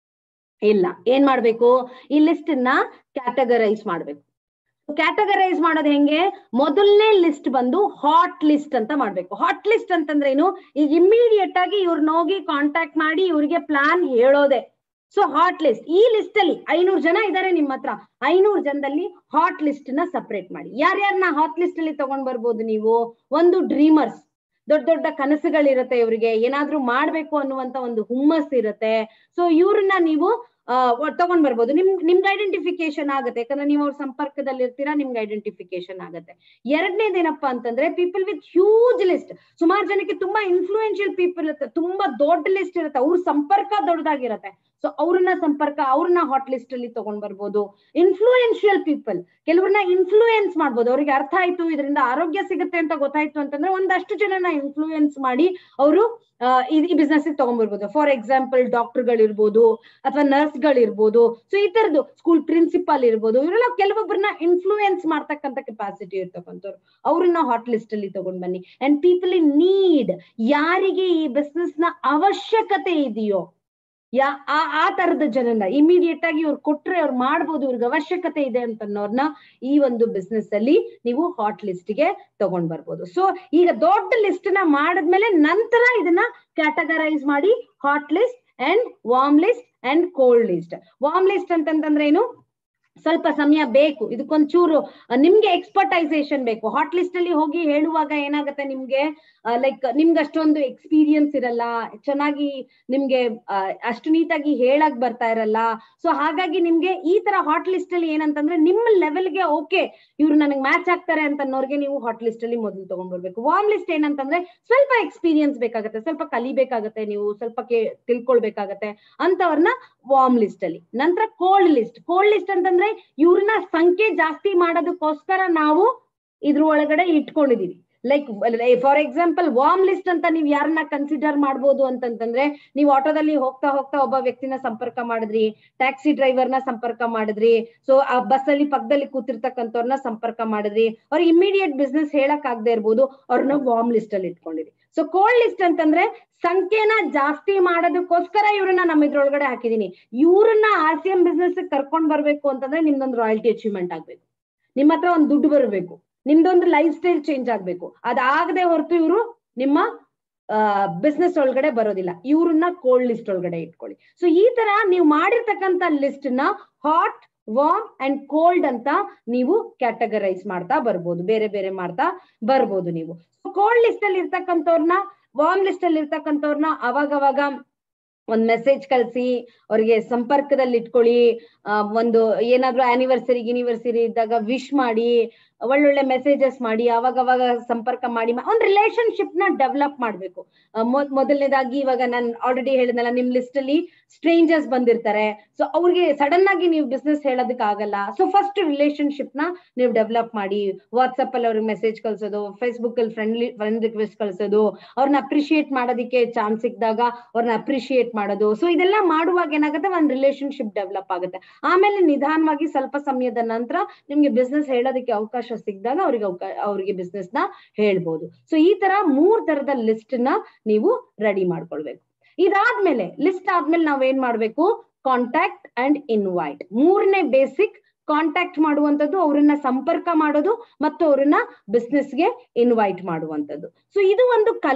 ಇಲ್ಲ ಏನ್ ಮಾಡ್ಬೇಕು ಈ ಲಿಸ್ಟ್ ನ ಕ್ಯಾಟಗರೈಸ್ ಮಾಡ್ಬೇಕು ಕ್ಯಾಟಗರೈಸ್ ಮಾಡೋದು ಹೆಂಗೆ ಮೊದಲನೇ ಲಿಸ್ಟ್ ಬಂದು ಹಾಟ್ ಲಿಸ್ಟ್ ಅಂತ ಮಾಡ್ಬೇಕು ಹಾಟ್ ಲಿಸ್ಟ್ ಅಂತಂದ್ರೆ ಏನು ಈಗ ಇಮಿಡಿಯೇಟ್ ಆಗಿ ಇವ್ರನ್ನ ಹೋಗಿ ಕಾಂಟ್ಯಾಕ್ಟ್ ಮಾಡಿ ಇವ್ರಿಗೆ ಪ್ಲಾನ್ ಹೇಳೋದೆ ಸೊ ಹಾಟ್ ಲಿಸ್ಟ್ ಈ ಲಿಸ್ಟ್ ಅಲ್ಲಿ ಐನೂರು ಜನ ಇದ್ದಾರೆ ನಿಮ್ಮ ಹತ್ರ ಐನೂರು ಜನದಲ್ಲಿ ಹಾಟ್ ಲಿಸ್ಟ್ ನ ಸಪರೇಟ್ ಮಾಡಿ ಯಾರ್ಯಾರನ್ನ ಹಾಟ್ ಲಿಸ್ಟ್ ಅಲ್ಲಿ ತಗೊಂಡ್ ಬರ್ಬೋದು ನೀವು ಒಂದು ಡ್ರೀಮರ್ಸ್ ದೊಡ್ಡ ದೊಡ್ಡ ಕನಸುಗಳಿರುತ್ತೆ ಇವ್ರಿಗೆ ಏನಾದ್ರೂ ಮಾಡ್ಬೇಕು ಅನ್ನುವಂತ ಒಂದು ಹುಮ್ಮಸ್ ಇರುತ್ತೆ ಸೊ ಇವ್ರನ್ನ ನೀವು ಆ, ಒ- ತಗೊಂಡ್ ಬರ್ಬೋದು ನಿಮ್ ನಿಮ್ಗೆ ಐಡೆಂಟಿಫಿಕೇಶನ್ ಆಗುತ್ತೆ ಯಾಕಂದ್ರೆ ನೀವು ಅವ್ರ ಸಂಪರ್ಕದಲ್ಲಿ ಇರ್ತೀರಾ ನಿಮ್ಗೆ ಐಡೆಂಟಿಫಿಕೇಶನ್ ಆಗುತ್ತೆ ಎರಡನೇದೇನಪ್ಪಾ ಅಂತಂದ್ರೆ ಪೀಪಲ್ ವಿತ್ ಹ್ಯೂಜ್ ಲಿಸ್ಟ್ ಸುಮಾರು ಜನಕ್ಕೆ ತುಂಬಾ ಇನ್ಫ್ಲೂಯೆನ್ಷಿಯಲ್ ಪೀಪಲ್ ಇರುತ್ತೆ ತುಂಬಾ ದೊಡ್ಡ ಲಿಸ್ಟ್ ಇರುತ್ತೆ ಅವ್ರ ಸಂಪರ್ಕ ದೊಡ್ಡದಾಗಿರುತ್ತೆ ಸೊ ಅವ್ರನ್ನ ಸಂಪರ್ಕ ಅವ್ರನ್ನ ಹಾಟ್ ಲಿಸ್ಟ್ ಅಲ್ಲಿ ತಗೊಂಡ್ ಬರ್ಬೋದು ಇನ್ಫ್ಲೂಯೆನ್ಷಿಯಲ್ ಪೀಪಲ್ ಕೆಲವ್ರನ್ನ ಇನ್ಫ್ಲೂಯೆನ್ಸ್ ಮಾಡ್ಬೋದು ಅವ್ರಿಗೆ ಅರ್ಥ ಆಯ್ತು ಇದರಿಂದ ಆರೋಗ್ಯ ಸಿಗುತ್ತೆ ಅಂತ ಗೊತ್ತಾಯ್ತು ಅಂತಂದ್ರೆ ಒಂದಷ್ಟು ಜನನ ಇನ್ಫ್ಲೂಯೆನ್ಸ್ ಮಾಡಿ ಅವರು ಈ ಬಿಸ್ನೆಸ್ ತಗೊಂಡ್ಬರ್ಬೋದು ಫಾರ್ ಎಕ್ಸಾಂಪಲ್ ಡಾಕ್ಟರ್ಗಳಿರ್ಬೋದು ಅಥವಾ ನರ್ಸ್ಗಳಿರ್ಬೋದು ಸೊ ಈ ತರದ್ದು ಸ್ಕೂಲ್ ಪ್ರಿನ್ಸಿಪಾಲ್ ಇರ್ಬೋದು ಇವರೆಲ್ಲ ಕೆಲವೊಬ್ಬರನ್ನ ಇನ್ಫ್ಲೂಯೆನ್ಸ್ ಮಾಡ್ತಕ್ಕಂಥ ಕೆಪಾಸಿಟಿ ಇರ್ತಕ್ಕಂಥವ್ರು ಅವ್ರನ್ನ ಹಾಟ್ ಲಿಸ್ಟ್ ಅಲ್ಲಿ ತಗೊಂಡ್ ಬನ್ನಿ ಅಂಡ್ ಪೀಪಲ್ ಇನ್ ನೀಡ್ ಯಾರಿಗೆ ಈ ಬಿಸ್ನೆಸ್ ನ ಅವಶ್ಯಕತೆ ಇದೆಯೋ ಯಾ ಆ ಆ ತರದ ಜನನ ಇಮಿಡಿಯೇಟ್ ಆಗಿ ಇವ್ರು ಕೊಟ್ರೆ ಅವ್ರು ಮಾಡ್ಬೋದು ಇವ್ರಿಗೆ ಅವಶ್ಯಕತೆ ಇದೆ ಅಂತನ್ನೋರ್ನ ಈ ಒಂದು ಬಿಸ್ನೆಸ್ ಅಲ್ಲಿ ನೀವು ಹಾಟ್ ಲಿಸ್ಟ್ ಗೆ ತಗೊಂಡ್ ಬರ್ಬೋದು ಸೊ ಈಗ ದೊಡ್ಡ ಲಿಸ್ಟ್ ನ ಮಾಡಿದ್ಮೇಲೆ ನಂತರ ಇದನ್ನ ಕ್ಯಾಟಗರೈಸ್ ಮಾಡಿ hot list and warm list and cold list warm list ಅಂತಂತಂದ್ರೆ ಏನು ಸ್ವಲ್ಪ ಸಮಯ ಬೇಕು ಇದಕ್ಕೊಂಚೂರು ಅಹ್, ನಿಮ್ಗೆ ಎಕ್ಸ್ಪರ್ಟೈಸೇಷನ್ ಬೇಕು ಹಾಟ್ ಲಿಸ್ಟ್ ಅಲ್ಲಿ ಹೋಗಿ ಹೇಳುವಾಗ ಏನಾಗುತ್ತೆ ನಿಮ್ಗೆ ಲೈಕ್ ನಿಮ್ಗೆ ಅಷ್ಟೊಂದು ಎಕ್ಸ್ಪೀರಿಯನ್ಸ್ ಇರಲ್ಲ ಚೆನ್ನಾಗಿ ನಿಮ್ಗೆ ಅಹ್, ಅಷ್ಟು ನೀಟಾಗಿ ಹೇಳಕ್ ಬರ್ತಾ ಇರಲ್ಲ ಸೊ ಹಾಗಾಗಿ ನಿಮ್ಗೆ ಈ ತರ ಹಾಟ್ ಲಿಸ್ಟ್ ಅಲ್ಲಿ ಏನಂತಂದ್ರೆ ನಿಮ್ಮ ಲೆವೆಲ್ಗೆ ಓಕೆ ಇವ್ರು ನನಗೆ ಮ್ಯಾಚ್ ಆಗ್ತಾರೆ ಅಂತ ಅನ್ನೋರ್ಗೆ ನೀವು ಹಾಟ್ ಲಿಸ್ಟ್ ಅಲ್ಲಿ ಮೊದಲು ತಗೊಂಡ್ಬರ್ಬೇಕು ವಾರ್ಮ್ ಲಿಸ್ಟ್ ಏನಂತಂದ್ರೆ ಸ್ವಲ್ಪ ಎಕ್ಸ್ಪೀರಿಯನ್ಸ್ ಬೇಕಾಗತ್ತೆ ಸ್ವಲ್ಪ ಕಲಿಬೇಕಾಗತ್ತೆ ನೀವು ಸ್ವಲ್ಪ ಕೇ ತಿಳ್ಕೊಳ್ಬೇಕಾಗತ್ತೆ ಅಂತವ್ರನ್ನ ವಾರ್ಮ್ ಲಿಸ್ಟ್ ಅಲ್ಲಿ ನಂತರ ಕೋಲ್ಡ್ ಲಿಸ್ಟ್ ಕೋಲ್ಡ್ ಲಿಸ್ಟ್ ಅಂತಂದ್ರೆ ಇವ್ರನ್ನ ಸಂಖ್ಯೆ ಜಾಸ್ತಿ ಮಾಡೋದಕ್ಕೋಸ್ಕರ ನಾವು ಇದ್ರ ಒಳಗಡೆ ಇಟ್ಕೊಂಡಿದೀವಿ like for example warm list ಅಂತ ನೀವ್ ಯಾರನ್ನ ಕನ್ಸಿಡರ್ ಮಾಡ್ಬೋದು ಅಂತಂತಂದ್ರೆ ನೀವು ಆಟೋದಲ್ಲಿ ಹೋಗ್ತಾ ಹೋಗ್ತಾ ಒಬ್ಬ ವ್ಯಕ್ತಿನ ಸಂಪರ್ಕ ಮಾಡಿದ್ರಿ ಟ್ಯಾಕ್ಸಿ ಡ್ರೈವರ್ನ ಸಂಪರ್ಕ ಮಾಡಿದ್ರಿ ಸೊ ಆ ಬಸ್ ಅಲ್ಲಿ ಪಕ್ಕದಲ್ಲಿ ಕೂತಿರ್ತಕ್ಕಂಥವ್ರನ್ನ ಸಂಪರ್ಕ ಮಾಡಿದ್ರಿ ಅವ್ರ ಇಮಿಡಿಯೇಟ್ ಬಿಸ್ನೆಸ್ ಹೇಳಕ್ ಆಗದೆ ಇರ್ಬೋದು ಅವ್ರನ್ನ ವಾರ್ಮ್ ಲಿಸ್ಟ್ ಅಲ್ಲಿ ಇಟ್ಕೊಂಡಿರಿ ಸೊ ಕೋಲ್ಡ್ ಲಿಸ್ಟ್ ಅಂತಂದ್ರೆ ಸಂಖ್ಯೆನ ಜಾಸ್ತಿ ಮಾಡೋದಕ್ಕೋಸ್ಕರ ಇವ್ರನ್ನ ನಮ್ಮ ಇದ್ರೊಳಗಡೆ ಹಾಕಿದೀನಿ ಇವ್ರನ್ನ ಆರ್ ಸಿ ಎಂ ಬಿಸ್ನೆಸ್ ಕರ್ಕೊಂಡ್ ಬರ್ಬೇಕು ಅಂತಂದ್ರೆ ನಿಮ್ದೊಂದು ರಾಯಲ್ಟಿ ಅಚೀವ್ಮೆಂಟ್ ಆಗ್ಬೇಕು ನಿಮ್ಮ ಹತ್ರ ಒಂದು ದುಡ್ಡು ಬರಬೇಕು ನಿಮ್ದೊಂದು ಲೈಫ್ ಸ್ಟೈಲ್ ಚೇಂಜ್ ಆಗ್ಬೇಕು ಅದಾಗದೆ ಹೊರತು ಇವರು ನಿಮ್ಮ ಬಿಸ್ನೆಸ್ ಒಳಗಡೆ ಬರೋದಿಲ್ಲ ಇವ್ರನ್ನ ಕೋಲ್ಡ್ ಲಿಸ್ಟ್ ಒಳಗಡೆ ಇಟ್ಕೊಳ್ಳಿ ಸೊ ಈ ತರ ನೀವು ಮಾಡಿರ್ತಕ್ಕಂತ ಲಿಸ್ಟ್ ನ ಹಾಟ್ ವಾರ್ಮ್ ಅಂಡ್ ಕೋಲ್ಡ್ ಅಂತ ನೀವು ಕ್ಯಾಟಗರೈಸ್ ಮಾಡ್ತಾ ಬರ್ಬೋದು ಬೇರೆ ಬೇರೆ ಮಾಡ್ತಾ ಬರ್ಬೋದು ನೀವು ಕೋಲ್ಡ್ ಲಿಸ್ಟ್ ಅಲ್ಲಿ ಇರ್ತಕ್ಕಂಥವ್ರನ್ನ ವಾರ್ಮ್ ಲಿಸ್ಟ್ ಅಲ್ಲಿ ಇರ್ತಕ್ಕಂಥವ್ರನ್ನ ಅವಾಗವಾಗ ಒಂದ್ ಮೆಸೇಜ್ ಕಳ್ಸಿ ಅವ್ರಿಗೆ ಸಂಪರ್ಕದಲ್ಲಿ ಇಟ್ಕೊಳ್ಳಿ ಆ, ಒಂದು ಏನಾದ್ರೂ ಆನಿವರ್ಸರಿ ಗಿನಿವರ್ಸರಿ ಇದ್ದಾಗ ವಿಶ್ ಮಾಡಿ ಒಳ್ಳೊಳ್ಳೆ ಮೆಸೇಜಸ್ ಮಾಡಿ ಅವಾಗ ಅವಾಗ ಸಂಪರ್ಕ ಮಾಡಿ ಮ- ಒಂದ್ ರಿಲೇಶನ್ಶಿಪ್ ನ ಡೆವಲಪ್ ಮಾಡ್ಬೇಕು ಆ, ಮೊದ್- ಮೊದಲನೇದಾಗಿ ಇವಾಗ ನಾನು ಆಲ್ರೆಡಿ ಹೇಳಿದ್ನಲ್ಲ ನಿಮ್ ಲಿಸ್ಟ್ ಅಲ್ಲಿ ಸ್ಟ್ರೇಂಜರ್ಸ್ ಬಂದಿರ್ತಾರೆ ಸೊ ಅವ್ರಿಗೆ ಸಡನ್ ಆಗಿ ನೀವು ಬಿಸ್ನೆಸ್ ಹೇಳೋದಕ್ ಆಗಲ್ಲ ಸೊ ಫಸ್ಟ್ ರಿಲೇಶನ್ಶಿಪ್ ನ ನೀವು ಡೆವಲಪ್ ಮಾಡಿ ವಾಟ್ಸ್ಆಪ್ ಅಲ್ಲಿ ಅವ್ರಿಗೆ ಮೆಸೇಜ್ ಕಳ್ಸೋದು ಫೇಸ್ಬುಕ್ ಅಲ್ಲಿ ಫ್ರೆಂಡ್ಲಿ ಫ್ರೆಂಡ್ ರಿಕ್ವೆಸ್ಟ್ ಕಳ್ಸೋದು ಅವ್ರನ್ನ ಅಪ್ರಿಶಿಯೇಟ್ ಮಾಡೋದಕ್ಕೆ ಚಾನ್ಸ್ ಸಿಕ್ಕಿದಾಗ ಅವ್ರನ್ನ ಅಪ್ರಿಶಿಯೇಟ್ ಮಾಡೋದು ಸೊ ಇದೆಲ್ಲ ಮಾಡುವಾಗ ಏನಾಗುತ್ತೆ ಒಂದ್ ರಿಲೇಶನ್ಶಿಪ್ ಡೆವಲಪ್ ಆಗುತ್ತೆ ಆಮೇಲೆ ನಿಧಾನವಾಗಿ ಸ್ವಲ್ಪ ಸಮಯದ ನಂತರ ನಿಮ್ಗೆ ಬಿಸ್ನೆಸ್ ಹೇಳೋದಕ್ಕೆ ಅವಕಾಶ ಸಿಕ್ಕಿದಾಗ ಅವ್ರಿಗೆ ಅವಕಾ ಅವ್ರಿಗೆ ಬಿಸ್ನೆಸ್ ನ ಹೇಳ್ಬೋದು ಸೊ ಈ ತರ ಮೂರ್ ತರದ ಲಿಸ್ಟ್ ನ ನೀವು ರೆಡಿ ಮಾಡ್ಕೊಳ್ಬೇಕು ಇದಾದ್ಮೇಲೆ ಲಿಸ್ಟ್ ಆದ್ಮೇಲೆ ನಾವ್ ಏನ್ ಮಾಡ್ಬೇಕು ಕಾಂಟ್ಯಾಕ್ಟ್ ಅಂಡ್ ಇನ್ವೈಟ್ ಮೂರನೇ ಬೇಸಿಕ್ ಕಾಂಟ್ಯಾಕ್ಟ್ ಮಾಡುವಂತದ್ದು ಅವ್ರನ್ನ ಸಂಪರ್ಕ ಮಾಡೋದು ಮತ್ತು ಅವ್ರನ್ನ ಬಿಸ್ನೆಸ್ಗೆ ಇನ್ವೈಟ್ ಮಾಡುವಂತದ್ದು ಸೊ ಇದು ಒಂದು ಕಲೆ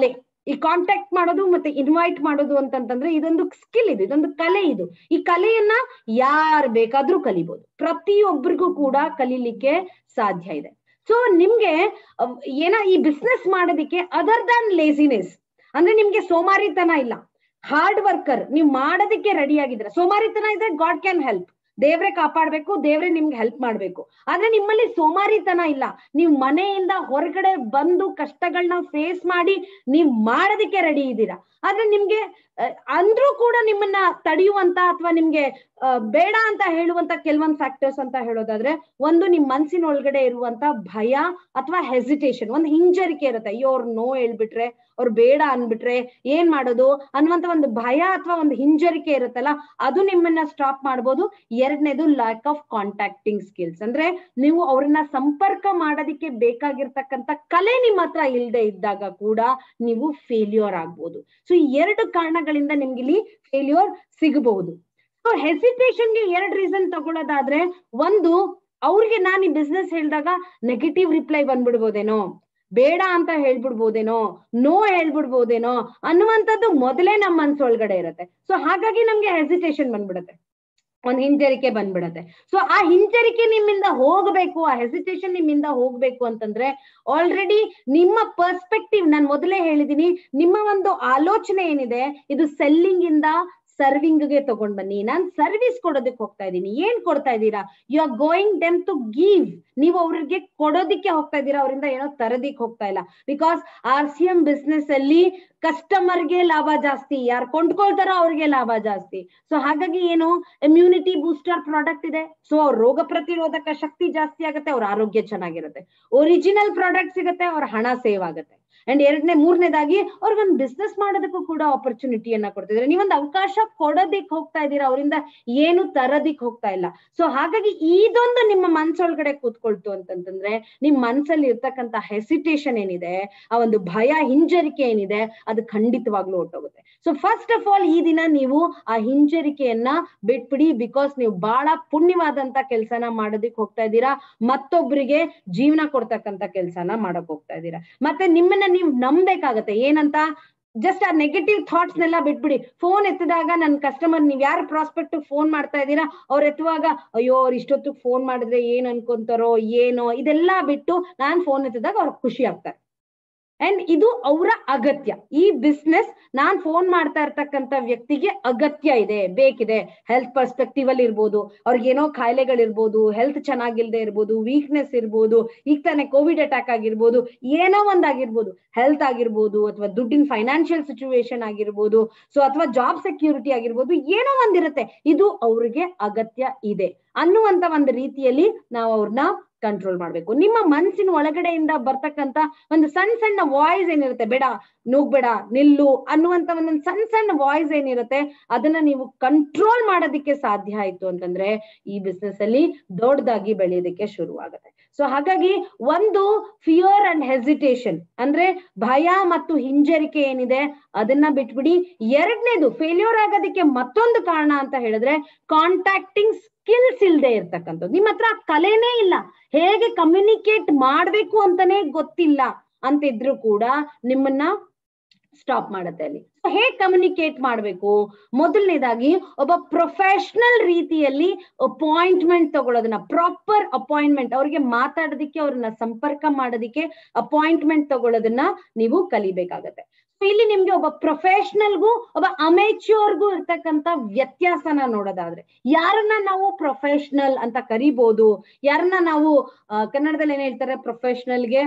ಈ ಕಾಂಟ್ಯಾಕ್ಟ್ ಮಾಡೋದು ಮತ್ತೆ ಇನ್ವೈಟ್ ಮಾಡೋದು ಅಂತಂತಂದ್ರೆ ಇದೊಂದು ಸ್ಕಿಲ್ ಇದು ಇದೊಂದು ಕಲೆ ಇದು ಈ ಕಲೆಯನ್ನ ಯಾರ್ ಬೇಕಾದ್ರೂ ಕಲಿಬಹುದು ಪ್ರತಿಯೊಬ್ಬರಿಗೂ ಕೂಡ ಕಲೀಲಿಕ್ಕೆ ಸಾಧ್ಯ ಇದೆ ಸೊ ನಿಮ್ಗೆ ಅಹ್, ಏನ ಈ ಬಿಸ್ನೆಸ್ ಮಾಡೋದಿಕ್ಕೆ ಅದರ್ ದನ್ ಲೇಸಿನೆಸ್ ಅಂದ್ರೆ ನಿಮ್ಗೆ ಸೋಮಾರಿತನ ಇಲ್ಲ ಹಾರ್ಡ್ ವರ್ಕರ್ ನೀವು ಮಾಡೋದಕ್ಕೆ ರೆಡಿ ಆಗಿದ್ರೆ ಸೋಮಾರಿತನ ಇದ್ರೆ ಗಾಡ್ ಕ್ಯಾನ್ ಹೆಲ್ಪ್ ದೇವ್ರೆ ಕಾಪಾಡ್ಬೇಕು ದೇವ್ರೆ ನಿಮ್ಗೆ ಹೆಲ್ಪ್ ಮಾಡ್ಬೇಕು ಆದ್ರೆ ನಿಮ್ಮಲ್ಲಿ ಸೋಮಾರಿತನ ಇಲ್ಲ ನೀವು ಮನೆಯಿಂದ ಹೊರಗಡೆ ಬಂದು ಕಷ್ಟಗಳನ್ನ ಫೇಸ್ ಮಾಡಿ ನೀವ್ ಮಾಡೋದಕ್ಕೆ ರೆಡಿ ಇದ್ದೀರಾ ಆದ್ರೆ ನಿಮ್ಗೆ ಅಹ್, ಅಂದ್ರೂ ಕೂಡ ನಿಮ್ಮನ್ನ ತಡೆಯುವಂತ ಅಥವಾ ನಿಮ್ಗೆ ಅಹ್, ಬೇಡ ಅಂತ ಹೇಳುವಂತ ಕೆಲವೊಂದ್ ಫ್ಯಾಕ್ಟರ್ಸ್ ಅಂತ ಹೇಳೋದಾದ್ರೆ ಒಂದು ನಿಮ್ ಮನ್ಸಿನ ಒಳಗಡೆ ಇರುವಂತ ಭಯ ಅಥವಾ ಹೆಸಿಟೇಷನ್ ಒಂದು ಹಿಂಜರಿಕೆ ಇರುತ್ತೆ ಅಯ್ಯೋ ಅವ್ರು ನೋ ಹೇಳ್ಬಿಟ್ರೆ ಅವ್ರು ಬೇಡ ಅನ್ಬಿಟ್ರೆ ಏನ್ ಮಾಡೋದು ಅನ್ನುವಂತ ಒಂದು ಭಯ ಅಥವಾ ಒಂದು ಹಿಂಜರಿಕೆ ಇರುತ್ತಲ್ಲ ಅದು ನಿಮ್ಮನ್ನ ಸ್ಟಾಪ್ ಮಾಡ್ಬೋದು ಎರಡನೇದು ಲ್ಯಾಕ್ ಆಫ್ ಕಾಂಟ್ಯಾಕ್ಟಿಂಗ್ ಸ್ಕಿಲ್ಸ್ ಅಂದ್ರೆ ನೀವು ಅವ್ರನ್ನ ಸಂಪರ್ಕ ಮಾಡೋದಕ್ಕೆ ಬೇಕಾಗಿರ್ತಕ್ಕಂಥ ಕಲೆ ನಿಮ್ಮ ಹತ್ರ ಇಲ್ಲದೆ ಇದ್ದಾಗ ಕೂಡ ನೀವು ಫೇಲ್ಯೂರ್ ಆಗ್ಬೋದು ಸೊ ಈ ಎರಡು ಕಾರಣಗಳಿಂದ ನಿಮ್ಗೆ ಇಲ್ಲಿ ಫೇಲ್ಯೂರ್ ಸಿಗಬಹುದು ಸೊ ಹೆಸಿಟೇಷನ್ಗೆ ಎರಡು ರೀಸನ್ ತಗೊಳ್ಳೋದಾದ್ರೆ ಒಂದು ಅವ್ರಿಗೆ ನಾನು ಈ ಬಿಸ್ನೆಸ್ ಹೇಳಿದಾಗ ನೆಗೆಟಿವ್ ರಿಪ್ಲೈ ಬಂದ್ಬಿಡ್ಬೋದೇನೋ ಬೇಡ ಅಂತ ಹೇಳ್ಬಿಡ್ಬೋದೇನೋ ನೋ ಹೇಳ್ಬಿಡ್ಬೋದೇನೋ ಅನ್ನುವಂಥದ್ದು ಮೊದಲೇ ನಮ್ಮ ಮನ್ಸೊಳಗಡೆ ಇರುತ್ತೆ ಸೊ ಹಾಗಾಗಿ ನಮ್ಗೆ ಹೆಸಿಟೇಷನ್ ಬಂದ್ಬಿಡುತ್ತೆ ಒಂದ್ ಹಿಂಜರಿಕೆ ಬಂದ್ಬಿಡತ್ತೆ ಸೊ ಆ ಹಿಂಜರಿಕೆ ನಿಮ್ಮಿಂದ ಹೋಗ್ಬೇಕು ಆ ಹೆಸಿಟೇಷನ್ ನಿಮ್ಮಿಂದ ಹೋಗ್ಬೇಕು ಅಂತಂದ್ರೆ ಆಲ್ರೆಡಿ ನಿಮ್ಮ ಪರ್ಸ್ಪೆಕ್ಟಿವ್ ನಾನು ಮೊದಲೇ ಹೇಳಿದೀನಿ ನಿಮ್ಮ ಒಂದು ಆಲೋಚನೆ ಏನಿದೆ ಇದು ಸೆಲ್ಲಿಂಗ್ ಇಂದ ಸರ್ವಿಂಗ್ ಗೆ ತಗೊಂಡ್ ಬನ್ನಿ ನಾನ್ ಸರ್ವಿಸ್ ಕೊಡೋದಕ್ಕೆ ಹೋಗ್ತಾ ಇದ್ದೀನಿ ಏನ್ ಕೊಡ್ತಾ ಇದ್ದೀರಾ you are going them to give ನೀವು ಅವ್ರಿಗೆ ಕೊಡೋದಿಕ್ಕೆ ಹೋಗ್ತಾ ಇದ್ದೀರಾ ಅವರಿಂದ ಏನೋ ತರದಿಕ್ ಹೋಗ್ತಾ ಇಲ್ಲ because R C M business ಅಲ್ಲಿ ಕಸ್ಟಮರ್ಗೆ ಲಾಭ ಜಾಸ್ತಿ ಯಾರು ಕೊಂಡ್ಕೊಳ್ತಾರೋ ಅವ್ರಿಗೆ ಲಾಭ ಜಾಸ್ತಿ ಸೊ ಹಾಗಾಗಿ ಏನು ಇಮ್ಯುನಿಟಿ ಬೂಸ್ಟರ್ ಪ್ರಾಡಕ್ಟ್ ಇದೆ ಸೊ ಅವ್ರ ರೋಗ ಪ್ರತಿರೋಧಕ ಶಕ್ತಿ ಜಾಸ್ತಿ ಆಗುತ್ತೆ ಅವ್ರ ಆರೋಗ್ಯ ಚೆನ್ನಾಗಿರುತ್ತೆ ಒರಿಜಿನಲ್ ಪ್ರಾಡಕ್ಟ್ ಸಿಗುತ್ತೆ ಅವ್ರ ಹಣ ಸೇವ್ ಆಗುತ್ತೆ ಅಂಡ್ ಎರಡನೇ ಮೂರನೇದಾಗಿ ಅವ್ರಿಗೊಂದು ಬಿಸ್ನೆಸ್ ಮಾಡೋದಕ್ಕೂ ಕೂಡ ಆಪರ್ಚುನಿಟಿಯನ್ನ ಕೊಡ್ತಿದ್ರೆ ನೀವೊಂದು ಅವಕಾಶ ಕೊಡೋದಿಕ್ ಹೋಗ್ತಾ ಇದ್ದೀರಾ ಅವರಿಂದ ಏನು ತರದಿಕ್ ಹೋಗ್ತಾ ಇಲ್ಲ ಸೊ ಹಾಗಾಗಿ ಇದೊಂದು ನಿಮ್ಮ ಮನ್ಸೊಳಗಡೆ ಕೂತ್ಕೊಳ್ತು ಅಂತಂತಂದ್ರೆ ನಿಮ್ ಮನ್ಸಲ್ಲಿ ಇರ್ತಕ್ಕಂತ ಹೆಸಿಟೇಷನ್ ಏನಿದೆ ಆ ಒಂದು ಭಯ ಹಿಂಜರಿಕೆ ಏನಿದೆ ಅದು ಖಂಡಿತವಾಗ್ಲೂ ಹೊಟ್ಟೋಗುತ್ತೆ ಸೊ ಫಸ್ಟ್ ಆಫ್ ಆಲ್ ಈ ದಿನ ನೀವು ಆ ಹಿಂಜರಿಕೆಯನ್ನ ಬಿಟ್ಬಿಡಿ ಬಿಕಾಸ್ ನೀವು ಬಹಳ ಪುಣ್ಯವಾದಂತ ಕೆಲ್ಸನ ಮಾಡೋದಿಕ್ ಹೋಗ್ತಾ ಇದ್ದೀರಾ ಮತ್ತೊಬ್ಬರಿಗೆ ಜೀವನ ಕೊಡ್ತಕ್ಕಂತ ಕೆಲ್ಸನ ಮಾಡಕ್ ಹೋಗ್ತಾ ಇದ್ದೀರಾ ಮತ್ತೆ ನಿಮ್ಮನ್ನ ನೀವು ನಂಬೇಕಾಗತ್ತೆ ಏನಂತ ಜಸ್ಟ್ ಆ ನೆಗೆಟಿವ್ ಥಾಟ್ಸ್ ನೆಲ್ಲ ಬಿಟ್ಬಿಡಿ ಫೋನ್ ಎತ್ತಿದಾಗ ನನ್ನ ಕಸ್ಟಮರ್ ನೀವ್ ಯಾರು ಪ್ರಾಸ್ಪೆಕ್ಟ್ ಫೋನ್ ಮಾಡ್ತಾ ಇದ್ದೀರಾ ಅವ್ರು ಎತ್ತುವಾಗ ಅಯ್ಯೋ ಅವ್ರು ಇಷ್ಟೊತ್ತು ಫೋನ್ ಮಾಡಿದ್ರೆ ಏನ್ ಅನ್ಕೊಂತಾರೋ ಏನೋ ಇದೆಲ್ಲ ಬಿಟ್ಟು ನಾನ್ ಫೋನ್ ಎತ್ತಿದಾಗ ಅವ್ರು ಖುಷಿ ಆಗ್ತಾರೆ ಅಂಡ್ ಇದು ಅವರ ಅಗತ್ಯ ಈ ಬಿಸ್ನೆಸ್ ನಾನ್ ಫೋನ್ ಮಾಡ್ತಾ ಇರ್ತಕ್ಕಂತ ವ್ಯಕ್ತಿಗೆ ಅಗತ್ಯ ಇದೆ ಬೇಕಿದೆ ಹೆಲ್ತ್ ಪರ್ಸ್ಪೆಕ್ಟಿವ್ ಅಲ್ಲಿ ಇರ್ಬೋದು ಅವ್ರಿಗೇನೋ ಕಾಯಿಲೆಗಳಿರ್ಬೋದು ಹೆಲ್ತ್ ಚೆನ್ನಾಗಿಲ್ದೆ ಇರ್ಬೋದು ವೀಕ್ನೆಸ್ ಇರ್ಬೋದು ಈಗ ತಾನೇ ಕೋವಿಡ್ ಅಟ್ಯಾಕ್ ಆಗಿರ್ಬೋದು ಏನೋ ಒಂದಾಗಿರ್ಬೋದು ಹೆಲ್ತ್ ಆಗಿರ್ಬೋದು ಅಥವಾ ದುಡ್ಡಿನ ಫೈನಾನ್ಷಿಯಲ್ ಸಿಚುವೇಶನ್ ಆಗಿರ್ಬೋದು ಸೊ ಅಥವಾ ಜಾಬ್ ಸೆಕ್ಯೂರಿಟಿ ಆಗಿರ್ಬೋದು ಏನೋ ಒಂದಿರುತ್ತೆ ಇದು ಅವ್ರಿಗೆ ಅಗತ್ಯ ಇದೆ ಅನ್ನುವಂತ ಒಂದು ರೀತಿಯಲ್ಲಿ ನಾವು ಅವ್ರನ್ನ ಕಂಟ್ರೋಲ್ ಮಾಡ್ಬೇಕು ನಿಮ್ಮ ಮನಸ್ಸಿನ ಒಳಗಡೆಯಿಂದ ಬರ್ತಕ್ಕಂತ ಒಂದು ಸಣ್ಣ ಸಣ್ಣ ವಾಯ್ಸ್ ಏನಿರುತ್ತೆ ಬೇಡ ನುಗ್ಬೇಡ ನಿಲ್ಲು ಅನ್ನುವಂತ ಒಂದೊಂದು ಸಣ್ಣ ಸಣ್ಣ ವಾಯ್ಸ್ ಏನಿರುತ್ತೆ ಅದನ್ನ ನೀವು ಕಂಟ್ರೋಲ್ ಮಾಡೋದಕ್ಕೆ ಸಾಧ್ಯ ಆಯ್ತು ಅಂತಂದ್ರೆ ಈ ಬಿಸ್ನೆಸ್ ಅಲ್ಲಿ ದೊಡ್ಡದಾಗಿ ಬೆಳೆಯೋದಕ್ಕೆ ಶುರು ಆಗುತ್ತೆ ಸೊ ಹಾಗಾಗಿ ಒಂದು ಫಿಯರ್ ಅಂಡ್ ಹೆಸಿಟೇಷನ್ ಅಂದ್ರೆ ಭಯ ಮತ್ತು ಹಿಂಜರಿಕೆ ಏನಿದೆ ಅದನ್ನ ಬಿಟ್ಬಿಡಿ ಎರಡನೇದು ಫೇಲ್ಯೂರ್ ಆಗೋದಕ್ಕೆ ಮತ್ತೊಂದು ಕಾರಣ ಅಂತ ಹೇಳಿದ್ರೆ ಕಾಂಟ್ಯಾಕ್ಟಿಂಗ್ ಸ್ಕಿಲ್ಸ್ ಇಲ್ದೆ ಇರ್ತಕ್ಕಂಥದ್ದು ನಿಮ್ಮ ಹತ್ರ ಕಲೆನೇ ಇಲ್ಲ ಹೇಗೆ ಕಮ್ಯುನಿಕೇಟ್ ಮಾಡ್ಬೇಕು ಅಂತಾನೆ ಗೊತ್ತಿಲ್ಲ ಅಂತಿದ್ರು ಕೂಡ ನಿಮ್ಮನ್ನ ಸ್ಟಾಪ್ ಮಾಡುತ್ತೆ ಅಲ್ಲಿ ಹೇಗ್ ಕಮ್ಯುನಿಕೇಟ್ ಮಾಡ್ಬೇಕು ಮೊದಲನೇದಾಗಿ ಒಬ್ಬ ಪ್ರೊಫೆಷನಲ್ ರೀತಿಯಲ್ಲಿ ಅಪಾಯಿಂಟ್ಮೆಂಟ್ ತಗೊಳ್ಳೋದನ್ನ ಪ್ರಾಪರ್ ಅಪಾಯಿಂಟ್ಮೆಂಟ್ ಅವ್ರಿಗೆ ಮಾತಾಡೋದಿಕ್ಕೆ ಅವ್ರನ್ನ ಸಂಪರ್ಕ ಮಾಡೋದಿಕ್ಕೆ ಅಪಾಯಿಂಟ್ಮೆಂಟ್ ತಗೊಳ್ಳೋದನ್ನ ನೀವು ಕಲಿಬೇಕಾಗತ್ತೆ ಇಲ್ಲಿ ನಿಮ್ಗೆ ಒಬ್ಬ ಪ್ರೊಫೆಷನಲ್ಗೂ ಒಬ್ಬ ಅಮೇಚ್ಯೂರ್ಗೂ ಇರ್ತಕ್ಕಂತ ವ್ಯತ್ಯಾಸನ ನೋಡೋದಾದ್ರೆ ಯಾರನ್ನ ನಾವು ಪ್ರೊಫೆಷನಲ್ ಅಂತ ಕರಿಬಹುದು ಯಾರನ್ನ ನಾವು ಕನ್ನಡದಲ್ಲಿ ಏನ್ ಹೇಳ್ತಾರೆ ಪ್ರೊಫೆಷನಲ್ಗೆ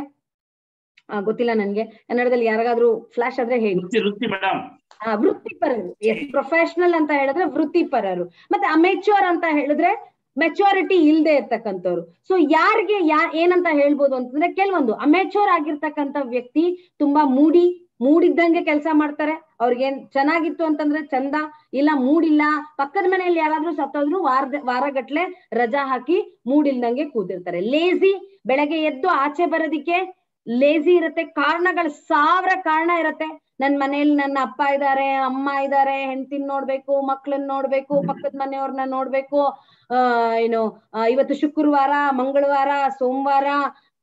ಗೊತ್ತಿಲ್ಲ ನನ್ಗೆ ಕನ್ನಡದಲ್ಲಿ ಯಾರಿಗಾದ್ರೂ ಫ್ಲಾಶ್ ಆದ್ರೆ ಹೇಳಿ ವೃತ್ತಿ ಮೇಡಮ್ ಆ ವೃತ್ತಿಪರರು ಎಸ್ ಪ್ರೊಫೆಷನಲ್ ಅಂತ ಹೇಳಿದ್ರೆ ವೃತ್ತಿಪರರು ಮತ್ತೆ ಅಮೆಚ್ಯೂರ್ ಅಂತ ಹೇಳಿದ್ರೆ ಮೆಚುರಿಟಿ ಇಲ್ದೆ ಇರ್ತಕ್ಕಂಥವ್ರು ಸೊ ಯಾರಿಗೆ ಯಾ ಏನಂತ ಹೇಳ್ಬೋದು ಅಂತಂದ್ರೆ ಕೆಲವೊಂದು ಅಮೆಚೂರ್ ಆಗಿರ್ತಕ್ಕಂಥ ವ್ಯಕ್ತಿ ತುಂಬಾ ಮೂಡಿ ಮೂಡಿದ್ದಂಗೆ ಕೆಲಸ ಮಾಡ್ತಾರೆ ಅವ್ರಿಗೇನ್ ಚೆನ್ನಾಗಿತ್ತು ಅಂತಂದ್ರೆ ಚಂದ ಇಲ್ಲ ಮೂಡಿಲ್ಲ ಪಕ್ಕದ ಮನೆಯಲ್ಲಿ ಯಾರಾದ್ರೂ ಸತ್ತೋದ್ರು ವಾರದ ವಾರಗಟ್ಲೆ ರಜಾ ಹಾಕಿ ಮೂಡಿಲ್ದಂಗೆ ಕೂತಿರ್ತಾರೆ ಲೇಜಿ ಬೆಳಗ್ಗೆ ಎದ್ದು ಆಚೆ ಬರೋದಿಕ್ಕೆ ಲೇಜಿ ಇರುತ್ತೆ ಕಾರಣಗಳು ಸಾವಿರ ಕಾರಣ ಇರತ್ತೆ ನನ್ ಮನೇಲಿ ನನ್ನ ಅಪ್ಪ ಇದಾರೆ ಅಮ್ಮ ಇದಾರೆ ಹೆಂಡತಿನ್ ನೋಡ್ಬೇಕು ಮಕ್ಳನ್ನ ನೋಡ್ಬೇಕು ಪಕ್ಕದ ಮನೆಯವ್ರನ್ನ ನೋಡ್ಬೇಕು ಆ ಏನು ಇವತ್ತು ಶುಕ್ರವಾರ ಮಂಗಳವಾರ ಸೋಮವಾರ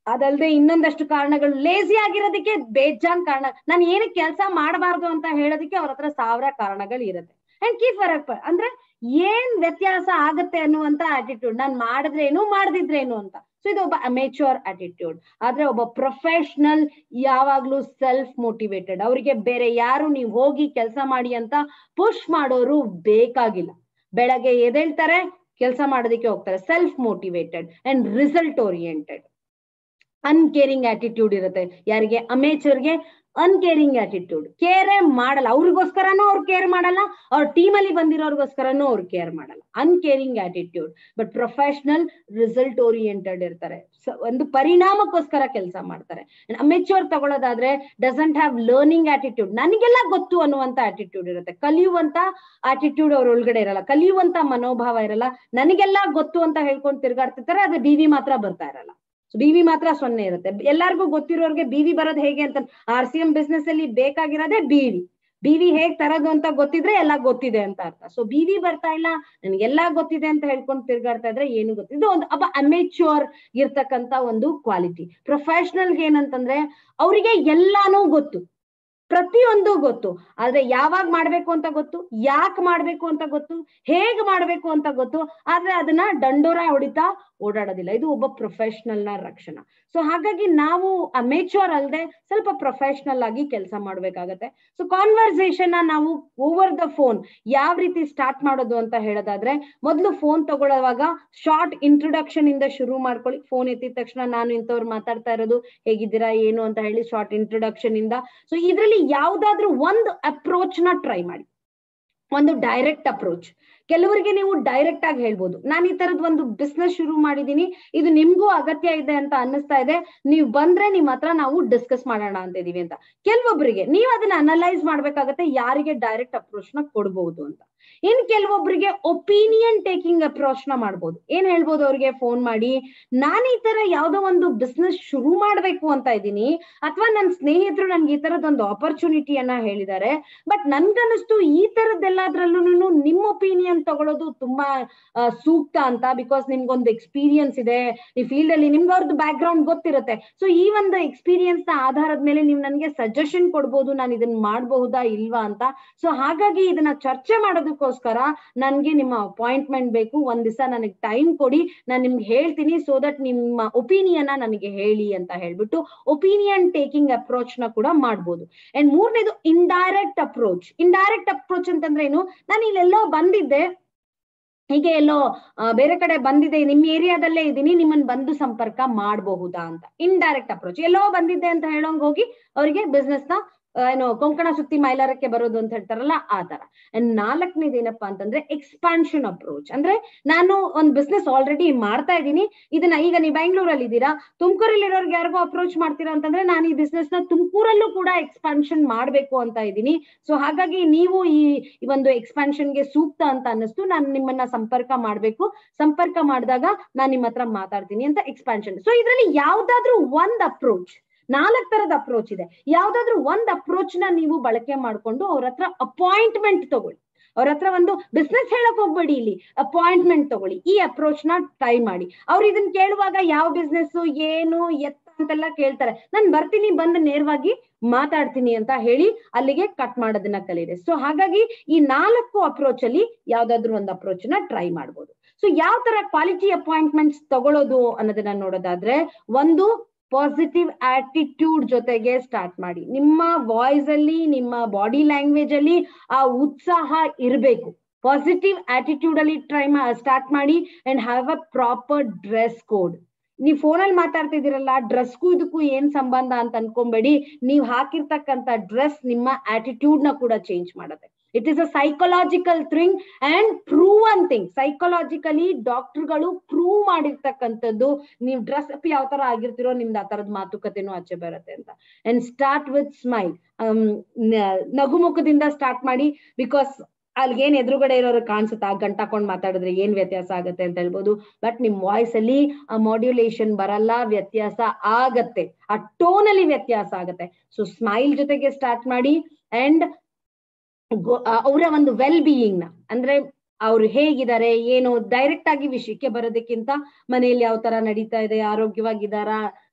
ಅದಲ್ದೆ ಇನ್ನೊಂದಷ್ಟು ಕಾರಣಗಳು ಲೇಸಿ ಆಗಿರೋದಕ್ಕೆ ಬೇಜಾನ್ ಕಾರಣ ನಾನು ಏನಕ್ಕೆ ಕೆಲಸ ಮಾಡಬಾರ್ದು ಅಂತ ಹೇಳೋದಕ್ಕೆ ಅವ್ರ ಹತ್ರ ಸಾವಿರ ಕಾರಣಗಳು ಇರುತ್ತೆ ಅಂಡ್ ಕೀಪ್ ಫರಕ್ ಅಂದ್ರೆ ಏನ್ ವ್ಯತ್ಯಾಸ ಆಗತ್ತೆ ಅನ್ನುವಂತ ಆಟಿಟ್ಯೂಡ್ ನಾನ್ ಮಾಡಿದ್ರೇನು ಮಾಡದಿದ್ರೇನು ಅಂತ ಸೊ ಇದು ಒಬ್ಬ ಅಮೇಚೂರ್ ಆಟಿಟ್ಯೂಡ್ ಆದ್ರೆ ಒಬ್ಬ ಪ್ರೊಫೆಷನಲ್ ಯಾವಾಗ್ಲೂ ಸೆಲ್ಫ್ ಮೋಟಿವೇಟೆಡ್ ಅವರಿಗೆ ಬೇರೆ ಯಾರು ನೀವು ಹೋಗಿ ಕೆಲಸ ಮಾಡಿ ಅಂತ ಪುಷ್ ಮಾಡೋರು ಬೇಕಾಗಿಲ್ಲ ಬೆಳಗ್ಗೆ ಎದ್ದೇಳ್ತಾರೆ ಕೆಲಸ ಮಾಡೋದಕ್ಕೆ ಹೋಗ್ತಾರೆ self motivated and result oriented uncaring attitude ಇರುತ್ತೆ ಯಾರಿಗೆ ಅಮೇಚರ್ಗೆ ಅನ್ಕೇರಿಂಗ್ ಆಟಿಟ್ಯೂಡ್ ಕೇರೇ ಮಾಡಲ್ಲ ಅವ್ರಿಗೋಸ್ಕರನೂ ಅವ್ರು ಕೇರ್ ಮಾಡಲ್ಲ ಅವ್ರ ಟೀಮ್ ಅಲ್ಲಿ ಬಂದಿರೋರ್ಗೋಸ್ಕರನೂ ಅವ್ರು ಕೇರ್ ಮಾಡಲ್ಲ ಅನ್ಕೇರಿಂಗ್ attitude but professional result oriented ಇರ್ತಾರೆ So, ಒಂದು ಪರಿಣಾಮಕ್ಕೋಸ್ಕರ ಕೆಲಸ ಮಾಡ್ತಾರೆ amateur ತಗೊಳ್ಳೋದಾದ್ರೆ doesn't have learning attitude ನನಗೆಲ್ಲ ಗೊತ್ತು ಅನ್ನುವಂತ ಆಟಿಟ್ಯೂಡ್ ಇರುತ್ತೆ ಕಲಿಯುವಂತ ಆಟಿಟ್ಯೂಡ್ ಅವ್ರ ಒಳಗಡೆ ಇರಲ್ಲ ಕಲಿಯುವಂತ ಮನೋಭಾವ ಇರಲ್ಲ ನನಗೆಲ್ಲ ಗೊತ್ತು ಅಂತ ಹೇಳ್ಕೊಂಡು ತಿರ್ಗಾಡ್ತಿರ್ತಾರೆ ಅದು ಡಿ ವಿ ಮಾತ್ರ ಬರ್ತಾ ಇರಲ್ಲ ಬಿ ವಿ ಮಾತ್ರ ಸೊನ್ನೆ ಇರುತ್ತೆ ಎಲ್ಲಾರ್ಗೂ ಗೊತ್ತಿರೋರ್ಗೆ ಬಿ ವಿ ಬರೋದು ಹೇಗೆ ಅಂತ ಆರ್ ಸಿ ಎಂ ಬಿಸ್ನೆಸ್ ಅಲ್ಲಿ ಬೇಕಾಗಿರೋದೇ ಬಿ ವಿ ಬಿ ವಿ ಹೇಗ್ ತರೋದು ಅಂತ ಗೊತ್ತಿದ್ರೆ ಎಲ್ಲ ಗೊತ್ತಿದೆ ಅಂತ ಅರ್ಥ ಸೊ ಬಿ ವಿ ಬರ್ತಾ ಇಲ್ಲ ನನ್ಗೆಲ್ಲಾ ಗೊತ್ತಿದೆ ಅಂತ ಹೇಳ್ಕೊಂಡು ತಿರ್ಗಾಡ್ತಾ ಇದ್ರೆ ಏನು ಗೊತ್ತಿದೆ ಒಂದು ಅಬ್ಬ ಅಮೆಚ್ಯೂರ್ ಇರ್ತಕ್ಕಂತ ಒಂದು ಕ್ವಾಲಿಟಿ ಪ್ರೊಫೆಷನಲ್ಗೆ ಏನಂತಂದ್ರೆ ಅವರಿಗೆ ಎಲ್ಲಾನು ಗೊತ್ತು ಪ್ರತಿಯೊಂದು ಗೊತ್ತು ಆದ್ರೆ ಯಾವಾಗ ಮಾಡ್ಬೇಕು ಅಂತ ಗೊತ್ತು ಯಾಕೆ ಮಾಡ್ಬೇಕು ಅಂತ ಗೊತ್ತು ಹೇಗ್ ಮಾಡ್ಬೇಕು ಅಂತ ಗೊತ್ತು ಆದ್ರೆ ಅದನ್ನ ದಂಡೋರ ಹೊಡಿತಾ ಓಡಾಡೋದಿಲ್ಲ ಇದು ಒಬ್ಬ ಪ್ರೊಫೆಷನಲ್ ನ ರಕ್ಷಣ ಸೊ ಹಾಗಾಗಿ ನಾವು ಅಮೇಚೂರ್ ಅಲ್ಲದೆ ಸ್ವಲ್ಪ ಪ್ರೊಫೆಷನಲ್ ಆಗಿ ಕೆಲಸ ಮಾಡ್ಬೇಕಾಗತ್ತೆ ಸೊ ಕಾನ್ವರ್ಸೇಷನ್ ನಾವು ಓವರ್ ದ ಫೋನ್ ಯಾವ ರೀತಿ ಸ್ಟಾರ್ಟ್ ಮಾಡೋದು ಅಂತ ಹೇಳೋದಾದ್ರೆ ಮೊದಲು ಫೋನ್ ತಗೊಳ್ಳುವಾಗ ಶಾರ್ಟ್ ಇಂಟ್ರೊಡಕ್ಷನ್ ಇಂದ ಶುರು ಮಾಡ್ಕೊಳ್ಳಿ ಫೋನ್ ಎತ್ತಿದ ತಕ್ಷಣ ನಾನು ಇಂಥವ್ರು ಮಾತಾಡ್ತಾ ಇರೋದು ಹೇಗಿದ್ದೀರಾ ಏನು ಅಂತ ಹೇಳಿ ಶಾರ್ಟ್ ಇಂಟ್ರೊಡಕ್ಷನ್ ಇಂದ ಸೊ ಇದರಲ್ಲಿ ಯಾವ್ದಾದ್ರು ಒಂದು ಅಪ್ರೋಚ್ ನ ಟ್ರೈ ಮಾಡಿ ಒಂದು ಡೈರೆಕ್ಟ್ ಅಪ್ರೋಚ್ ಕೆಲವರಿಗೆ ನೀವು ಡೈರೆಕ್ಟ್ ಆಗಿ ಹೇಳ್ಬೋದು ನಾನು ಈ ತರದ್ ಒಂದು ಬಿಸ್ನೆಸ್ ಶುರು ಮಾಡಿದೀನಿ ಇದು ನಿಮ್ಗೂ ಅಗತ್ಯ ಇದೆ ಅಂತ ಅನ್ನಿಸ್ತಾ ಇದೆ ನೀವು ಬಂದ್ರೆ ನಿಮ್ ಹತ್ರ ನಾವು ಡಿಸ್ಕಸ್ ಮಾಡೋಣ ಅಂತ ಇದೀವಿ ಅಂತ ಕೆಲವೊಬ್ಬರಿಗೆ ನೀವು ಅದನ್ನ ಅನಲೈಸ್ ಮಾಡ್ಬೇಕಾಗತ್ತೆ ಯಾರಿಗೆ ಡೈರೆಕ್ಟ್ ಅಪ್ರೋಚ್ ನ ಕೊಡ್ಬಹುದು ಅಂತ ಇನ್ ಕೆಲವೊಬ್ಬರಿಗೆ ಒಪಿನಿಯನ್ ಟೇಕಿಂಗ್ ಅಪ್ರೋಚ್ ನ ಮಾಡ್ಬೋದು ಏನ್ ಹೇಳ್ಬೋದು ಅವ್ರಿಗೆ ಫೋನ್ ಮಾಡಿ ನಾನು ಈ ತರ ಯಾವ್ದೋ ಒಂದು ಬಿಸ್ನೆಸ್ ಶುರು ಮಾಡ್ಬೇಕು ಅಂತ ಇದ್ದೀನಿ ಅಥವಾ ನನ್ನ ಸ್ನೇಹಿತರು ನನ್ಗೆ ಈ ತರದೊಂದು ಆಪರ್ಚುನಿಟಿಯನ್ನ ಹೇಳಿದ್ದಾರೆ ಬಟ್ ನನ್ಗನ್ನಿಸ್ತು ಈ ತರದ್ದೆಲ್ಲದ್ರಲ್ಲೂ ನಿಮ್ ಒಪಿನಿಯನ್ ತಗೊಳ್ಳೋದು ತುಂಬಾ ಆ, ಸೂಕ್ತ ಅಂತ ಬಿಕಾಸ್ ನಿಮ್ಗೊಂದು ಎಕ್ಸ್ಪೀರಿಯನ್ಸ್ ಇದೆ ಈ ಫೀಲ್ಡ್ ಅಲ್ಲಿ ನಿಮ್ಗೆ ಅವ್ರದ್ದು ಬ್ಯಾಕ್ ಗ್ರೌಂಡ್ ಗೊತ್ತಿರುತ್ತೆ ಸೊ ಈ ಒಂದು ಎಕ್ಸ್ಪೀರಿಯನ್ಸ್ ನ ಆಧಾರದ ಮೇಲೆ ನೀವು ನನಗೆ ಸಜೆಷನ್ ಕೊಡ್ಬೋದು ನಾನು ಇದನ್ನ ಮಾಡಬಹುದಾ ಇಲ್ವಾ ಅಂತ ಸೊ ಹಾಗಾಗಿ ಇದನ್ನ ಚರ್ಚೆ ಮಾಡೋದಕ್ಕೋಸ್ಕರ ನನ್ಗೆ ನಿಮ್ಮ ಅಪಾಯಿಂಟ್ಮೆಂಟ್ ಬೇಕು ಒಂದ್ ದಿವಸ ನನಗೆ ಟೈಮ್ ಕೊಡಿ ನಾನು ನಿಮ್ಗೆ ಹೇಳ್ತೀನಿ ಸೊ ದಟ್ ನಿಮ್ಮ ಒಪಿನಿಯನ್ ನನಗೆ ಹೇಳಿ ಅಂತ ಹೇಳ್ಬಿಟ್ಟು ಒಪಿನಿಯನ್ ಟೇಕಿಂಗ್ ಅಪ್ರೋಚ್ ನ ಕೂಡ ಮಾಡ್ಬೋದು ಅಂಡ್ ಮೂರನೇದು ಇಂಡೈರೆಕ್ಟ್ ಅಪ್ರೋಚ್ ಇಂಡೈರೆಕ್ಟ್ ಅಪ್ರೋಚ್ ಅಂತಂದ್ರೆ ಏನು ನಾನು ಇಲ್ಲೆಲ್ಲೋ ಬಂದಿದ್ದೆ ಹೀಗೆ ಎಲ್ಲೋ ಆ, ಬೇರೆ ಕಡೆ ಬಂದಿದೆ ನಿಮ್ ಏರಿಯಾದಲ್ಲೇ ಇದ್ದೀನಿ ನಿಮ್ಮನ್ನ ಬಂದು ಸಂಪರ್ಕ ಮಾಡಬಹುದಾ ಅಂತ ಇಂಡೈರೆಕ್ಟ್ ಅಪ್ರೋಚ್ ಎಲ್ಲೋ ಬಂದಿದ್ದೆ ಅಂತ ಹೇಳೋಂಗ್ ಹೋಗಿ ಅವರಿಗೆ ಬಿಸ್ನೆಸ್ ನ ಆ, ಏನು ಕೊಂಕಣ ಸುತ್ತಿ ಮೈಲಾರಕ್ಕೆ ಬರೋದು ಅಂತ ಹೇಳ್ತಾರಲ್ಲ ಆ ತರ ಅಂಡ್ ನಾಲ್ಕನೇದು ಏನಪ್ಪಾ ಅಂತಂದ್ರೆ ಎಕ್ಸ್ಪಾನ್ಷನ್ ಅಪ್ರೋಚ್ ಅಂದ್ರೆ ನಾನು ಒಂದ್ ಬಿಸ್ನೆಸ್ ಆಲ್ರೆಡಿ ಮಾಡ್ತಾ ಇದ್ದೀನಿ ಇದನ್ನ ಈಗ ನೀವು ಬ್ಯಾಂಗ್ಳೂರಲ್ಲಿ ಇದ್ದೀರಾ ತುಮಕೂರಲ್ಲಿ ಇರೋರ್ಗೆ ಯಾರಿಗೋ ಅಪ್ರೋಚ್ ಮಾಡ್ತೀರಾ ಅಂತಂದ್ರೆ ನಾನು ಈ ಬಿಸ್ನೆಸ್ ನ ತುಮಕೂರಲ್ಲೂ ಕೂಡ ಎಕ್ಸ್ಪಾನ್ಷನ್ ಮಾಡ್ಬೇಕು ಅಂತ ಇದ್ದೀನಿ ಸೊ ಹಾಗಾಗಿ ನೀವು ಈ ಈ ಒಂದು ಎಕ್ಸ್ಪಾನ್ಷನ್ ಗೆ ಸೂಕ್ತ ಅಂತ ಅನ್ನಿಸ್ತು ನಾನು ನಿಮ್ಮನ್ನ ಸಂಪರ್ಕ ಮಾಡ್ಬೇಕು ಸಂಪರ್ಕ ಮಾಡಿದಾಗ ನಾನು ನಿಮ್ಮ ಹತ್ರ ಮಾತಾಡ್ತೀನಿ ಅಂತ ಎಕ್ಸ್ಪಾನ್ಷನ್ ಸೊ ಇದ್ರಲ್ಲಿ ಯಾವ್ದಾದ್ರು ಒಂದ್ ಅಪ್ರೋಚ್ ನಾಲ್ಕ್ ತರದ ಅಪ್ರೋಚ್ ಇದೆ ಯಾವ್ದಾದ್ರು ಒಂದ್ ಅಪ್ರೋಚ್ ನ ನೀವು ಬಳಕೆ ಮಾಡ್ಕೊಂಡು ಅವ್ರ ಹತ್ರ ಅಪಾಯಿಂಟ್ಮೆಂಟ್ ತಗೊಳ್ಳಿ ಅವ್ರ ಹತ್ರ ಒಂದು ಬಿಸ್ನೆಸ್ ಹೇಳಕ್ ಹೋಗ್ಬೇಡಿ ಇಲ್ಲಿ ಅಪಾಯಿಂಟ್ಮೆಂಟ್ ತಗೊಳ್ಳಿ ಈ ಅಪ್ರೋಚ್ ನ ಟ್ರೈ ಮಾಡಿ ಅವ್ರು ಇದನ್ನ ಕೇಳುವಾಗ ಯಾವ ಬಿಸ್ನೆಸ್ ಏನು ಎತ್ತ ಅಂತೆಲ್ಲ ಕೇಳ್ತಾರೆ ನಾನ್ ಬರ್ತೀನಿ ಬಂದು ನೇರವಾಗಿ ಮಾತಾಡ್ತೀನಿ ಅಂತ ಹೇಳಿ ಅಲ್ಲಿಗೆ ಕಟ್ ಮಾಡೋದನ್ನ ಕಲೀರಿ ಸೊ ಹಾಗಾಗಿ ಈ ನಾಲ್ಕು ಅಪ್ರೋಚ್ ಅಲ್ಲಿ ಯಾವ್ದಾದ್ರು ಒಂದು ಅಪ್ರೋಚ್ ನ ಟ್ರೈ ಮಾಡ್ಬೋದು ಸೊ ಯಾವ ತರ ಕ್ವಾಲಿಟಿ ಅಪಾಯಿಂಟ್ಮೆಂಟ್ಸ್ ತಗೊಳ್ಳೋದು ಅನ್ನೋದನ್ನ ನೋಡೋದಾದ್ರೆ ಒಂದು ಪಾಸಿಟಿವ್ ಆಟಿಟ್ಯೂಡ್ ಜೊತೆಗೆ ಸ್ಟಾರ್ಟ್ ಮಾಡಿ ನಿಮ್ಮ ವಾಯ್ಸ್ ಅಲ್ಲಿ ನಿಮ್ಮ ಬಾಡಿ ಲ್ಯಾಂಗ್ವೇಜ್ ಅಲ್ಲಿ ಆ ಉತ್ಸಾಹ ಇರಬೇಕು ಪಾಸಿಟಿವ್ ಆಟಿಟ್ಯೂಡ್ ಅಲ್ಲಿ ಟ್ರೈ ಸ್ಟಾರ್ಟ್ ಮಾಡಿ and have a proper dress code ನೀವ್ ಫೋನಲ್ಲಿ ಮಾತಾಡ್ತಿದ್ದೀರಲ್ಲ ಡ್ರೆಸ್ಗೂ ಇದಕ್ಕೂ ಏನ್ ಸಂಬಂಧ ಅಂತ ಅನ್ಕೊಂಬೇಡಿ ನೀವ್ ಹಾಕಿರ್ತಕ್ಕಂತ ಡ್ರೆಸ್ ನಿಮ್ಮ ಆಟಿಟ್ಯೂಡ್ ನ ಕೂಡ ಚೇಂಜ್ ಮಾಡುತ್ತೆ it is a psychological thing and proven thing psychologically ಡಾಕ್ಟರ್ಗಳು ಪ್ರೂವ್ ಮಾಡಿರ್ತಕ್ಕಂಥದ್ದು ನೀವು ಡ್ರೆಸ್ ಅಪ್ ಯಾವ ತರ ಆಗಿರ್ತಿರೋ ನಿಮ್ದು ಆ ತರದ ಮಾತುಕತೆನೂ ಆಚೆ ಬರುತ್ತೆ ಅಂತ ಅಂಡ್ ಸ್ಟಾರ್ಟ್ ವಿತ್ ಸ್ಮೈಲ್ ನಗುಮುಖದಿಂದ ಸ್ಟಾರ್ಟ್ ಮಾಡಿ ಬಿಕಾಸ್ ಅಲ್ಲಿ ಏನ್ ಎದುರುಗಡೆ ಇರೋರು ಕಾಣಿಸುತ್ತೆ ಆ ಗಂಟಾಕೊಂಡ್ ಮಾತಾಡಿದ್ರೆ ಏನ್ ವ್ಯತ್ಯಾಸ ಆಗುತ್ತೆ ಅಂತ ಹೇಳ್ಬೋದು ಬಟ್ ನಿಮ್ ವಾಯ್ಸ್ ಅಲ್ಲಿ ಆ ಮಾಡ್ಯುಲೇಷನ್ ಬರಲ್ಲ ವ್ಯತ್ಯಾಸ ಆಗತ್ತೆ ಆ ಟೋನ್ ಅಲ್ಲಿ ವ್ಯತ್ಯಾಸ ಆಗತ್ತೆ ಸೊ ಸ್ಮೈಲ್ ಜೊತೆಗೆ ಸ್ಟಾರ್ಟ್ ಮಾಡಿ ಅಂಡ್ ಅವರ ಒಂದು ವೆಲ್ ಬೀಯಿಂಗ್ ನ ಅಂದ್ರೆ ಅವ್ರು ಹೇಗಿದ್ದಾರೆ ಏನು ಡೈರೆಕ್ಟ್ ಆಗಿ ವಿಷಯಕ್ಕೆ ಬರೋದಕ್ಕಿಂತ ಮನೆಯಲ್ಲಿ ಯಾವ ತರ ನಡೀತಾ ಇದೆ ಆರೋಗ್ಯವಾಗಿದ್ದಾರಾ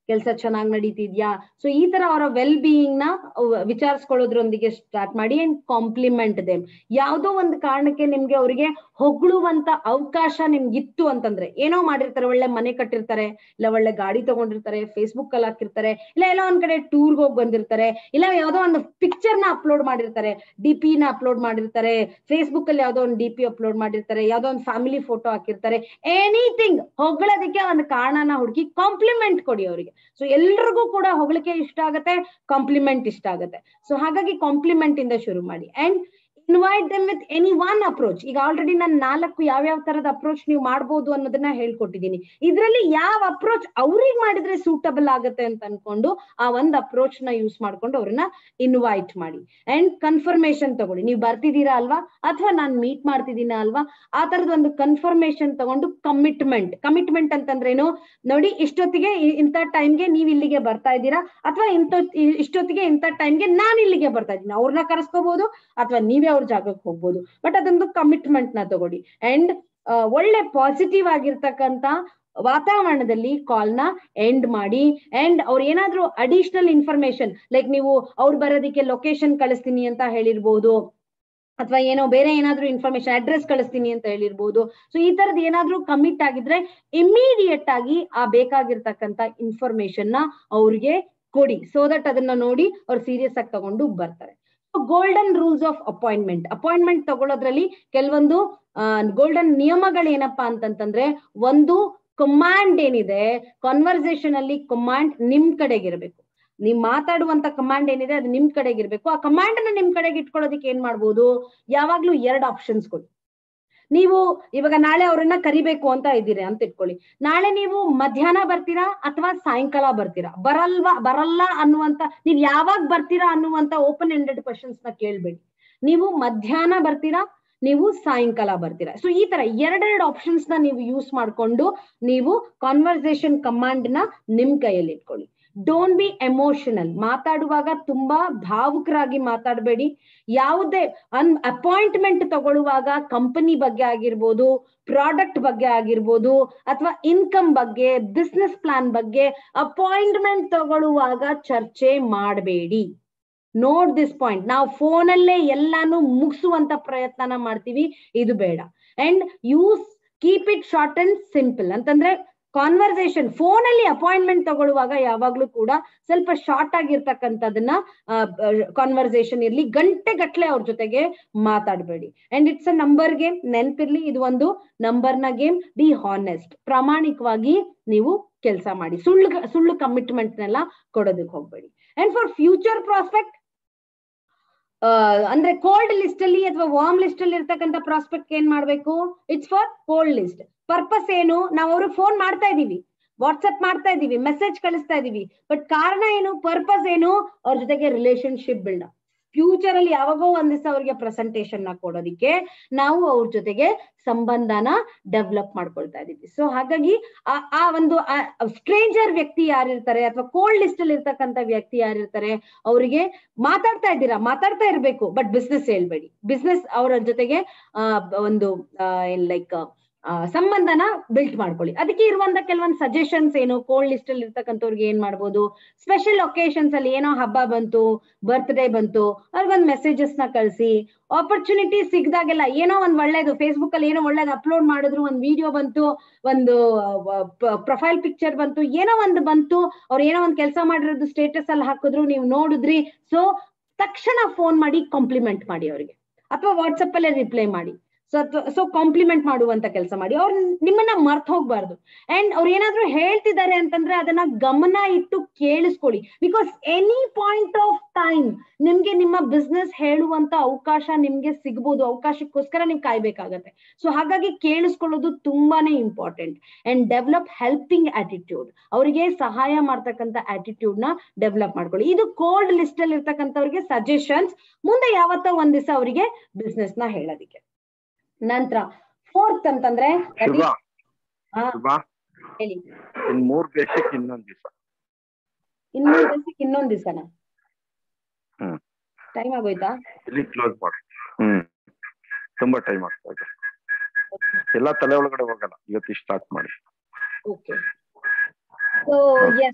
ಕೆಲಸ ಚೆನ್ನಾಗಿ ನಡೀತಿದ್ಯಾ ಸೊ ಈ ತರ ಅವರ ವೆಲ್ ಬೀಯಿಂಗ್ ನ ವಿಚಾರಿಸ್ಕೊಳ್ಳೋದ್ರೊಂದಿಗೆ ಸ್ಟಾರ್ಟ್ ಮಾಡಿ ಅಂಡ್ ಕಾಂಪ್ಲಿಮೆಂಟ್ ದೇಮ್ ಯಾವ್ದೋ ಒಂದು ಕಾರಣಕ್ಕೆ ನಿಮ್ಗೆ ಅವರಿಗೆ ಹೊಗಳುವಂತ ಅವಕಾಶ ನಿಮ್ಗಿತ್ತು ಅಂತಂದ್ರೆ ಏನೋ ಮಾಡಿರ್ತಾರೆ ಒಳ್ಳೆ ಮನೆ ಕಟ್ಟಿರ್ತಾರೆ ಇಲ್ಲ ಒಳ್ಳೆ ಗಾಡಿ ತಗೊಂಡಿರ್ತಾರೆ ಫೇಸ್ಬುಕ್ ಅಲ್ಲಿ ಹಾಕಿರ್ತಾರೆ ಇಲ್ಲ ಎಲ್ಲೋ ಒಂದ್ ಕಡೆ ಟೂರ್ಗೆ ಹೋಗಿ ಬಂದಿರ್ತಾರೆ ಇಲ್ಲ ಯಾವ್ದೋ ಒಂದು ಪಿಕ್ಚರ್ ನ ಅಪ್ಲೋಡ್ ಮಾಡಿರ್ತಾರೆ ಡಿ ಪಿ ನ ಅಪ್ಲೋಡ್ ಮಾಡಿರ್ತಾರೆ ಫೇಸ್ಬುಕ್ ಅಲ್ಲಿ ಯಾವ್ದೋ ಒಂದು ಡಿ ಪಿ ಅಪ್ಲೋಡ್ ಮಾಡಿರ್ತಾರೆ ಯಾವ್ದೋ ಒಂದು ಫ್ಯಾಮಿಲಿ ಫೋಟೋ ಹಾಕಿರ್ತಾರೆ ಎನಿಥಿಂಗ್ ಹೊಗಳೋದಕ್ಕೆ ಒಂದು ಕಾರಣನ ಹುಡುಕಿ ಕಾಂಪ್ಲಿಮೆಂಟ್ ಕೊಡಿ ಅವರಿಗೆ ಸೊ ಎಲ್ರಿಗೂ ಕೂಡ ಹೊಗಳಿಕೆ ಇಷ್ಟ ಆಗತ್ತೆ ಕಾಂಪ್ಲಿಮೆಂಟ್ ಇಷ್ಟ ಆಗತ್ತೆ ಸೊ ಹಾಗಾಗಿ ಕಾಂಪ್ಲಿಮೆಂಟ್ ಇಂದ ಶುರು ಮಾಡಿ and invite them with any one approach ಈಗ ಆಲ್ರೆಡಿ ನಾನು ನಾಲ್ಕು ಯಾವ್ಯಾವ ತರದ ಅಪ್ರೋಚ್ ನೀವು ಮಾಡ್ಬೋದು ಅನ್ನೋದನ್ನ ಹೇಳ್ಕೊಟ್ಟಿದ್ದೀನಿ ಇದ್ರಲ್ಲಿ ಯಾವ ಅಪ್ರೋಚ್ ಅವ್ರಿಗೆ ಮಾಡಿದ್ರೆ ಸೂಟಬಲ್ ಆಗತ್ತೆ ಅಂತ ಅನ್ಕೊಂಡು ಆ ಒಂದ್ ಅಪ್ರೋಚ್ ನ ಯೂಸ್ ಮಾಡ್ಕೊಂಡು ಅವ್ರನ್ನ ಇನ್ವೈಟ್ ಮಾಡಿ ಅಂಡ್ ಕನ್ಫರ್ಮೇಶನ್ ತಗೊಳ್ಳಿ ನೀವು ಬರ್ತಿದ್ದೀರಾ ಅಲ್ವಾ ಅಥವಾ ನಾನ್ ಮೀಟ್ ಮಾಡ್ತಿದ್ದೀನ ಅಲ್ವಾ ಆ ತರದ ಒಂದು ಕನ್ಫರ್ಮೇಶನ್ ತಗೊಂಡು ಕಮಿಟ್ಮೆಂಟ್ ಕಮಿಟ್ಮೆಂಟ್ ಅಂತಂದ್ರೇನು ನೋಡಿ ಇಷ್ಟೊತ್ತಿಗೆ ಇ- ಇಂಥ ಟೈಮ್ಗೆ ನೀವ್ ಇಲ್ಲಿಗೆ ಬರ್ತಾ ಇದ್ದೀರಾ ಅಥವಾ ಇಂಥ ಇಷ್ಟೊತ್ತಿಗೆ ಇಂಥ ಟೈಮ್ಗೆ ನಾನ್ ಇಲ್ಲಿಗೆ ಬರ್ತಾ ಇದ್ದೀನಿ ಅವ್ರನ್ನ ಕರೆಸ್ಕೋಬಹುದು ಅಥವಾ ನೀವೇ ಅವ್ರ ಜಾಗಕ್ಕೆ ಹೋಗ್ಬೋದು ಬಟ್ ಅದೊಂದು ಕಮಿಟ್ಮೆಂಟ್ ನ ತಗೊಳ್ಳಿ ಅಂಡ್ ಒಳ್ಳೆ ಪಾಸಿಟಿವ್ ಆಗಿರ್ತಕ್ಕಂತ ವಾತಾವರಣದಲ್ಲಿ ಕಾಲ್ ನ ಎಂಡ್ ಮಾಡಿ ಅಂಡ್ ಅವ್ರು ಏನಾದ್ರೂ ಅಡಿಷನಲ್ ಇನ್ಫಾರ್ಮೇಶನ್ ಲೈಕ್ ನೀವು ಅವ್ರು ಬರೋದಕ್ಕೆ ಲೊಕೇಶನ್ ಕಳಿಸ್ತೀನಿ ಅಂತ ಹೇಳಿರ್ಬೋದು ಅಥವಾ ಏನೋ ಬೇರೆ ಏನಾದ್ರೂ ಇನ್ಫಾರ್ಮೇಶನ್ ಅಡ್ರೆಸ್ ಕಳಿಸ್ತೀನಿ ಅಂತ ಹೇಳಿರ್ಬೋದು ಸೊ ಈ ತರದ್ ಏನಾದ್ರೂ ಕಮಿಟ್ ಆಗಿದ್ರೆ ಇಮಿಡಿಯೇಟ್ ಆಗಿ ಆ ಬೇಕಾಗಿರ್ತಕ್ಕಂತ ಇನ್ಫಾರ್ಮೇಶನ್ ನ ಅವ್ರಿಗೆ ಕೊಡಿ ಸೊ ದಟ್ ಅದನ್ನ ನೋಡಿ ಅವ್ರು ಸೀರಿಯಸ್ ಆಗಿ ತಗೊಂಡು ಬರ್ತಾರೆ golden rules of appointment appointment ತಗೊಳ್ಳೋದ್ರಲ್ಲಿ ಕೆಲವೊಂದು ಗೋಲ್ಡನ್ ನಿಯಮಗಳು ಏನಪ್ಪಾ ಅಂತಂತಂದ್ರೆ ಒಂದು ಕಮಾಂಡ್ ಏನಿದೆ ಕಾನ್ವರ್ಸೇಷನ್ ಅಲ್ಲಿ ಕಮಾಂಡ್ ನಿಮ್ ಕಡೆಗಿರ್ಬೇಕು ನೀವ್ ಮಾತಾಡುವಂತ ಕಮಾಂಡ್ ಏನಿದೆ ಅದು ನಿಮ್ ಕಡೆಗಿರ್ಬೇಕು ಆ ಕಮಾಂಡ್ ನ ನಿಮ್ ಕಡೆಗೆ ಇಟ್ಕೊಳ್ಳೋದಕ್ಕೆ ಏನ್ ಮಾಡ್ಬೋದು ಯಾವಾಗ್ಲೂ ಎರಡು ಆಪ್ಷನ್ಸ್ ಕೊಡಿ ನೀವು ಇವಾಗ ನಾಳೆ ಅವ್ರನ್ನ ಕರಿಬೇಕು ಅಂತ ಇದ್ದೀರಿ ಅಂತ ಇಟ್ಕೊಳ್ಳಿ ನಾಳೆ ನೀವು ಮಧ್ಯಾಹ್ನ ಬರ್ತೀರಾ ಅಥವಾ ಸಾಯಂಕಾಲ ಬರ್ತೀರಾ ಬರಲ್ವಾ ಬರಲ್ಲ ಅನ್ನುವಂತ ನೀವ್ ಯಾವಾಗ ಬರ್ತೀರಾ ಅನ್ನುವಂತ ಓಪನ್ ಎಂಡೆಡ್ ಕ್ವಶನ್ಸ್ ನ ಕೇಳ್ಬೇಡಿ ನೀವು ಮಧ್ಯಾಹ್ನ ಬರ್ತೀರಾ ನೀವು ಸಾಯಂಕಾಲ ಬರ್ತೀರಾ ಸೊ ಈ ತರ ಎರಡೆರಡು ಆಪ್ಷನ್ಸ್ ನ ನೀವು ಯೂಸ್ ಮಾಡ್ಕೊಂಡು ನೀವು ಕಾನ್ವರ್ಸೇಷನ್ ಕಮಾಂಡ್ ನ ನಿಮ್ ಕೈಯಲ್ಲಿ ಇಟ್ಕೊಳ್ಳಿ ಡೋಂಟ್ ಬಿ ಎಮೋಷನಲ್ ಮಾತಾಡುವಾಗ ತುಂಬಾ ಭಾವುಕರಾಗಿ ಮಾತಾಡಬೇಡಿ ಯಾವುದೇ ಅನ್ ಅಪಾಯಿಂಟ್ಮೆಂಟ್ ತಗೊಳ್ಳುವಾಗ ಕಂಪನಿ ಬಗ್ಗೆ ಆಗಿರ್ಬೋದು ಪ್ರಾಡಕ್ಟ್ ಬಗ್ಗೆ ಆಗಿರ್ಬೋದು ಅಥವಾ ಇನ್ಕಮ್ ಬಗ್ಗೆ ಬಿಸ್ನೆಸ್ ಪ್ಲಾನ್ ಬಗ್ಗೆ ಅಪಾಯಿಂಟ್ಮೆಂಟ್ ತಗೊಳ್ಳುವಾಗ ಚರ್ಚೆ ಮಾಡಬೇಡಿ ನೋಟ್ ದಿಸ್ ಪಾಯಿಂಟ್ ನಾವು ಫೋನಲ್ಲೇ ಎಲ್ಲಾನು ಮುಗಿಸುವಂತ ಪ್ರಯತ್ನನ ಮಾಡ್ತೀವಿ ಇದು ಬೇಡ and use keep it short and simple ಅಂತಂದ್ರೆ ಕಾನ್ವರ್ಸೇಷನ್ ಫೋನ್ ಅಲ್ಲಿ ಅಪಾಯಿಂಟ್ಮೆಂಟ್ ತಗೊಳ್ಳುವಾಗ ಯಾವಾಗ್ಲೂ ಕೂಡ ಸ್ವಲ್ಪ ಶಾರ್ಟ್ ಆಗಿರ್ತಕ್ಕಂಥದನ್ನ ಕಾನ್ವರ್ಸೇಷನ್ ಇರ್ಲಿ ಗಂಟೆ ಗಟ್ಲೆ ಅವ್ರ ಜೊತೆಗೆ ಮಾತಾಡಬೇಡಿ and it's a number game ನೆನ್ಪಿರ್ಲಿ ಇದು ಒಂದು ನಂಬರ್ ನ ಗೇಮ್ ಬಿ ಹಾನೆಸ್ಟ್ ಪ್ರಾಮಾಣಿಕವಾಗಿ ನೀವು ಕೆಲಸ ಮಾಡಿ ಸುಳ್ಳು ಸುಳ್ಳು ಕಮಿಟ್ಮೆಂಟ್ ನೆಲ್ಲ ಕೊಡೋದಕ್ಕೆ ಹೋಗ್ಬೇಡಿ ಅಂಡ್ ಫಾರ್ ಫ್ಯೂಚರ್ ಪ್ರಾಸ್ಪೆಕ್ಟ್ ಅಂದ್ರೆ ಕೋಲ್ಡ್ ಲಿಸ್ಟ್ ಅಲ್ಲಿ ಅಥವಾ ವಾರ್ಮ್ ಲಿಸ್ಟ್ ಅಲ್ಲಿ ಇರ್ತಕ್ಕಂಥ ಪ್ರಾಸ್ಪೆಕ್ಟ್ ಏನ್ ಮಾಡ್ಬೇಕು it's for cold list purpose ಏನು ನಾವು ಅವ್ರಿಗೆ ಫೋನ್ ಮಾಡ್ತಾ ಇದೀವಿ ವಾಟ್ಸ್ಆಪ್ ಮಾಡ್ತಾ ಇದೀವಿ ಮೆಸೇಜ್ ಕಳಿಸ್ತಾ ಇದೀವಿ ಬಟ್ ಕಾರಣ ಏನು ಪರ್ಪಸ್ ಏನು ಅವ್ರ ಜೊತೆಗೆ ರಿಲೇಶನ್ಶಿಪ್ ಬಿಲ್ಡ್ ಫ್ಯೂಚರ್ ಅಲ್ಲಿ ಯಾವಾಗೋ ಒಂದ್ ದಿವಸ ಅವ್ರಿಗೆ ಪ್ರೆಸೆಂಟೇಶನ್ ನ ಕೊಡೋದಿಕ್ಕೆ ನಾವು ಅವ್ರ ಜೊತೆಗೆ ಸಂಬಂಧನ ಡೆವಲಪ್ ಮಾಡ್ಕೊಳ್ತಾ ಇದೀವಿ ಸೊ ಹಾಗಾಗಿ ಆ ಆ ಒಂದು ಸ್ಟ್ರೇಂಜರ್ ವ್ಯಕ್ತಿ ಯಾರಿರ್ತಾರೆ ಅಥವಾ ಕೋಲ್ಡ್ ಲಿಸ್ಟ್ ಅಲ್ಲಿ ಇರ್ತಕ್ಕಂಥ ವ್ಯಕ್ತಿ ಯಾರಿರ್ತಾರೆ ಅವರಿಗೆ ಮಾತಾಡ್ತಾ ಇದ್ದೀರಾ ಮಾತಾಡ್ತಾ ಇರ್ಬೇಕು ಬಟ್ ಬಿಸ್ನೆಸ್ ಹೇಳ್ಬೇಡಿ ಬಿಸ್ನೆಸ್ ಅವರ ಜೊತೆಗೆ ಆ ಒಂದು ಲೈಕ್ ಸಂಬಂಧನ ಬಿಲ್ಟ್ ಮಾಡ್ಕೊಳ್ಳಿ ಅದಕ್ಕೆ ಇರುವಂತ ಕೆಲವೊಂದು ಸಜೆಷನ್ಸ್ ಏನು ಕೋಲ್ಡ್ ಲಿಸ್ಟ್ ಅಲ್ಲಿ ಇರ್ತಕ್ಕಂಥವ್ರಿಗೆ ಏನ್ ಮಾಡ್ಬೋದು ಸ್ಪೆಷಲ್ ಒಕೇಶನ್ಸ್ ಅಲ್ಲಿ ಏನೋ ಹಬ್ಬ ಬಂತು ಬರ್ತ್ಡೇ ಬಂತು ಅವ್ರಿಗೊಂದು ಮೆಸೇಜಸ್ ನ ಕಳಿಸಿ ಆಪರ್ಚುನಿಟಿ ಸಿಗ್ದಾಗೆಲ್ಲ ಏನೋ ಒಂದ್ ಒಳ್ಳೇದು ಫೇಸ್ಬುಕ್ ಅಲ್ಲಿ ಏನೋ ಒಳ್ಳೇದು ಅಪ್ಲೋಡ್ ಮಾಡಿದ್ರು ಒಂದ್ ವಿಡಿಯೋ ಬಂತು ಒಂದು ಪ್ರೊಫೈಲ್ ಪಿಕ್ಚರ್ ಬಂತು ಏನೋ ಒಂದು ಬಂತು ಅವ್ರು ಏನೋ ಒಂದ್ ಕೆಲಸ ಮಾಡಿರೋದು ಸ್ಟೇಟಸ್ ಅಲ್ಲಿ ಹಾಕಿದ್ರು ನೀವು ನೋಡಿದ್ರಿ ಸೊ ತಕ್ಷಣ ಫೋನ್ ಮಾಡಿ ಕಾಂಪ್ಲಿಮೆಂಟ್ ಮಾಡಿ ಅವರಿಗೆ ಅಥವಾ ವಾಟ್ಸಪ್ ಅಲ್ಲೇ ರಿಪ್ಲೈ ಮಾಡಿ ಸೊ ಸೊ ಕಾಂಪ್ಲಿಮೆಂಟ್ ಮಾಡುವಂತ ಕೆಲಸ ಮಾಡಿ ಅವ್ರು ನಿಮ್ಮನ್ನ ಮರ್ತ್ ಹೋಗ್ಬಾರ್ದು ಅಂಡ್ ಅವ್ರು ಏನಾದ್ರು ಹೇಳ್ತಿದ್ದಾರೆ ಅಂತಂದ್ರೆ ಅದನ್ನ ಗಮನ ಇಟ್ಟು ಕೇಳಿಸ್ಕೊಳ್ಳಿ because any point of time ನಿಮ್ಗೆ ನಿಮ್ಮ ಬಿಸ್ನೆಸ್ ಹೇಳುವಂತ ಅವಕಾಶ ನಿಮ್ಗೆ ಸಿಗ್ಬೋದು ಅವಕಾಶಕ್ಕೋಸ್ಕರ ನೀವು ಕಾಯ್ಬೇಕಾಗತ್ತೆ ಸೊ ಹಾಗಾಗಿ ಕೇಳಿಸ್ಕೊಳ್ಳೋದು ತುಂಬಾನೇ important and develop helping attitude ಅವರಿಗೆ ಸಹಾಯ ಮಾಡ್ತಕ್ಕಂಥ ಆಟಿಟ್ಯೂಡ್ ನ ಡೆವಲಪ್ ಮಾಡ್ಕೊಳ್ಳಿ ಇದು ಕೋಲ್ಡ್ ಲಿಸ್ಟ್ ಅಲ್ಲಿ ಇರ್ತಕ್ಕಂಥವ್ರಿಗೆ ಸಜೆಷನ್ಸ್ ಮುಂದೆ ಯಾವತ್ತೋ ಒಂದ್ ದಿವಸ ಅವರಿಗೆ ಬಿಸ್ನೆಸ್ ನ ಹೇಳೋದಿಕ್ಕೆ ನಂತರ ಫೋರ್ತ್ ಅಂತಂದ್ರೆ ಶುಭ ಹಾ ಶುಭ ಹೇಳಿ ಇನ್ ಮೂರ್ ದೇಶಕ್ಕೆ ಇನ್ನೊಂದ್ ದಿವಸ ಇನ್ನೊಂದ್ ದಿವಸಕ್ಕೆ ಇನ್ನೊಂದ್ ದಿವಸನ ಹ್ಮ್. ಟೈಮ್ ಆಗೋಯ್ತಾ ಇಲ್ಲಿ ಕ್ಲೋಸ್ ಮಾಡಿ ಹ್ಮ್ ತುಂಬಾ ಟೈಮ್ ಆಗ್ತಾ ಇದೆ ಎಲ್ಲಾ ತಲೆ ಒಳಗಡೆ ಹೋಗಲ್ಲ ಇವತ್ತು ಸ್ಟಾರ್ಟ್ ಮಾಡಿ ಓಕೆ ಸೊ ಎಸ್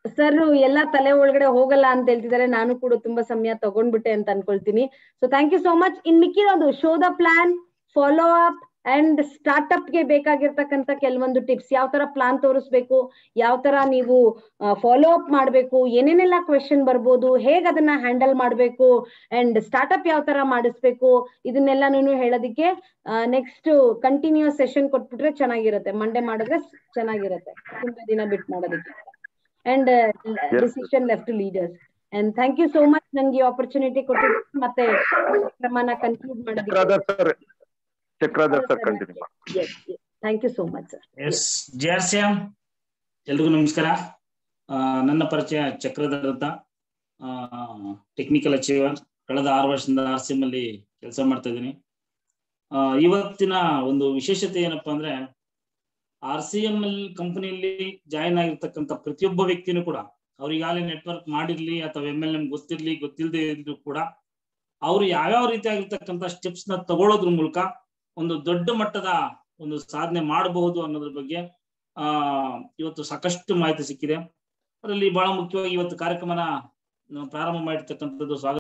ಸರ್ ಎಲ್ಲಾ ತಲೆ ಒಳಗಡೆ ಹೋಗಲ್ಲ ಅಂತ ಹೇಳ್ತಿದ್ದಾರೆ ನಾನು ಕೂಡ ತುಂಬಾ ಸಮಯ ತಗೊಂಡ್ಬಿಟ್ಟೆ ಅಂತ ಅನ್ಕೊಳ್ತೀನಿ so thank you so much in ಮಿಕ್ಕಿರೋದು show the plan follow up and startup ಗೆ ಬೇಕಾಗಿರ್ತಕ್ಕಂಥ ಕೆಲವೊಂದು ಟಿಪ್ಸ್ ಯಾವ ತರ ಪ್ಲಾನ್ ತೋರಿಸ್ಬೇಕು ಯಾವ ತರ ನೀವು ಫಾಲೋ ಅಪ್ ಮಾಡ್ಬೇಕು ಏನೇನೆಲ್ಲ ಕ್ವೆಶನ್ ಬರ್ಬೋದು ಹೇಗ್ ಅದನ್ನ ಹ್ಯಾಂಡಲ್ ಮಾಡ್ಬೇಕು ಅಂಡ್ ಸ್ಟಾರ್ಟ್ಅಪ್ ಯಾವ ತರ ಮಾಡಿಸ್ಬೇಕು ಇದನ್ನೆಲ್ಲಾನು ಹೇಳೋದಿಕ್ಕೆ ನೆಕ್ಸ್ಟ್ ಕಂಟಿನ್ಯೂಸ್ ಸೆಷನ್ ಕೊಟ್ಬಿಟ್ರೆ ಚೆನ್ನಾಗಿರುತ್ತೆ ಮಂಡೇ ಮಾಡಿದ್ರೆ ಚೆನ್ನಾಗಿರುತ್ತೆ ತುಂಬಾ ದಿನ ಬಿಟ್ ಮಾಡೋದಕ್ಕೆ and decision left leaders and thank you so much ನಂಗೆ ಆಪರ್ಚುನಿಟಿ ಕೊಟ್ಟಿದ್ದಕ್ಕೆ ಮತ್ತೆ ಕ್ರಮನ ಕನ್ಕ್ಲೂಡ್ ಮಾಡೋದಕ್ಕೆ Chakradhar sir Chakradhar sir continue thank you so much sir S J R C M ಎಲ್ರಿಗೂ ನಮಸ್ಕಾರ ಆ, ನನ್ನ ಪರಿಚಯ ಚಕ್ರಧರ್ ಅಂತ ಟೆಕ್ನಿಕಲ್ ಅಚೀವರ್ ಕಳೆದ ಆರು ವರ್ಷದಿಂದ ಆರ್ ಸಿ ಎಂ ಅಲ್ಲಿ ಕೆಲಸ ಮಾಡ್ತಾ ಇದ್ದೀನಿ ಆ, ಇವತ್ತಿನ ಒಂದು ವಿಶೇಷತೆ ಏನಪ್ಪಾ ಅಂದ್ರೆ ಆರ್ ಸಿ ಎಂ ಎಲ್ ಕಂಪನಿಯಲ್ಲಿ ಜಾಯಿನ್ ಆಗಿರ್ತಕ್ಕಂಥ ಪ್ರತಿಯೊಬ್ಬ ವ್ಯಕ್ತಿನೂ ಕೂಡ ಅವ್ರು ಈಗಾಗಲೇ ನೆಟ್ವರ್ಕ್ ಮಾಡಿರ್ಲಿ ಅಥವಾ ಎಂ ಎಲ್ ಎಂ ಗೊತ್ತಿರ್ಲಿ ಗೊತ್ತಿಲ್ಲದೆ ಇದ್ರು ಕೂಡ ಅವ್ರು ಯಾವ್ಯಾವ ರೀತಿಯಾಗಿರ್ತಕ್ಕಂಥ ಸ್ಟೆಪ್ಸ್ ನ ತಗೊಳ್ಳೋದ್ರ ಮೂಲಕ ಒಂದು ದೊಡ್ಡ ಮಟ್ಟದ ಒಂದು ಸಾಧನೆ ಮಾಡಬಹುದು ಅನ್ನೋದ್ರ ಬಗ್ಗೆ ಆ ಇವತ್ತು ಸಾಕಷ್ಟು ಮಾಹಿತಿ ಸಿಕ್ಕಿದೆ ಅದರಲ್ಲಿ ಬಹಳ ಮುಖ್ಯವಾಗಿ ಇವತ್ತು ಕಾರ್ಯಕ್ರಮನ ನಾವು ಪ್ರಾರಂಭ ಮಾಡಿರ್ತಕ್ಕಂಥದ್ದು ಸ್ವಾಗತ